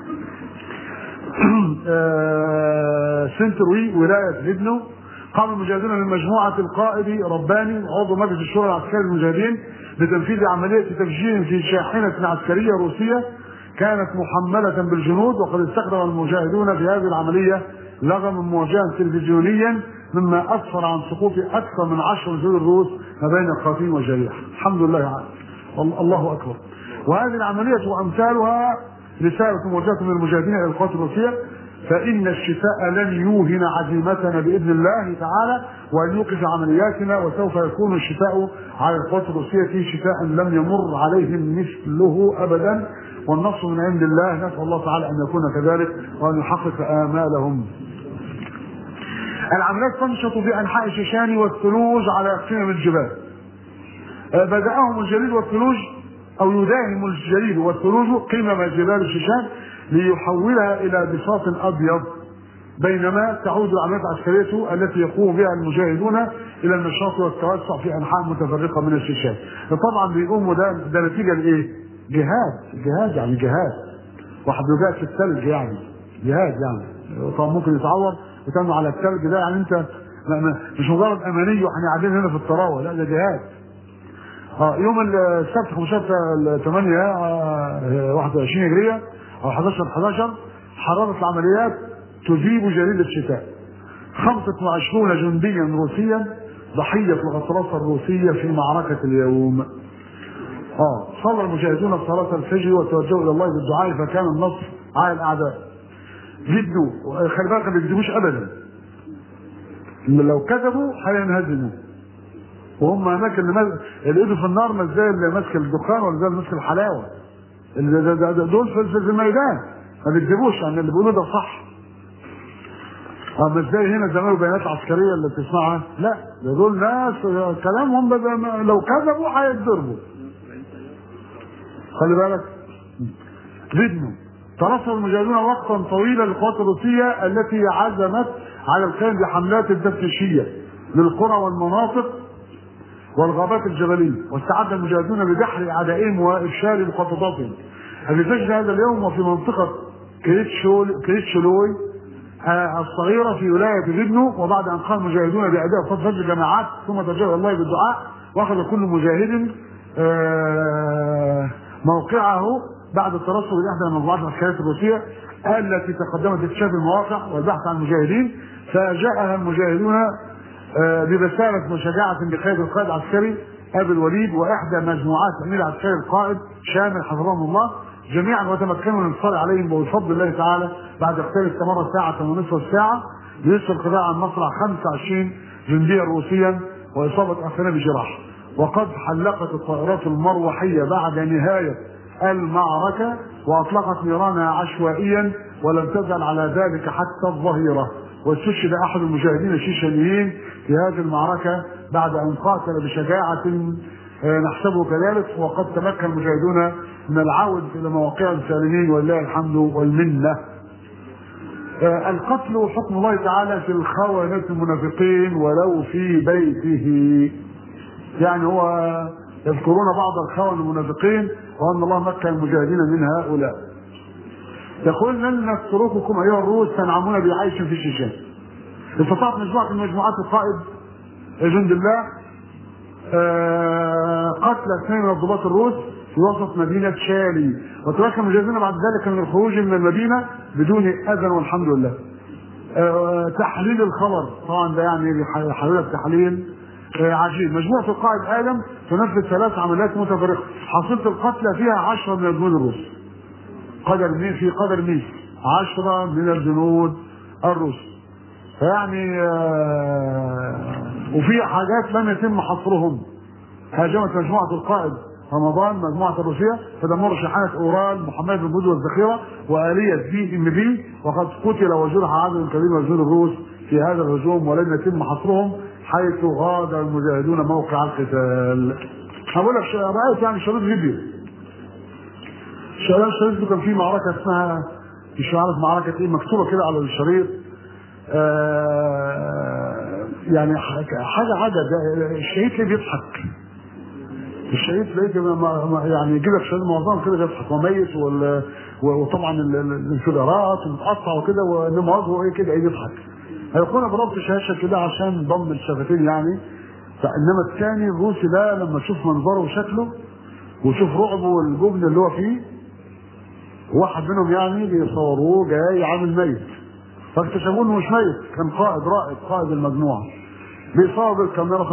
آه، سنتروي ولايه لبنو قام المجاهدون من مجموعه القائد رباني عضو مجلس الشورى العسكري للمجاهدين بتنفيذ عمليه تفجير في شاحنه عسكريه روسيه كانت محمله بالجنود وقد استخدم المجاهدون في هذه العمليه لغما مواجها تلفزيونيا مما اسفر عن سقوط اكثر من عشر جنود الروس ما بين قاتل وجريح الحمد لله عز. الله اكبر وهذه العمليه وامثالها رساله موجهه من المجاهدين الى القوات الروسيه فإن الشفاء لن يوهن عزيمتنا بإذن الله تعالى وأن يوقف عملياتنا وسوف يكون الشفاء على القوات الروسية شفاء لم يمر عليهم مثله أبدا والنصر من عند الله نسأل الله تعالى أن يكون كذلك وأن يحقق آمالهم العمليات تنشط في أنحاء الشيشان والثلوج على قمم الجبال آه، بدأهم الجليد والثلوج أو يداهم الجليد والثلوج قمم جبال الشيشان ليحولها إلى بساط أبيض بينما تعود العمليات العسكرية التي يقوم بها المجاهدون إلى النشاط والتوسع في أنحاء متفرقة من الشيشان طبعا بيقوموا ده ده نتيجة لإيه؟ جهاد جهاد يعني جهاد واحد بيجاهد في الثلج يعني جهاد يعني طبعا ممكن يتعور وتعمل على الثلج ده يعني انت ما- ما- مش مجرد اماني واحنا قاعدين هنا في الطراوه لا ده جهاد اه يوم السبت 15 8 آه، 21 هجريه او 11 11 حراره العمليات تذيب جليد الشتاء 25 جنديا روسيا ضحيه الغطرسه الروسيه في معركه اليوم اه صلى المجاهدون صلاه الفجر وتوجهوا الى الله بالدعاء فكان النصر على الاعداء جدوا خلي بالك ما بيكذبوش ابدا لو كذبوا هينهزموا وهم هناك اللي, مز... اللي ايده في النار مش زي اللي ماسك الدخان ولا زي اللي ماسك الحلاوه اللي ده ده ده دول في في الميدان ما بيكذبوش يعني اللي بيقولوا ده صح اه مش زي هنا زمان بيانات عسكريه اللي بتسمعها لا ده دول ناس كلامهم ده ده لو كذبوا هيتضربوا خلي بالك فيديو ترصد المجاهدون وقتا طويلا للقوات الروسيه التي عزمت على القيام بحملات التفتيشيه للقرى والمناطق والغابات الجبليه واستعد المجاهدون بدحر اعدائهم وافشال مخططاتهم في فجر هذا اليوم وفي منطقه كريتشول كريتشولوي آه، الصغيره في ولايه فيدنو وبعد ان قام المجاهدون باداء صلاه فجر جماعات ثم تجاوز الله بالدعاء واخذ كل مجاهد آه، موقعه بعد الترصد لاحدى المجموعات العسكريه الروسيه التي تقدمت لاكتشاف المواقع والبحث عن المجاهدين فجاءها المجاهدون آه، ببسالة وشجاعة بقيادة القائد العسكري أبي الوليد وإحدى مجموعات الأمير العسكري القائد شامل حفظهم الله جميعا وتمكنوا من الانتصار عليهم وبفضل الله تعالى بعد اقتال استمر ساعة ونصف الساعة ليسر القضاء عن مصرع 25 جنديا روسيا وإصابة آخرين بجراح وقد حلقت الطائرات المروحية بعد نهاية المعركة وأطلقت نيرانها عشوائيا ولم تزل على ذلك حتى الظهيرة واستشهد أحد المجاهدين الشيشانيين في هذه المعركة بعد أن قاتل بشجاعة آه، نحسبه كذلك وقد تمكن المجاهدون من العودة إلى مواقعهم سالمين ولله الحمد والمنة آه، القتل حكم الله تعالى في الخونة المنافقين ولو في بيته يعني هو يذكرون بعض الخون المنافقين وأن الله مكن المجاهدين من هؤلاء يقول لن نترككم أيها الروس تنعمون بعيش في الشيشان استطاعت مجموعة من مجموعات القائد جند الله آه، قتل اثنين من الضباط الروس في وسط مدينة شالي وتمكن المجاهدين بعد ذلك من الخروج من المدينة بدون أذى والحمد لله آه، تحليل الخبر طبعا ده يعني بيحلل التحليل آه، عجيب مجموعة القائد آدم تنفذ ثلاث عمليات متفرقة حصيلة القتلى فيها عشرة من الجنود الروس قدر مين في قدر مين عشرة من الجنود الروس فيعني آه، وفي حاجات لم يتم حصرهم هاجمت مجموعة القائد رمضان مجموعة الروسية فدمروا شحنات أورال محمد بن بود والذخيرة وآلية بي ام بي وقد قتل وجرح عدد كبير من جنود الروس في هذا الهجوم ولم يتم حصرهم حيث غادر المجاهدون موقع القتال. هقول لك رأيت يعني شريط فيديو شباب الشريط كان في معركة اسمها مش عارف معركة ايه مكتوبة كده على الشريط آه يعني حاجة حاجة عادة ده الشهيد ليه بيضحك الشهيد تلاقيه كده ما- ما- يعني يجيب لك شهيد معظم كده بيضحك وميت وال- وطبعا ال- ال- الانفجارات ومتقطع وكده ونماذجه ايه كده ايه بيضحك هيكون ضربت شاشة كده عشان ضم الشفتين يعني فانما الثاني الروسي ده لما تشوف منظره وشكله وشوف رعبه والجبن اللي هو فيه واحد منهم يعني بيصوروه جاي عامل ميت فاكتشفوه انه مش ميت كان قائد رائد قائد المجموعه بيصور بالكاميرا ف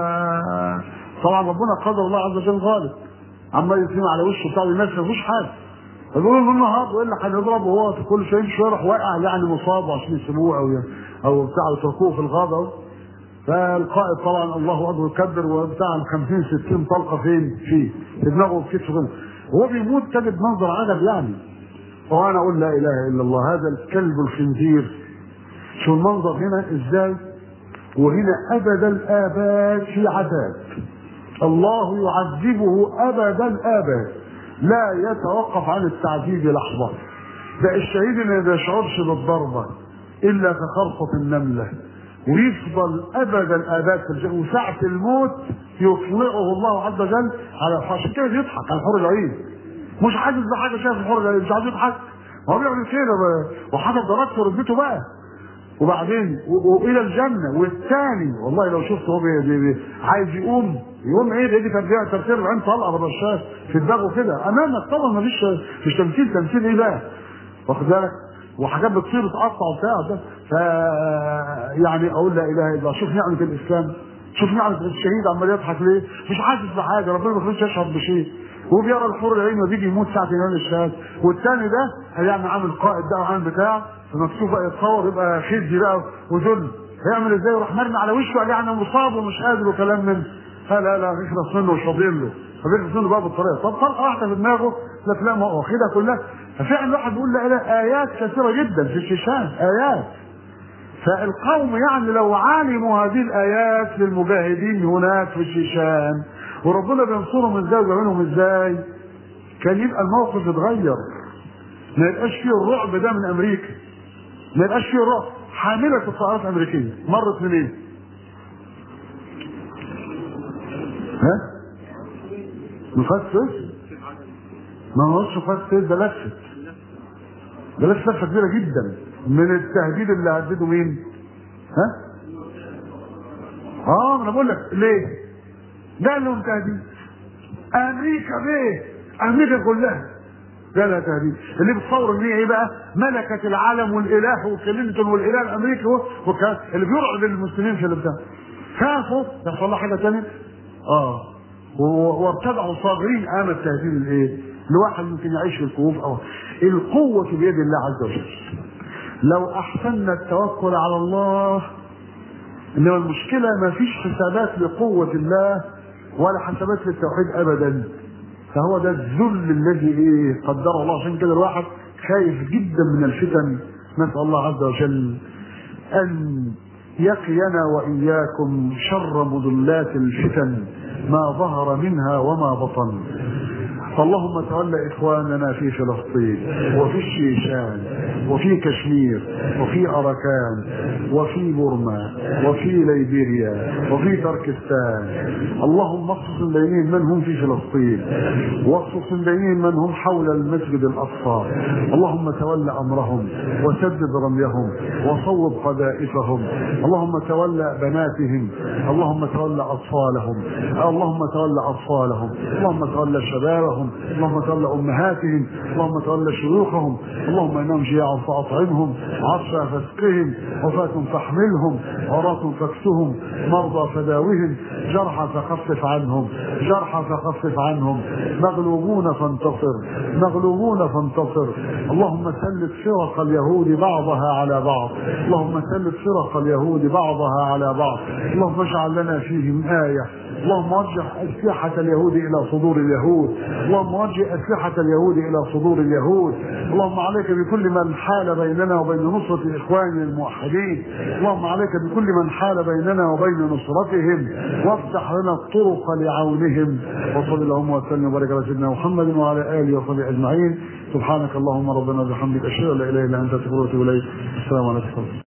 طبعا ربنا قدر الله عز وجل غالب عمال يتم على وشه بتاع الناس ما فيهوش حاجه فبيقولوا له النهارده والا هنضربه وهو كل شويه شويه يروح واقع يعني مصاب عشان يسيبوه او او بتاع يتركوه في الغابه فالقائد طبعا الله اكبر يكبر وبتاع 50 60 طلقه فين؟ فيه في دماغه في كتفه كده وهو بيموت تجد منظر عجب يعني وانا اقول لا اله الا الله هذا الكلب الخنزير شو المنظر هنا ازاي وهنا ابد الاباد في عذاب الله يعذبه ابد الاباد لا يتوقف عن التعذيب لحظه ده الشهيد اللي ما بيشعرش بالضربه الا كخرصه النمله ويفضل ابد الاباد في الجنه وساعه الموت يطلعه الله عز وجل على عشان كده بيضحك على حور العين مش حاسس بحاجه شايف الحور العين مش عايز يضحك ما هو بيعمل كده بقى. وحسب درجته في رتبته بقى وبعدين و- والى الجنه والثاني والله لو شفته هو بي بي بي عايز يقوم يقوم ايه ده دي ترتيب ترتيب العين طلقه بالرشاش في دماغه كده امامك طبعا ما فيش مش تمثيل تمثيل ايه بقى واخد بالك وحاجات بتصير تقطع وبتاع ده ف يعني اقول لا اله الا الله شوف نعمه الاسلام شوف نعمه الشهيد عمال يضحك ليه مش حاسس بحاجه ربنا ما يخليش يشعر بشيء هو بيرى الحور العين وبيجي يموت ساعه ايمان الشهاده والثاني ده يعني عامل قائد ده وعامل بتاع فمكتوب بقى يتصور يبقى خزي بقى وذل هيعمل ازاي يروح مرمي على وشه قال يعني مصاب ومش قادر وكلام من لا لا لا يخلص منه ومش فاضيين له فبيخلص منه بقى بالطريقه طب طلقه واحده في دماغه لا تلاقي ما هو واخدها كلها ففعلا الواحد بيقول لا اله ايات كثيره جدا في الشيشان ايات فالقوم يعني لو علموا هذه الايات للمجاهدين هناك في الشيشان وربنا بينصرهم ازاي ويعينهم ازاي كان يبقى الموقف اتغير ما يبقاش فيه الرعب ده من امريكا ما يبقاش فيه الرعب حاملة الطائرات الامريكية مرت منين؟ ها مفسس ما هوش مفسس ده لفت ده لفت لفه كبيره جدا من التهديد اللي هدده مين ها اه ما انا بقول لك ليه ده لهم تهديد امريكا ليه امريكا كلها ده لا تهديد اللي بتصور ان هي ايه بقى ملكه العالم والاله وكلينتون والاله الامريكي وكان اللي بيرعب المسلمين في البتاع خافوا يحصل لها حاجه ثانيه اه و- وارتدعوا صاغرين امام التهديد الايه لواحد ممكن يعيش في الكهوف او القوه بيد الله عز وجل لو احسننا التوكل على الله انما المشكله ما فيش حسابات لقوه الله ولا حسابات للتوحيد ابدا فهو ده الذل الذي ايه قدره الله عشان كده الواحد خايف جدا من الفتن نسال الله عز وجل ان يقينا واياكم شر مضلات الفتن ما ظهر منها وما بطن اللهم تولى اخواننا في فلسطين وفي الشيشان وفي كشمير وفي اراكان وفي بورما وفي ليبيريا وفي تركستان اللهم اخصص بينهم من هم في فلسطين واخصص بينهم من هم حول المسجد الاقصى اللهم تولى امرهم وسدد رميهم وصوب قذائفهم اللهم تولى بناتهم اللهم تولى اطفالهم اللهم تولى اطفالهم اللهم تولى شبابهم اللهم تولى امهاتهم اللهم تولى شيوخهم اللهم انهم جياع فاطعمهم عطشا فاسقهم وفاة فاحملهم عراة فاكسهم مرضى فداوهم جرحى فخفف عنهم جرحى فخفف عنهم مغلوبون فانتصر مغلوبون فانتصر اللهم سلط فرق اليهود بعضها على بعض اللهم سلط فرق اليهود بعضها على بعض اللهم اجعل لنا فيهم آية اللهم وجه أسلحة اليهود إلى صدور اليهود اللهم وجه أسلحة اليهود إلى صدور اليهود اللهم عليك بكل من حال بيننا وبين نصرة إخواننا الموحدين اللهم عليك بكل من حال بيننا وبين نصرتهم وافتح لنا الطرق لعونهم وصل اللهم وسلم وبارك على سيدنا محمد وعلى آله وصحبه أجمعين سبحانك اللهم ربنا وبحمدك أشهد أن لا إله إلا أنت أستغفرك وأتوب إليك السلام عليكم